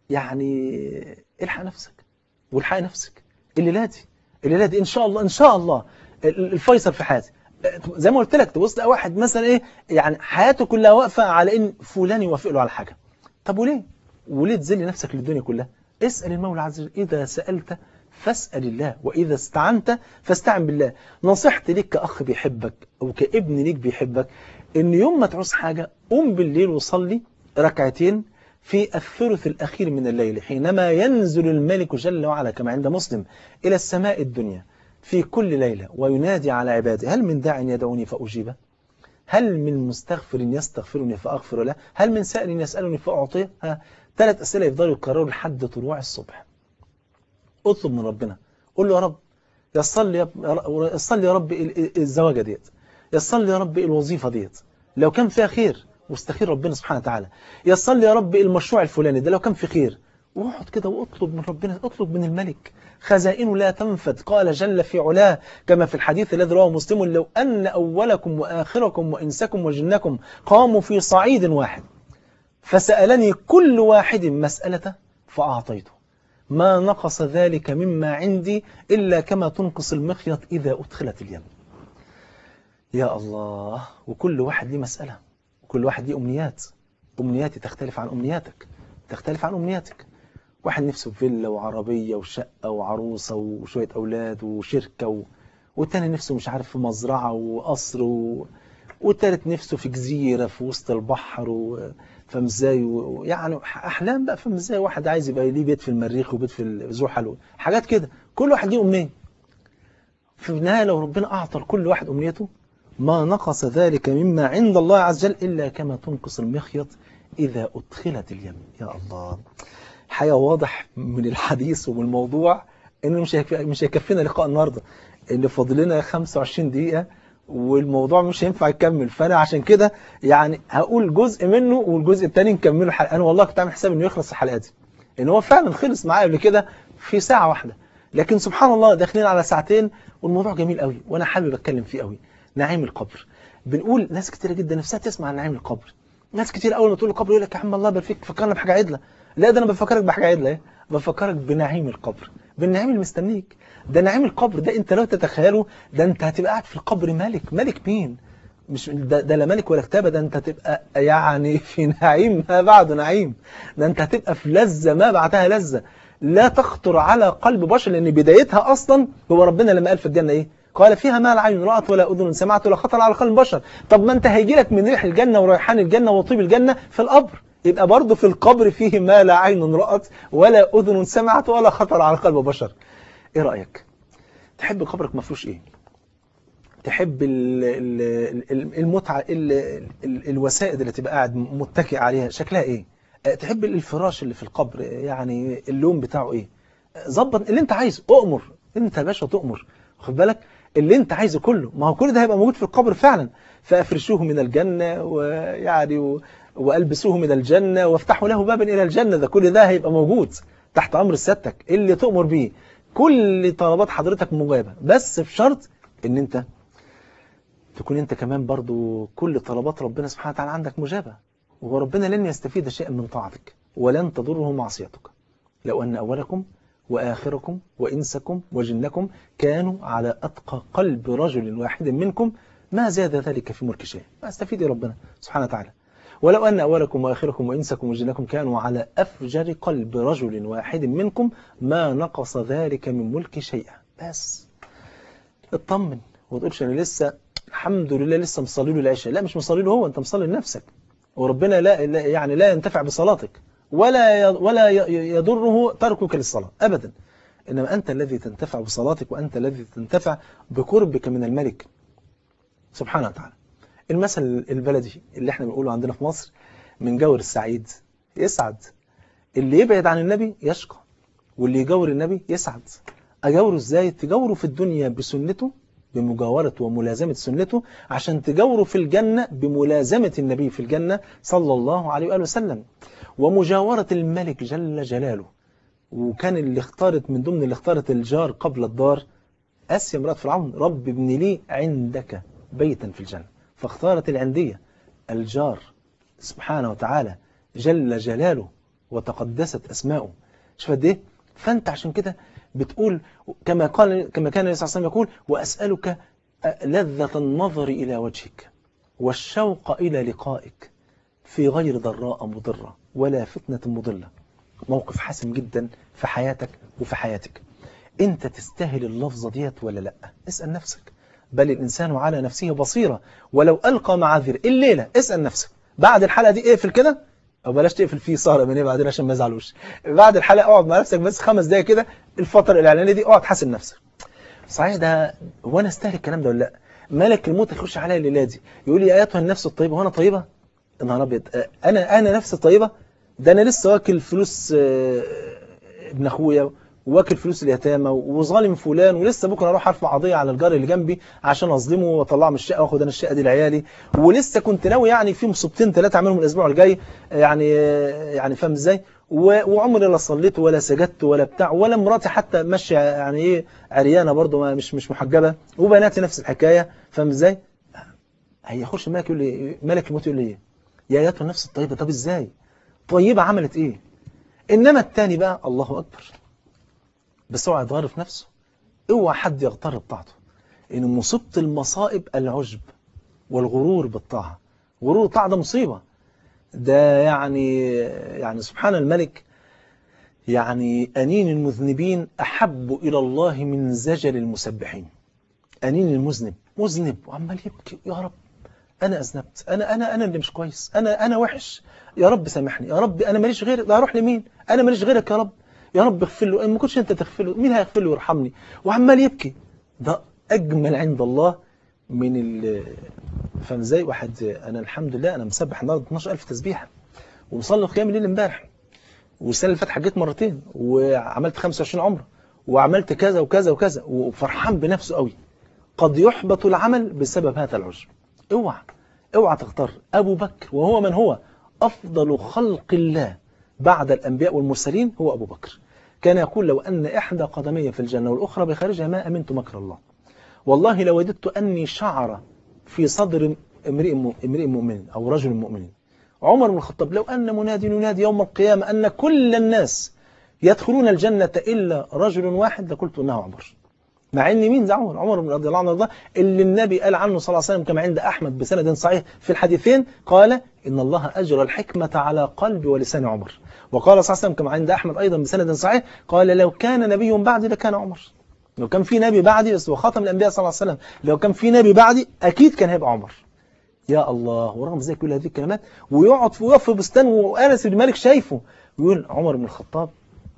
يعني الحق نفسك والحق نفسك الليلة دي الليلة دي إن شاء الله إن شاء الله الفيصل في حياتي زي ما قلت لك تبص تلاقي واحد مثلا إيه يعني حياته كلها واقفة على إن فلان يوافق له على حاجة طب وليه؟ وليه تذلي نفسك للدنيا كلها؟ اسأل المولى عز وجل إذا سألت فاسأل الله وإذا استعنت فاستعن بالله نصيحتي ليك كأخ بيحبك أو كابن ليك بيحبك إن يوم ما تعوز حاجة قوم بالليل وصلي ركعتين في الثلث الأخير من الليل حينما ينزل الملك جل وعلا كما عند مسلم إلى السماء الدنيا في كل ليلة وينادي على عباده هل من داع يدعوني فأجيبه هل من مستغفر يستغفرني فأغفر له هل من سائل يسألني فأعطيه ها ثلاث أسئلة يفضلوا يكرروا لحد طلوع الصبح اطلب من ربنا قول له يا رب يسر لي يسر لي يا رب الزواجه ديت يسر لي يا رب الوظيفه ديت لو كان فيها خير واستخير ربنا سبحانه وتعالى يسر لي يا رب المشروع الفلاني ده لو كان في خير واقعد كده واطلب من ربنا اطلب من الملك خزائنه لا تنفد قال جل في علاه كما في الحديث الذي رواه مسلم لو أن أولكم وآخركم وإنسكم وجنكم قاموا في صعيد واحد فسألني كل واحد مسألة فأعطيته ما نقص ذلك مما عندي إلا كما تنقص المخيط إذا أدخلت اليم يا الله وكل واحد ليه مسألة وكل واحد ليه أمنيات أمنياتي تختلف عن أمنياتك تختلف عن أمنياتك واحد نفسه في فيلا وعربية وشقة وعروسة وشوية أولاد وشركة و... والتاني نفسه مش عارف في مزرعة وقصر و... والتالت نفسه في جزيرة في وسط البحر و... فاهم ازاي يعني احلام بقى فاهم ازاي واحد عايز يبقى ليه بيت في المريخ وبيت في زحل حاجات كده كل واحد ليه امنيه في النهايه لو ربنا اعطى لكل واحد امنيته ما نقص ذلك مما عند الله عز وجل الا كما تنقص المخيط اذا ادخلت اليم يا الله حقيقه واضح من الحديث ومن الموضوع انه مش مش هيكفينا لقاء النهارده اللي فاضل لنا 25 دقيقه والموضوع مش هينفع يكمل فانا عشان كده يعني هقول جزء منه والجزء الثاني نكمله حلقه انا والله كنت عامل حساب انه يخلص الحلقه دي ان هو فعلا خلص معايا قبل كده في ساعه واحده لكن سبحان الله داخلين على ساعتين والموضوع جميل قوي وانا حابب اتكلم فيه قوي نعيم القبر بنقول ناس كتيره جدا نفسها تسمع عن نعيم القبر ناس كتير اول ما تقول القبر يقول لك يا عم الله يبارك فيك فكرنا بحاجه عدله لا ده انا بفكرك بحاجه عدله ايه بفكرك بنعيم القبر بالنعيم اللي مستنيك ده نعيم القبر ده انت لو تتخيله ده انت هتبقى قاعد في القبر ملك ملك مين مش ده, ده لا ملك ولا كتابه ده انت هتبقى يعني في نعيم ما بعد نعيم ده انت هتبقى في لذه ما بعدها لذه لا تخطر على قلب بشر لان بدايتها اصلا هو ربنا لما قال في الجنه ايه قال فيها ما لا عين رأت ولا أذن سمعت ولا خطر على قلب بشر طب ما انت هيجي لك من ريح الجنة وريحان الجنة وطيب الجنة في القبر يبقى برضه في القبر فيه ما لا عين رأت ولا أذن سمعت ولا خطر على قلب بشر ايه رأيك تحب قبرك ما فيهوش ايه تحب المتعة الوسائد اللي تبقى قاعد متكئ عليها شكلها ايه تحب الفراش اللي في القبر يعني اللون بتاعه ايه ظبط اللي انت عايزه اؤمر انت يا باشا تؤمر خد بالك اللي انت عايزه كله ما هو كل ده هيبقى موجود في القبر فعلا فافرشوه من الجنة ويعني و... والبسوه من الجنة وافتحوا له بابا الى الجنة ده كل ده هيبقى موجود تحت امر سيادتك اللي تؤمر بيه كل طلبات حضرتك مجابة بس بشرط ان انت تكون انت كمان برضو كل طلبات ربنا سبحانه وتعالى عندك مجابة وربنا لن يستفيد شيئا من طاعتك ولن تضره معصيتك لو أن أولكم وآخركم وإنسكم وجنكم كانوا على أتقى قلب رجل واحد منكم ما زاد ذلك في ملك شيء ما استفيد ربنا سبحانه وتعالى ولو أن أولكم وآخركم وإنسكم وجنكم كانوا على أفجر قلب رجل واحد منكم ما نقص ذلك من ملك شيئا بس اطمن وتقولش أنا لسه الحمد لله لسه مصلي له العشاء لا مش مصلي له هو أنت مصلي لنفسك وربنا لا, لا يعني لا ينتفع بصلاتك ولا ولا يضره تركك للصلاة أبدا إنما أنت الذي تنتفع بصلاتك وأنت الذي تنتفع بقربك من الملك سبحانه وتعالى المثل البلدي اللي احنا بنقوله عندنا في مصر من جور السعيد يسعد اللي يبعد عن النبي يشقى واللي يجور النبي يسعد أجوره ازاي تجوره في الدنيا بسنته بمجاورة وملازمة سنته عشان تجوره في الجنة بملازمة النبي في الجنة صلى الله عليه وآله وسلم ومجاورة الملك جل جلاله وكان اللي اختارت من ضمن اللي اختارت الجار قبل الدار أسيا مرات فرعون رب ابن لي عندك بيتا في الجنة فاختارت العندية الجار سبحانه وتعالى جل جلاله وتقدست أسماؤه شوف قد ايه فأنت عشان كده بتقول كما قال كما كان النبي صلى الله عليه وسلم يقول وأسألك لذة النظر إلى وجهك والشوق إلى لقائك في غير ضراء مضرة ولا فتنة مضلة موقف حاسم جدا في حياتك وفي حياتك انت تستاهل اللفظة ديت ولا لا اسأل نفسك بل الإنسان على نفسه بصيرة ولو ألقى معاذير الليلة اسأل نفسك بعد الحلقة دي اقفل كده او بلاش تقفل فيه سهرة من ايه بعدين عشان ما يزعلوش بعد الحلقة اقعد مع نفسك بس خمس دقايق كده الفترة الإعلانية دي اقعد حاسب نفسك صحيح ده هو انا استاهل الكلام ده ولا لا ملك الموت يخش عليا الليلة دي يقول لي ايتها النفس الطيبة وانا طيبة نهار ابيض انا انا نفسي طيبة ده انا لسه واكل فلوس ابن اخويا واكل فلوس اليتامى وظالم فلان ولسه بكره اروح ارفع قضيه على الجار اللي جنبي عشان اظلمه واطلعه من الشقه واخد انا الشقه دي لعيالي ولسه كنت ناوي يعني في مصيبتين ثلاثه اعملهم الاسبوع الجاي يعني يعني فاهم ازاي وعمري لا صليت ولا سجدت ولا بتاع ولا مراتي حتى ماشيه يعني ايه عريانه برضه مش مش محجبه وبناتي نفس الحكايه فاهم ازاي هيخش الملك يقول لي ملك الموت يقول لي ايه يا ايتها النفس الطيبه طب ازاي طيبه عملت ايه انما الثاني بقى الله اكبر بس اوعى يتغير في نفسه اوعى حد يغتر بطاعته ان مصيبه المصائب العجب والغرور بالطاعه غرور الطاعه ده مصيبه ده يعني يعني سبحان الملك يعني أنين المذنبين أحب إلى الله من زجل المسبحين أنين المذنب مذنب وعمال يبكي يا رب أنا أذنبت أنا أنا أنا اللي مش كويس أنا أنا وحش يا رب سامحني يا رب أنا ماليش غيرك ده أروح لمين أنا ماليش غيرك يا رب يا رب اغفر له ما كنتش أنت تغفر له مين هيغفر له ويرحمني وعمال يبكي ده أجمل عند الله من ال فاهم ازاي واحد انا الحمد لله انا مسبح النهارده 12000 تسبيحه ومصلي قيام الليل امبارح والسنه اللي فاتت حجيت مرتين وعملت 25 عمره وعملت كذا وكذا وكذا وفرحان بنفسه قوي قد يحبط العمل بسبب هذا العجب اوعى اوعى تغتر ابو بكر وهو من هو افضل خلق الله بعد الانبياء والمرسلين هو ابو بكر كان يقول لو ان احدى قدمي في الجنه والاخرى بخارجها ما امنت مكر الله والله لوددت اني شعر في صدر امرئ امرئ مؤمن او رجل مؤمن عمر بن الخطاب لو ان منادي ينادي يوم القيامه ان كل الناس يدخلون الجنه الا رجل واحد لقلت انه عمر مع ان مين ده عمر عمر بن رضي الله عنه وارضاه اللي النبي قال عنه صلى الله عليه وسلم كما عند احمد بسند صحيح في الحديثين قال ان الله اجرى الحكمه على قلب ولسان عمر وقال صلى الله عليه وسلم كما عند احمد ايضا بسند صحيح قال لو كان نبي بعدي لكان عمر لو كان في نبي بعدي بس هو خاتم الانبياء صلى الله عليه وسلم لو كان في نبي بعدي اكيد كان هيبقى عمر يا الله ورغم ذلك كل هذه الكلمات ويقعد في وقف في بستان وانس بن مالك شايفه ويقول عمر بن الخطاب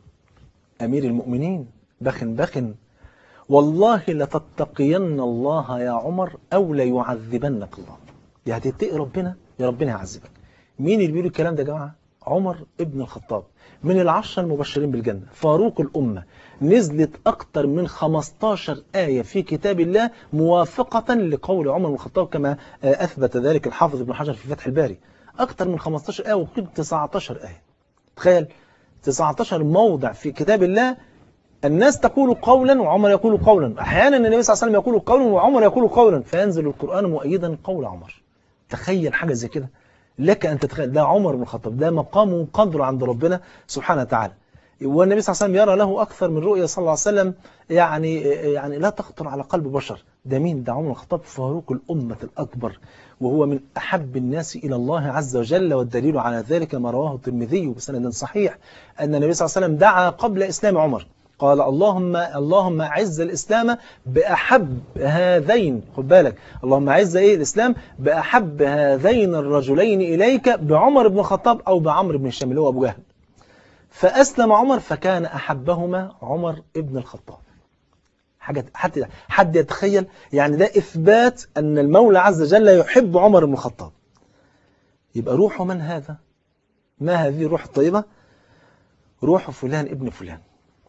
امير المؤمنين بخن بخن والله لتتقين الله يا عمر او ليعذبنك الله يا هتتقي ربنا يا ربنا هيعذبك مين اللي بيقول الكلام ده يا جماعه عمر ابن الخطاب من العشرة المبشرين بالجنة فاروق الأمة نزلت أكثر من 15 آية في كتاب الله موافقة لقول عمر بن الخطاب كما أثبت ذلك الحافظ ابن حجر في فتح الباري أكثر من 15 آية وقيل 19 آية تخيل 19 موضع في كتاب الله الناس تقول قولا وعمر يقول قولا أحيانا النبي صلى الله عليه وسلم يقول قولا وعمر يقول قولا فينزل القرآن مؤيدا قول عمر تخيل حاجة زي كده لك أن تتخيل ده عمر بن الخطاب ده مقامه قدره عند ربنا سبحانه وتعالى والنبي صلى الله عليه وسلم يرى له أكثر من رؤية صلى الله عليه وسلم يعني يعني لا تخطر على قلب بشر ده مين ده عمر بن الخطاب فاروق الأمة الأكبر وهو من أحب الناس إلى الله عز وجل والدليل على ذلك ما رواه الترمذي بسند صحيح أن النبي صلى الله عليه وسلم دعا قبل إسلام عمر قال اللهم اللهم عز الإسلام بأحب هذين خد بالك اللهم عز إيه الإسلام بأحب هذين الرجلين إليك بعمر بن الخطاب أو بعمر بن هشام اللي هو أبو جهل فأسلم عمر فكان أحبهما عمر ابن الخطاب حاجة حد حد يتخيل يعني ده إثبات أن المولى عز وجل يحب عمر بن الخطاب يبقى روح من هذا ما هذه الروح الطيبة روح فلان ابن فلان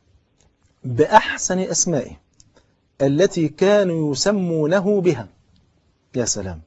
بأحسن أسمائه التي كانوا يسمونه بها يا سلام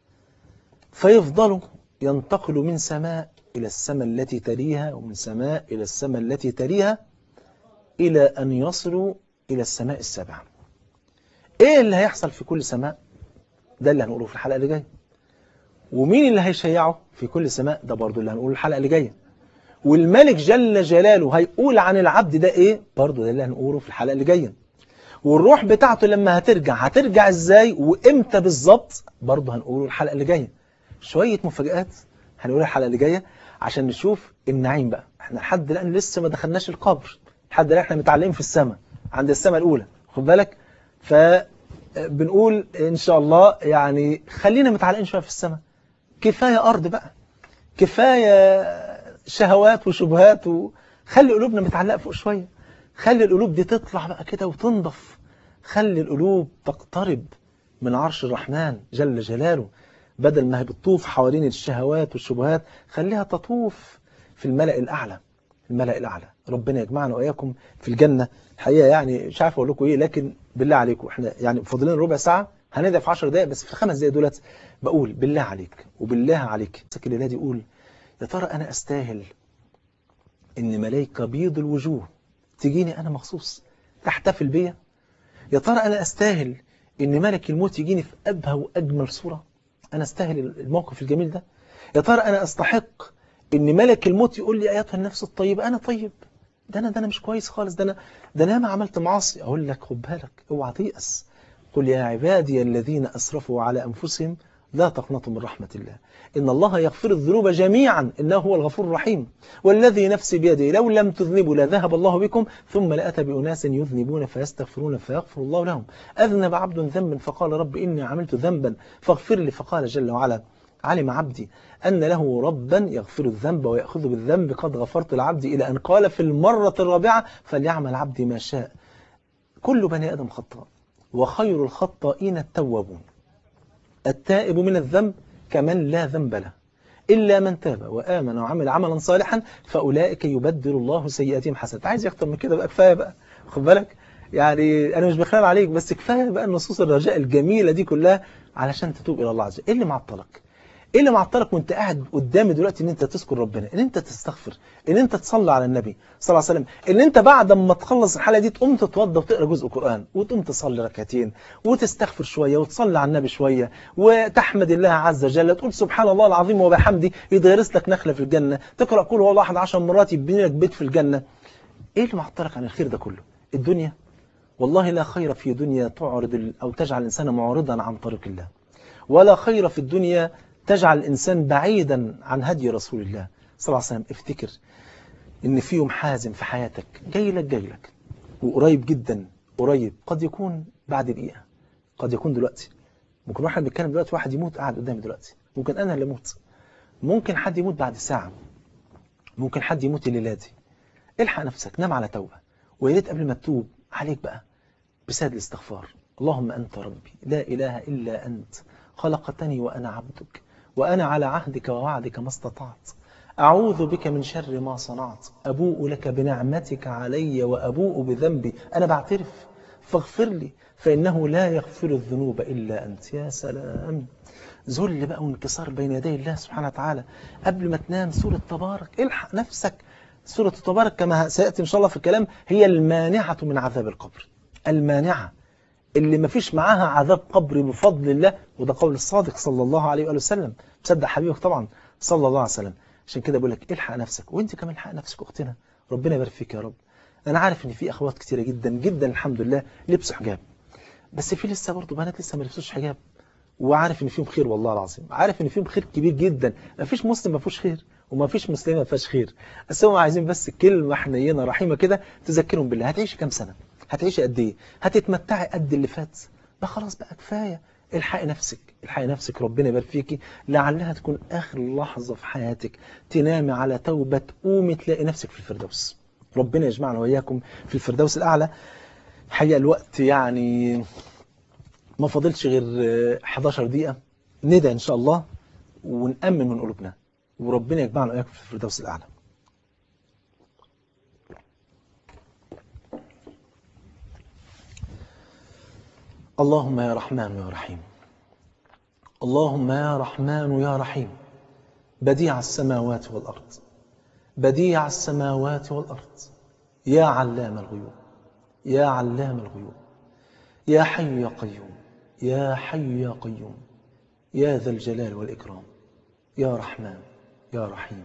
فيفضلوا ينتقل من سماء إلى السماء التي تليها ومن سماء إلى السماء التي تليها إلى أن يصلوا إلى السماء السابعة إيه اللي هيحصل في كل سماء ده اللي هنقوله في الحلقة اللي جاية ومين اللي هيشيعه في كل سماء ده برضو اللي هنقوله الحلقة اللي جاية والملك جل جلاله هيقول عن العبد ده ايه برضه ده اللي هنقوله في الحلقة اللي جاية والروح بتاعته لما هترجع هترجع ازاي وامتى بالظبط برضه هنقوله الحلقة اللي جاية شوية مفاجآت هنقولها الحلقة اللي جاية عشان نشوف النعيم بقى احنا لحد الان لسه ما دخلناش القبر لحد الان احنا متعلقين في السماء عند السماء الاولى خد بالك فبنقول ان شاء الله يعني خلينا متعلقين شوية في السماء كفاية ارض بقى كفاية شهوات وشبهات وخلي قلوبنا متعلقة فوق شوية خلي القلوب دي تطلع بقى كده وتنضف خلي القلوب تقترب من عرش الرحمن جل جلاله بدل ما هي بتطوف حوالين الشهوات والشبهات خليها تطوف في الملأ الأعلى الملأ الأعلى ربنا يجمعنا وإياكم في الجنة الحقيقة يعني مش عارف أقول لكم إيه لكن بالله عليكم إحنا يعني فاضلين ربع ساعة هندعي في 10 دقايق بس في الخمس دقايق دولت بقول بالله عليك وبالله عليك سكن الليلة دي يقول يا ترى أنا أستاهل إن ملايكة بيض الوجوه تجيني أنا مخصوص تحتفل بيا يا ترى أنا أستاهل إن ملك الموت يجيني في أبهى وأجمل صورة أنا أستاهل الموقف الجميل ده يا ترى أنا أستحق إن ملك الموت يقول لي أيتها النفس الطيبة أنا طيب ده أنا ده أنا مش كويس خالص ده أنا ده أنا ما عملت معاصي أقول لك خد بالك اوعى تيأس قل يا عبادي الذين أسرفوا على أنفسهم لا تقنطوا من رحمة الله إن الله يغفر الذنوب جميعا إنه هو الغفور الرحيم والذي نفسي بيده لو لم تذنبوا لذهب الله بكم ثم لأتى بأناس يذنبون فيستغفرون فيغفر الله لهم أذنب عبد ذنبا فقال رب إني عملت ذنبا فاغفر لي فقال جل وعلا علم عبدي أن له ربا يغفر الذنب ويأخذ بالذنب قد غفرت العبد إلى أن قال في المرة الرابعة فليعمل عبدي ما شاء كل بني آدم خطاء وخير الخطائين التوابون التائب من الذنب كمن لا ذنب له إلا من تاب وآمن وعمل عملا صالحا فأولئك يبدل الله سيئاتهم حسنات عايز أكتر من كده بقى كفاية بقى خد بالك يعني أنا مش بخلال عليك بس كفاية بقى النصوص الرجاء الجميلة دي كلها علشان تتوب إلى الله عز وجل إيه اللي معطلك ايه اللي معطلك وانت قاعد قدامي دلوقتي ان انت تذكر ربنا ان انت تستغفر ان انت تصلي على النبي صلى الله عليه وسلم ان انت بعد ما تخلص الحلقه دي تقوم تتوضى وتقرا جزء قران وتقوم تصلي ركعتين وتستغفر شويه وتصلي على النبي شويه وتحمد الله عز وجل تقول سبحان الله العظيم وبحمده يتغرس لك نخله في الجنه تقرا قول هو الله احد 10 مرات يبني لك بيت في الجنه ايه اللي معطلك عن الخير ده كله الدنيا والله لا خير في دنيا تعرض او تجعل الانسان معرضا عن طريق الله ولا خير في الدنيا تجعل الإنسان بعيدا عن هدي رسول الله صلى الله عليه وسلم افتكر إن في يوم حازم في حياتك جاي لك جاي لك وقريب جدا قريب قد يكون بعد دقيقة قد يكون دلوقتي ممكن واحد بيتكلم دلوقتي واحد يموت قاعد قدامي دلوقتي ممكن أنا اللي أموت ممكن حد يموت بعد ساعة ممكن حد يموت الليلة دي الحق نفسك نام على توبة ويا ريت قبل ما تتوب عليك بقى بساد الاستغفار اللهم أنت ربي لا إله إلا أنت خلقتني وأنا عبدك وأنا على عهدك ووعدك ما استطعت أعوذ بك من شر ما صنعت أبوء لك بنعمتك علي وأبوء بذنبي أنا بعترف فاغفر لي فإنه لا يغفر الذنوب إلا أنت يا سلام ذل بقى وانكسار بين يدي الله سبحانه وتعالى قبل ما تنام سورة تبارك الحق نفسك سورة تبارك كما سيأتي إن شاء الله في الكلام هي المانعة من عذاب القبر المانعة اللي ما فيش معاها عذاب قبر بفضل الله وده قول الصادق صلى الله عليه وآله وسلم تصدق حبيبك طبعا صلى الله عليه وسلم عشان كده بقول لك الحق نفسك وانت كمان الحق نفسك اختنا ربنا يبارك فيك يا رب انا عارف ان في اخوات كتيره جدا جدا الحمد لله لبسوا حجاب بس في لسه برضه بنات لسه ما لبسوش حجاب وعارف ان فيهم خير والله العظيم عارف ان فيهم خير كبير جدا ما فيش مسلم ما فيهوش خير وما فيش مسلمه ما فيهاش خير بس هم عايزين بس كلمه حنينه رحيمه كده تذكرهم بالله هتعيشي كام سنه هتعيشي قد ايه هتتمتعي قد اللي فات ده خلاص بقى كفايه الحقي نفسك الحقي نفسك ربنا يبارك فيكي لعلها تكون اخر لحظه في حياتك تنامي على توبه تقومي تلاقي نفسك في الفردوس ربنا يجمعنا واياكم في الفردوس الاعلى حقيقه الوقت يعني ما فاضلش غير 11 دقيقه ندعي ان شاء الله ونأمن من قلوبنا وربنا يجمعنا واياكم في الفردوس الاعلى اللهم يا رحمن يا رحيم اللهم يا رحمن يا رحيم بديع السماوات والأرض بديع السماوات والأرض يا علام الغيوب يا علام الغيوب يا حي يا قيوم يا حي يا قيوم يا ذا الجلال والإكرام يا رحمن يا رحيم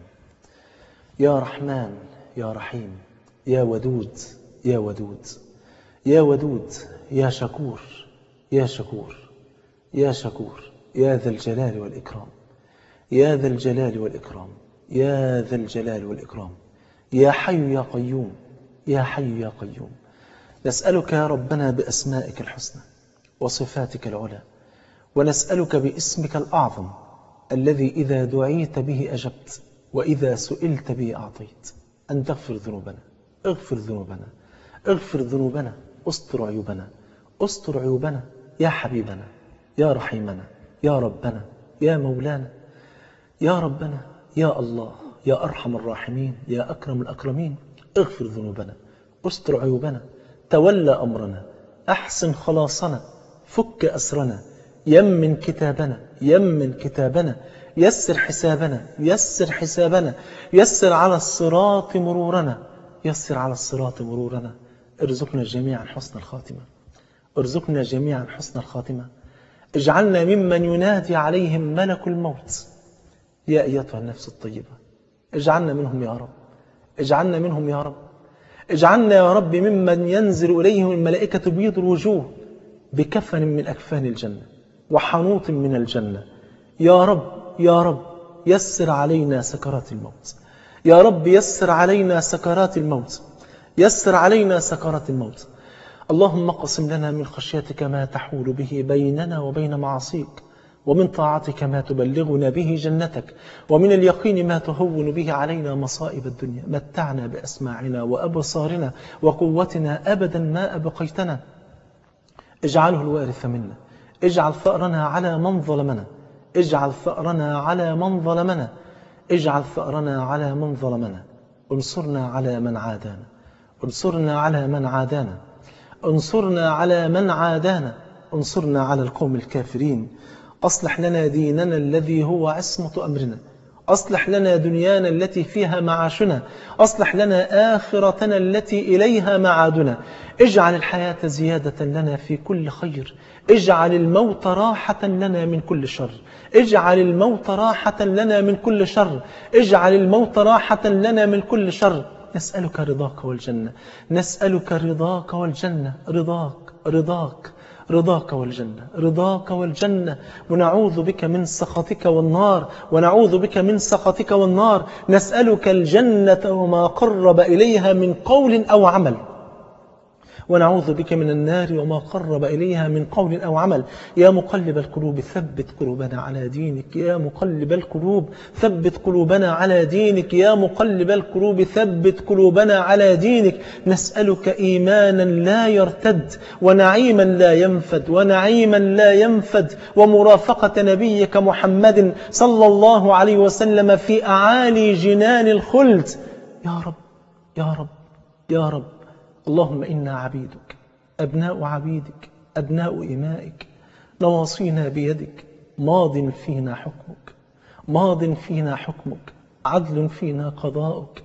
يا رحمن يا رحيم يا ودود يا ودود يا ودود يا شكور يا شكور يا شكور يا ذا الجلال والإكرام يا ذا الجلال والإكرام يا ذا الجلال والإكرام يا حي يا قيوم يا حي يا قيوم نسألك يا ربنا بأسمائك الحسنى وصفاتك العلى ونسألك باسمك الأعظم الذي إذا دعيت به أجبت وإذا سئلت به أعطيت أن تغفر ذنوبنا اغفر ذنوبنا اغفر ذنوبنا استر عيوبنا استر عيوبنا يا حبيبنا يا رحيمنا يا ربنا يا مولانا يا ربنا يا الله يا أرحم الراحمين يا أكرم الأكرمين اغفر ذنوبنا استر عيوبنا تولى أمرنا أحسن خلاصنا فك أسرنا يمن كتابنا يمن كتابنا يسر حسابنا يسر حسابنا يسر على الصراط مرورنا يسر على الصراط مرورنا ارزقنا جميعا حسن الخاتمة ارزقنا جميعا حسن الخاتمة اجعلنا ممن ينادي عليهم ملك الموت يا أيتها النفس الطيبة اجعلنا منهم يا رب اجعلنا منهم يا رب اجعلنا يا رب ممن ينزل إليهم الملائكة بيض الوجوه بكفن من أكفان الجنة وحنوط من الجنة يا رب يا رب يسر علينا سكرات الموت يا رب يسر علينا سكرات الموت يسر علينا سكرات الموت اللهم اقسم لنا من خشيتك ما تحول به بيننا وبين معاصيك ومن طاعتك ما تبلغنا به جنتك ومن اليقين ما تهون به علينا مصائب الدنيا متعنا بأسماعنا وأبصارنا وقوتنا أبدا ما أبقيتنا اجعله الوارث منا اجعل ثأرنا على من ظلمنا اجعل ثأرنا على من ظلمنا اجعل ثأرنا على من ظلمنا انصرنا على من عادانا انصرنا على من عادانا انصرنا على من عادانا انصرنا على القوم الكافرين أصلح لنا ديننا الذي هو عصمة أمرنا أصلح لنا دنيانا التي فيها معاشنا أصلح لنا آخرتنا التي إليها معادنا اجعل الحياة زيادة لنا في كل خير اجعل الموت راحة لنا من كل شر اجعل الموت راحة لنا من كل شر اجعل الموت راحة لنا من كل شر نسألك رضاك والجنة نسألك رضاك والجنة رضاك رضاك رضاك والجنة رضاك والجنة ونعوذ بك من سخطك والنار ونعوذ بك من سخطك والنار نسألك الجنة وما قرب إليها من قول أو عمل ونعوذ بك من النار وما قرب إليها من قول أو عمل يا مقلب القلوب ثبت قلوبنا على دينك يا مقلب القلوب ثبت قلوبنا على دينك يا مقلب القلوب ثبت قلوبنا على دينك نسألك إيمانا لا يرتد ونعيما لا ينفد ونعيما لا ينفد ومرافقة نبيك محمد صلى الله عليه وسلم في أعالي جنان الخلد يا رب يا رب يا رب اللهم إنا عبيدك أبناء عبيدك أبناء إمائك نواصينا بيدك ماض فينا حكمك ماض فينا حكمك عدل فينا قضاؤك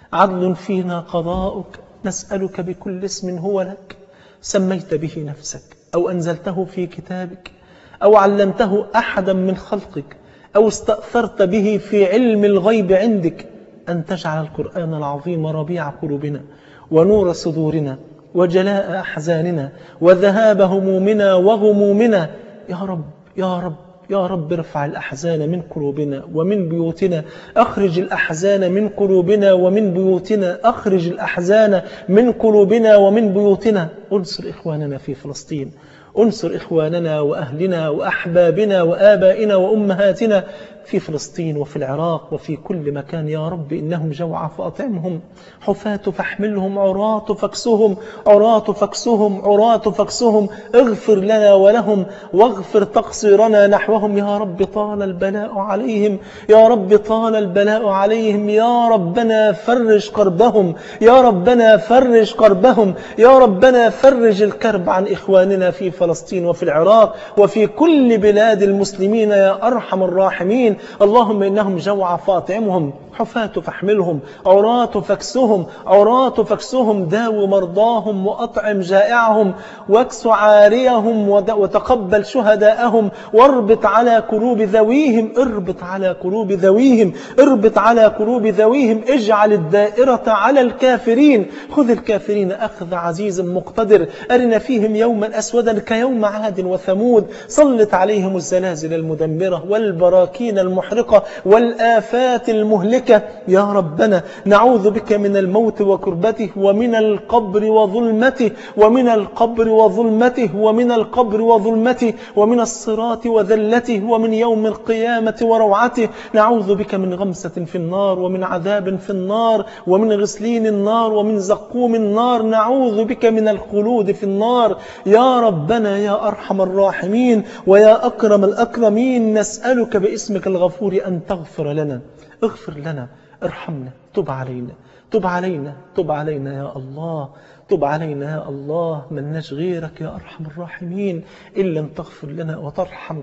عدل فينا قضاؤك نسألك بكل اسم هو لك سميت به نفسك أو أنزلته في كتابك أو علمته أحدا من خلقك أو استأثرت به في علم الغيب عندك أن تجعل القرآن العظيم ربيع قلوبنا ونور صدورنا وجلاء أحزاننا وذهاب همومنا وغمومنا يا رب يا رب يا رب ارفع الأحزان من قلوبنا ومن بيوتنا أخرج الأحزان من قلوبنا ومن بيوتنا أخرج الأحزان من قلوبنا ومن بيوتنا انصر إخواننا في فلسطين انصر إخواننا وأهلنا وأحبابنا وآبائنا وأمهاتنا في فلسطين وفي العراق وفي كل مكان يا رب إنهم جوعى فأطعمهم حفاة فاحملهم عراة فاكسهم عراة فاكسهم عراة فاكسهم اغفر لنا ولهم واغفر تقصيرنا نحوهم يا رب طال البلاء عليهم يا رب طال البلاء عليهم يا ربنا فرج كربهم يا ربنا فرج كربهم يا ربنا فرج الكرب عن إخواننا في فلسطين وفي العراق وفي كل بلاد المسلمين يا أرحم الراحمين اللهم إنهم جوع فاطعمهم حفاة فاحملهم عراة فاكسهم عراة فاكسهم داو مرضاهم وأطعم جائعهم واكس عاريهم وتقبل شهداءهم واربط على قلوب ذويهم اربط على قلوب ذويهم اربط على قلوب ذويهم اجعل الدائرة على الكافرين خذ الكافرين أخذ عزيز مقتدر أرنا فيهم يوما أسودا كيوم عاد وثمود سلط عليهم الزلازل المدمرة والبراكين المحرقة والآفات المهلكة يا ربنا نعوذ بك من الموت وكربته ومن القبر وظلمته ومن القبر وظلمته ومن القبر وظلمته ومن الصراط وذلته ومن يوم القيامة وروعته نعوذ بك من غمسة في النار ومن عذاب في النار ومن غسلين النار ومن زقوم النار نعوذ بك من الخلود في النار يا ربنا يا أرحم الراحمين ويا أكرم الأكرمين نسألك باسمك الغفور أن تغفر لنا اغفر لنا ارحمنا تب علينا تب علينا تب علينا يا الله تب علينا يا الله من نشغيرك يا أرحم الراحمين إن لم تغفر لنا وترحم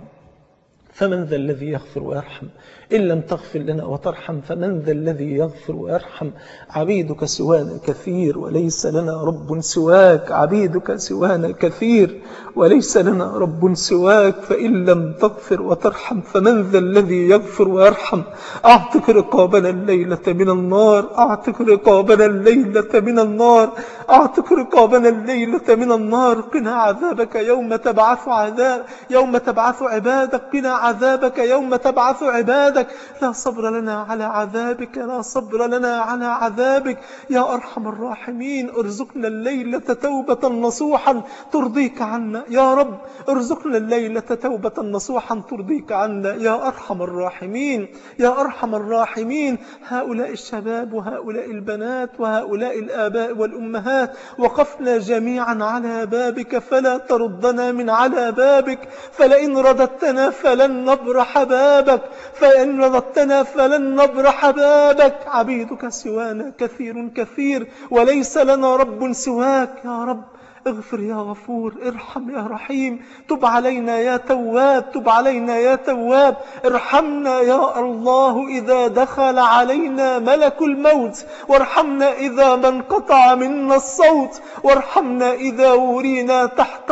فمن ذا الذي يغفر ويرحم إن لم تغفر لنا وترحم فمن ذا الذي يغفر ويرحم عبيدك سوانا كثير وليس لنا رب سواك عبيدك سوانا كثير وليس لنا رب سواك فإن لم تغفر وترحم فمن ذا الذي يغفر ويرحم أعتق رقابنا الليلة من النار أعتق رقابنا الليلة من النار أعتق رقابنا الليلة من النار قنا عذابك يوم تبعث عذاب يوم تبعث عبادك قنا عذابك يوم تبعث عبادك لا صبر لنا على عذابك لا صبر لنا على عذابك يا أرحم الراحمين ارزقنا الليلة توبة نصوحا ترضيك عنا يا رب ارزقنا الليلة توبة نصوحا ترضيك عنا يا أرحم الراحمين يا أرحم الراحمين هؤلاء الشباب وهؤلاء البنات وهؤلاء الآباء والأمهات وقفنا جميعا على بابك فلا تردنا من على بابك فلئن رددتنا فلن نبرح بابك فإن رددتنا فلن نبرح بابك عبيدك سوانا كثير كثير وليس لنا رب سواك يا رب اغفر يا غفور ارحم يا رحيم تب علينا يا تواب تب علينا يا تواب ارحمنا يا الله إذا دخل علينا ملك الموت وارحمنا إذا ما انقطع منا الصوت وارحمنا إذا ورينا تحت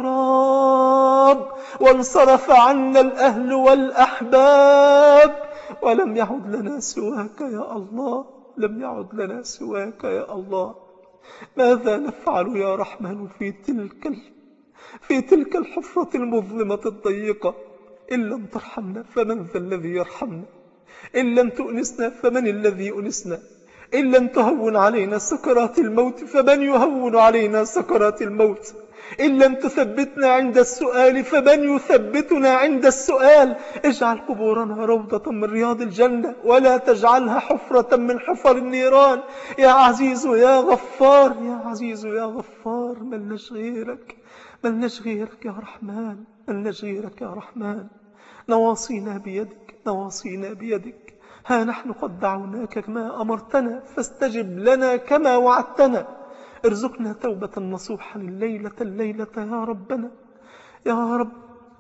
التراب وانصرف عنا الأهل والأحباب ولم يعد لنا سواك يا الله لم يعد لنا سواك يا الله ماذا نفعل يا رحمن في تلك ال... في تلك الحفرة المظلمة الضيقة إن لم ترحمنا فمن ذا الذي يرحمنا إن لم تؤنسنا فمن الذي يؤنسنا إن لم تهون علينا سكرات الموت فمن يهون علينا سكرات الموت إن لم تثبتنا عند السؤال فمن يثبتنا عند السؤال اجعل قبورنا روضة من رياض الجنة ولا تجعلها حفرة من حفر النيران يا عزيز يا غفار يا عزيز يا غفار من نشغيرك من نشغيرك يا رحمن من نشغيرك يا رحمن نواصينا بيدك نواصينا بيدك ها نحن قد دعوناك كما أمرتنا فاستجب لنا كما وعدتنا ارزقنا توبة نصوحا الليلة الليلة يا ربنا يا رب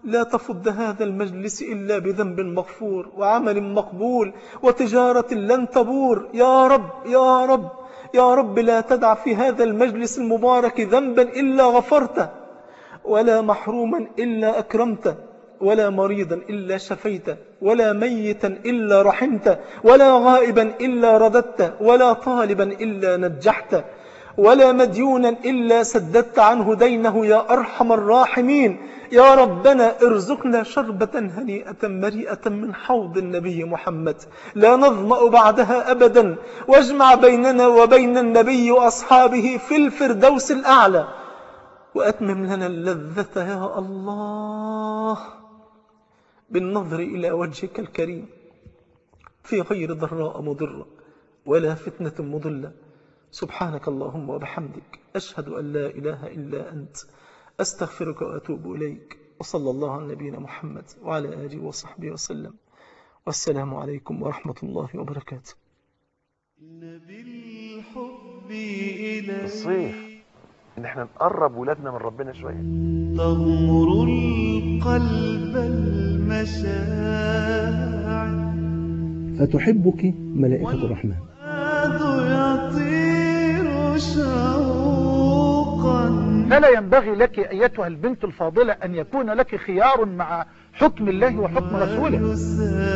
لا تفض هذا المجلس إلا بذنب مغفور وعمل مقبول وتجارة لن تبور يا رب يا رب يا رب لا تدع في هذا المجلس المبارك ذنبا إلا غفرته ولا محروما إلا أكرمته ولا مريضا إلا شفيته ولا ميتا إلا رحمته ولا غائبا إلا رددته ولا طالبا إلا نجحته ولا مديونا إلا سددت عنه دينه يا أرحم الراحمين يا ربنا ارزقنا شربة هنيئة مريئة من حوض النبي محمد لا نظمأ بعدها أبدا واجمع بيننا وبين النبي وأصحابه في الفردوس الأعلى وأتمم لنا اللذة يا الله بالنظر إلى وجهك الكريم في غير ضراء مضرة ولا فتنة مضلة سبحانك اللهم وبحمدك أشهد أن لا إله إلا أنت أستغفرك وأتوب إليك وصلى الله على نبينا محمد وعلى آله وصحبه وسلم والسلام عليكم ورحمة الله وبركاته بالحب إلى الصيف ان احنا نقرب ولادنا من ربنا شويه تغمر القلب المشاعر فتحبك ملائكة الرحمن والفؤاد يطير شوقا فلا ينبغي لك أيتها البنت الفاضلة أن يكون لك خيار مع حكم الله وحكم رسوله يسار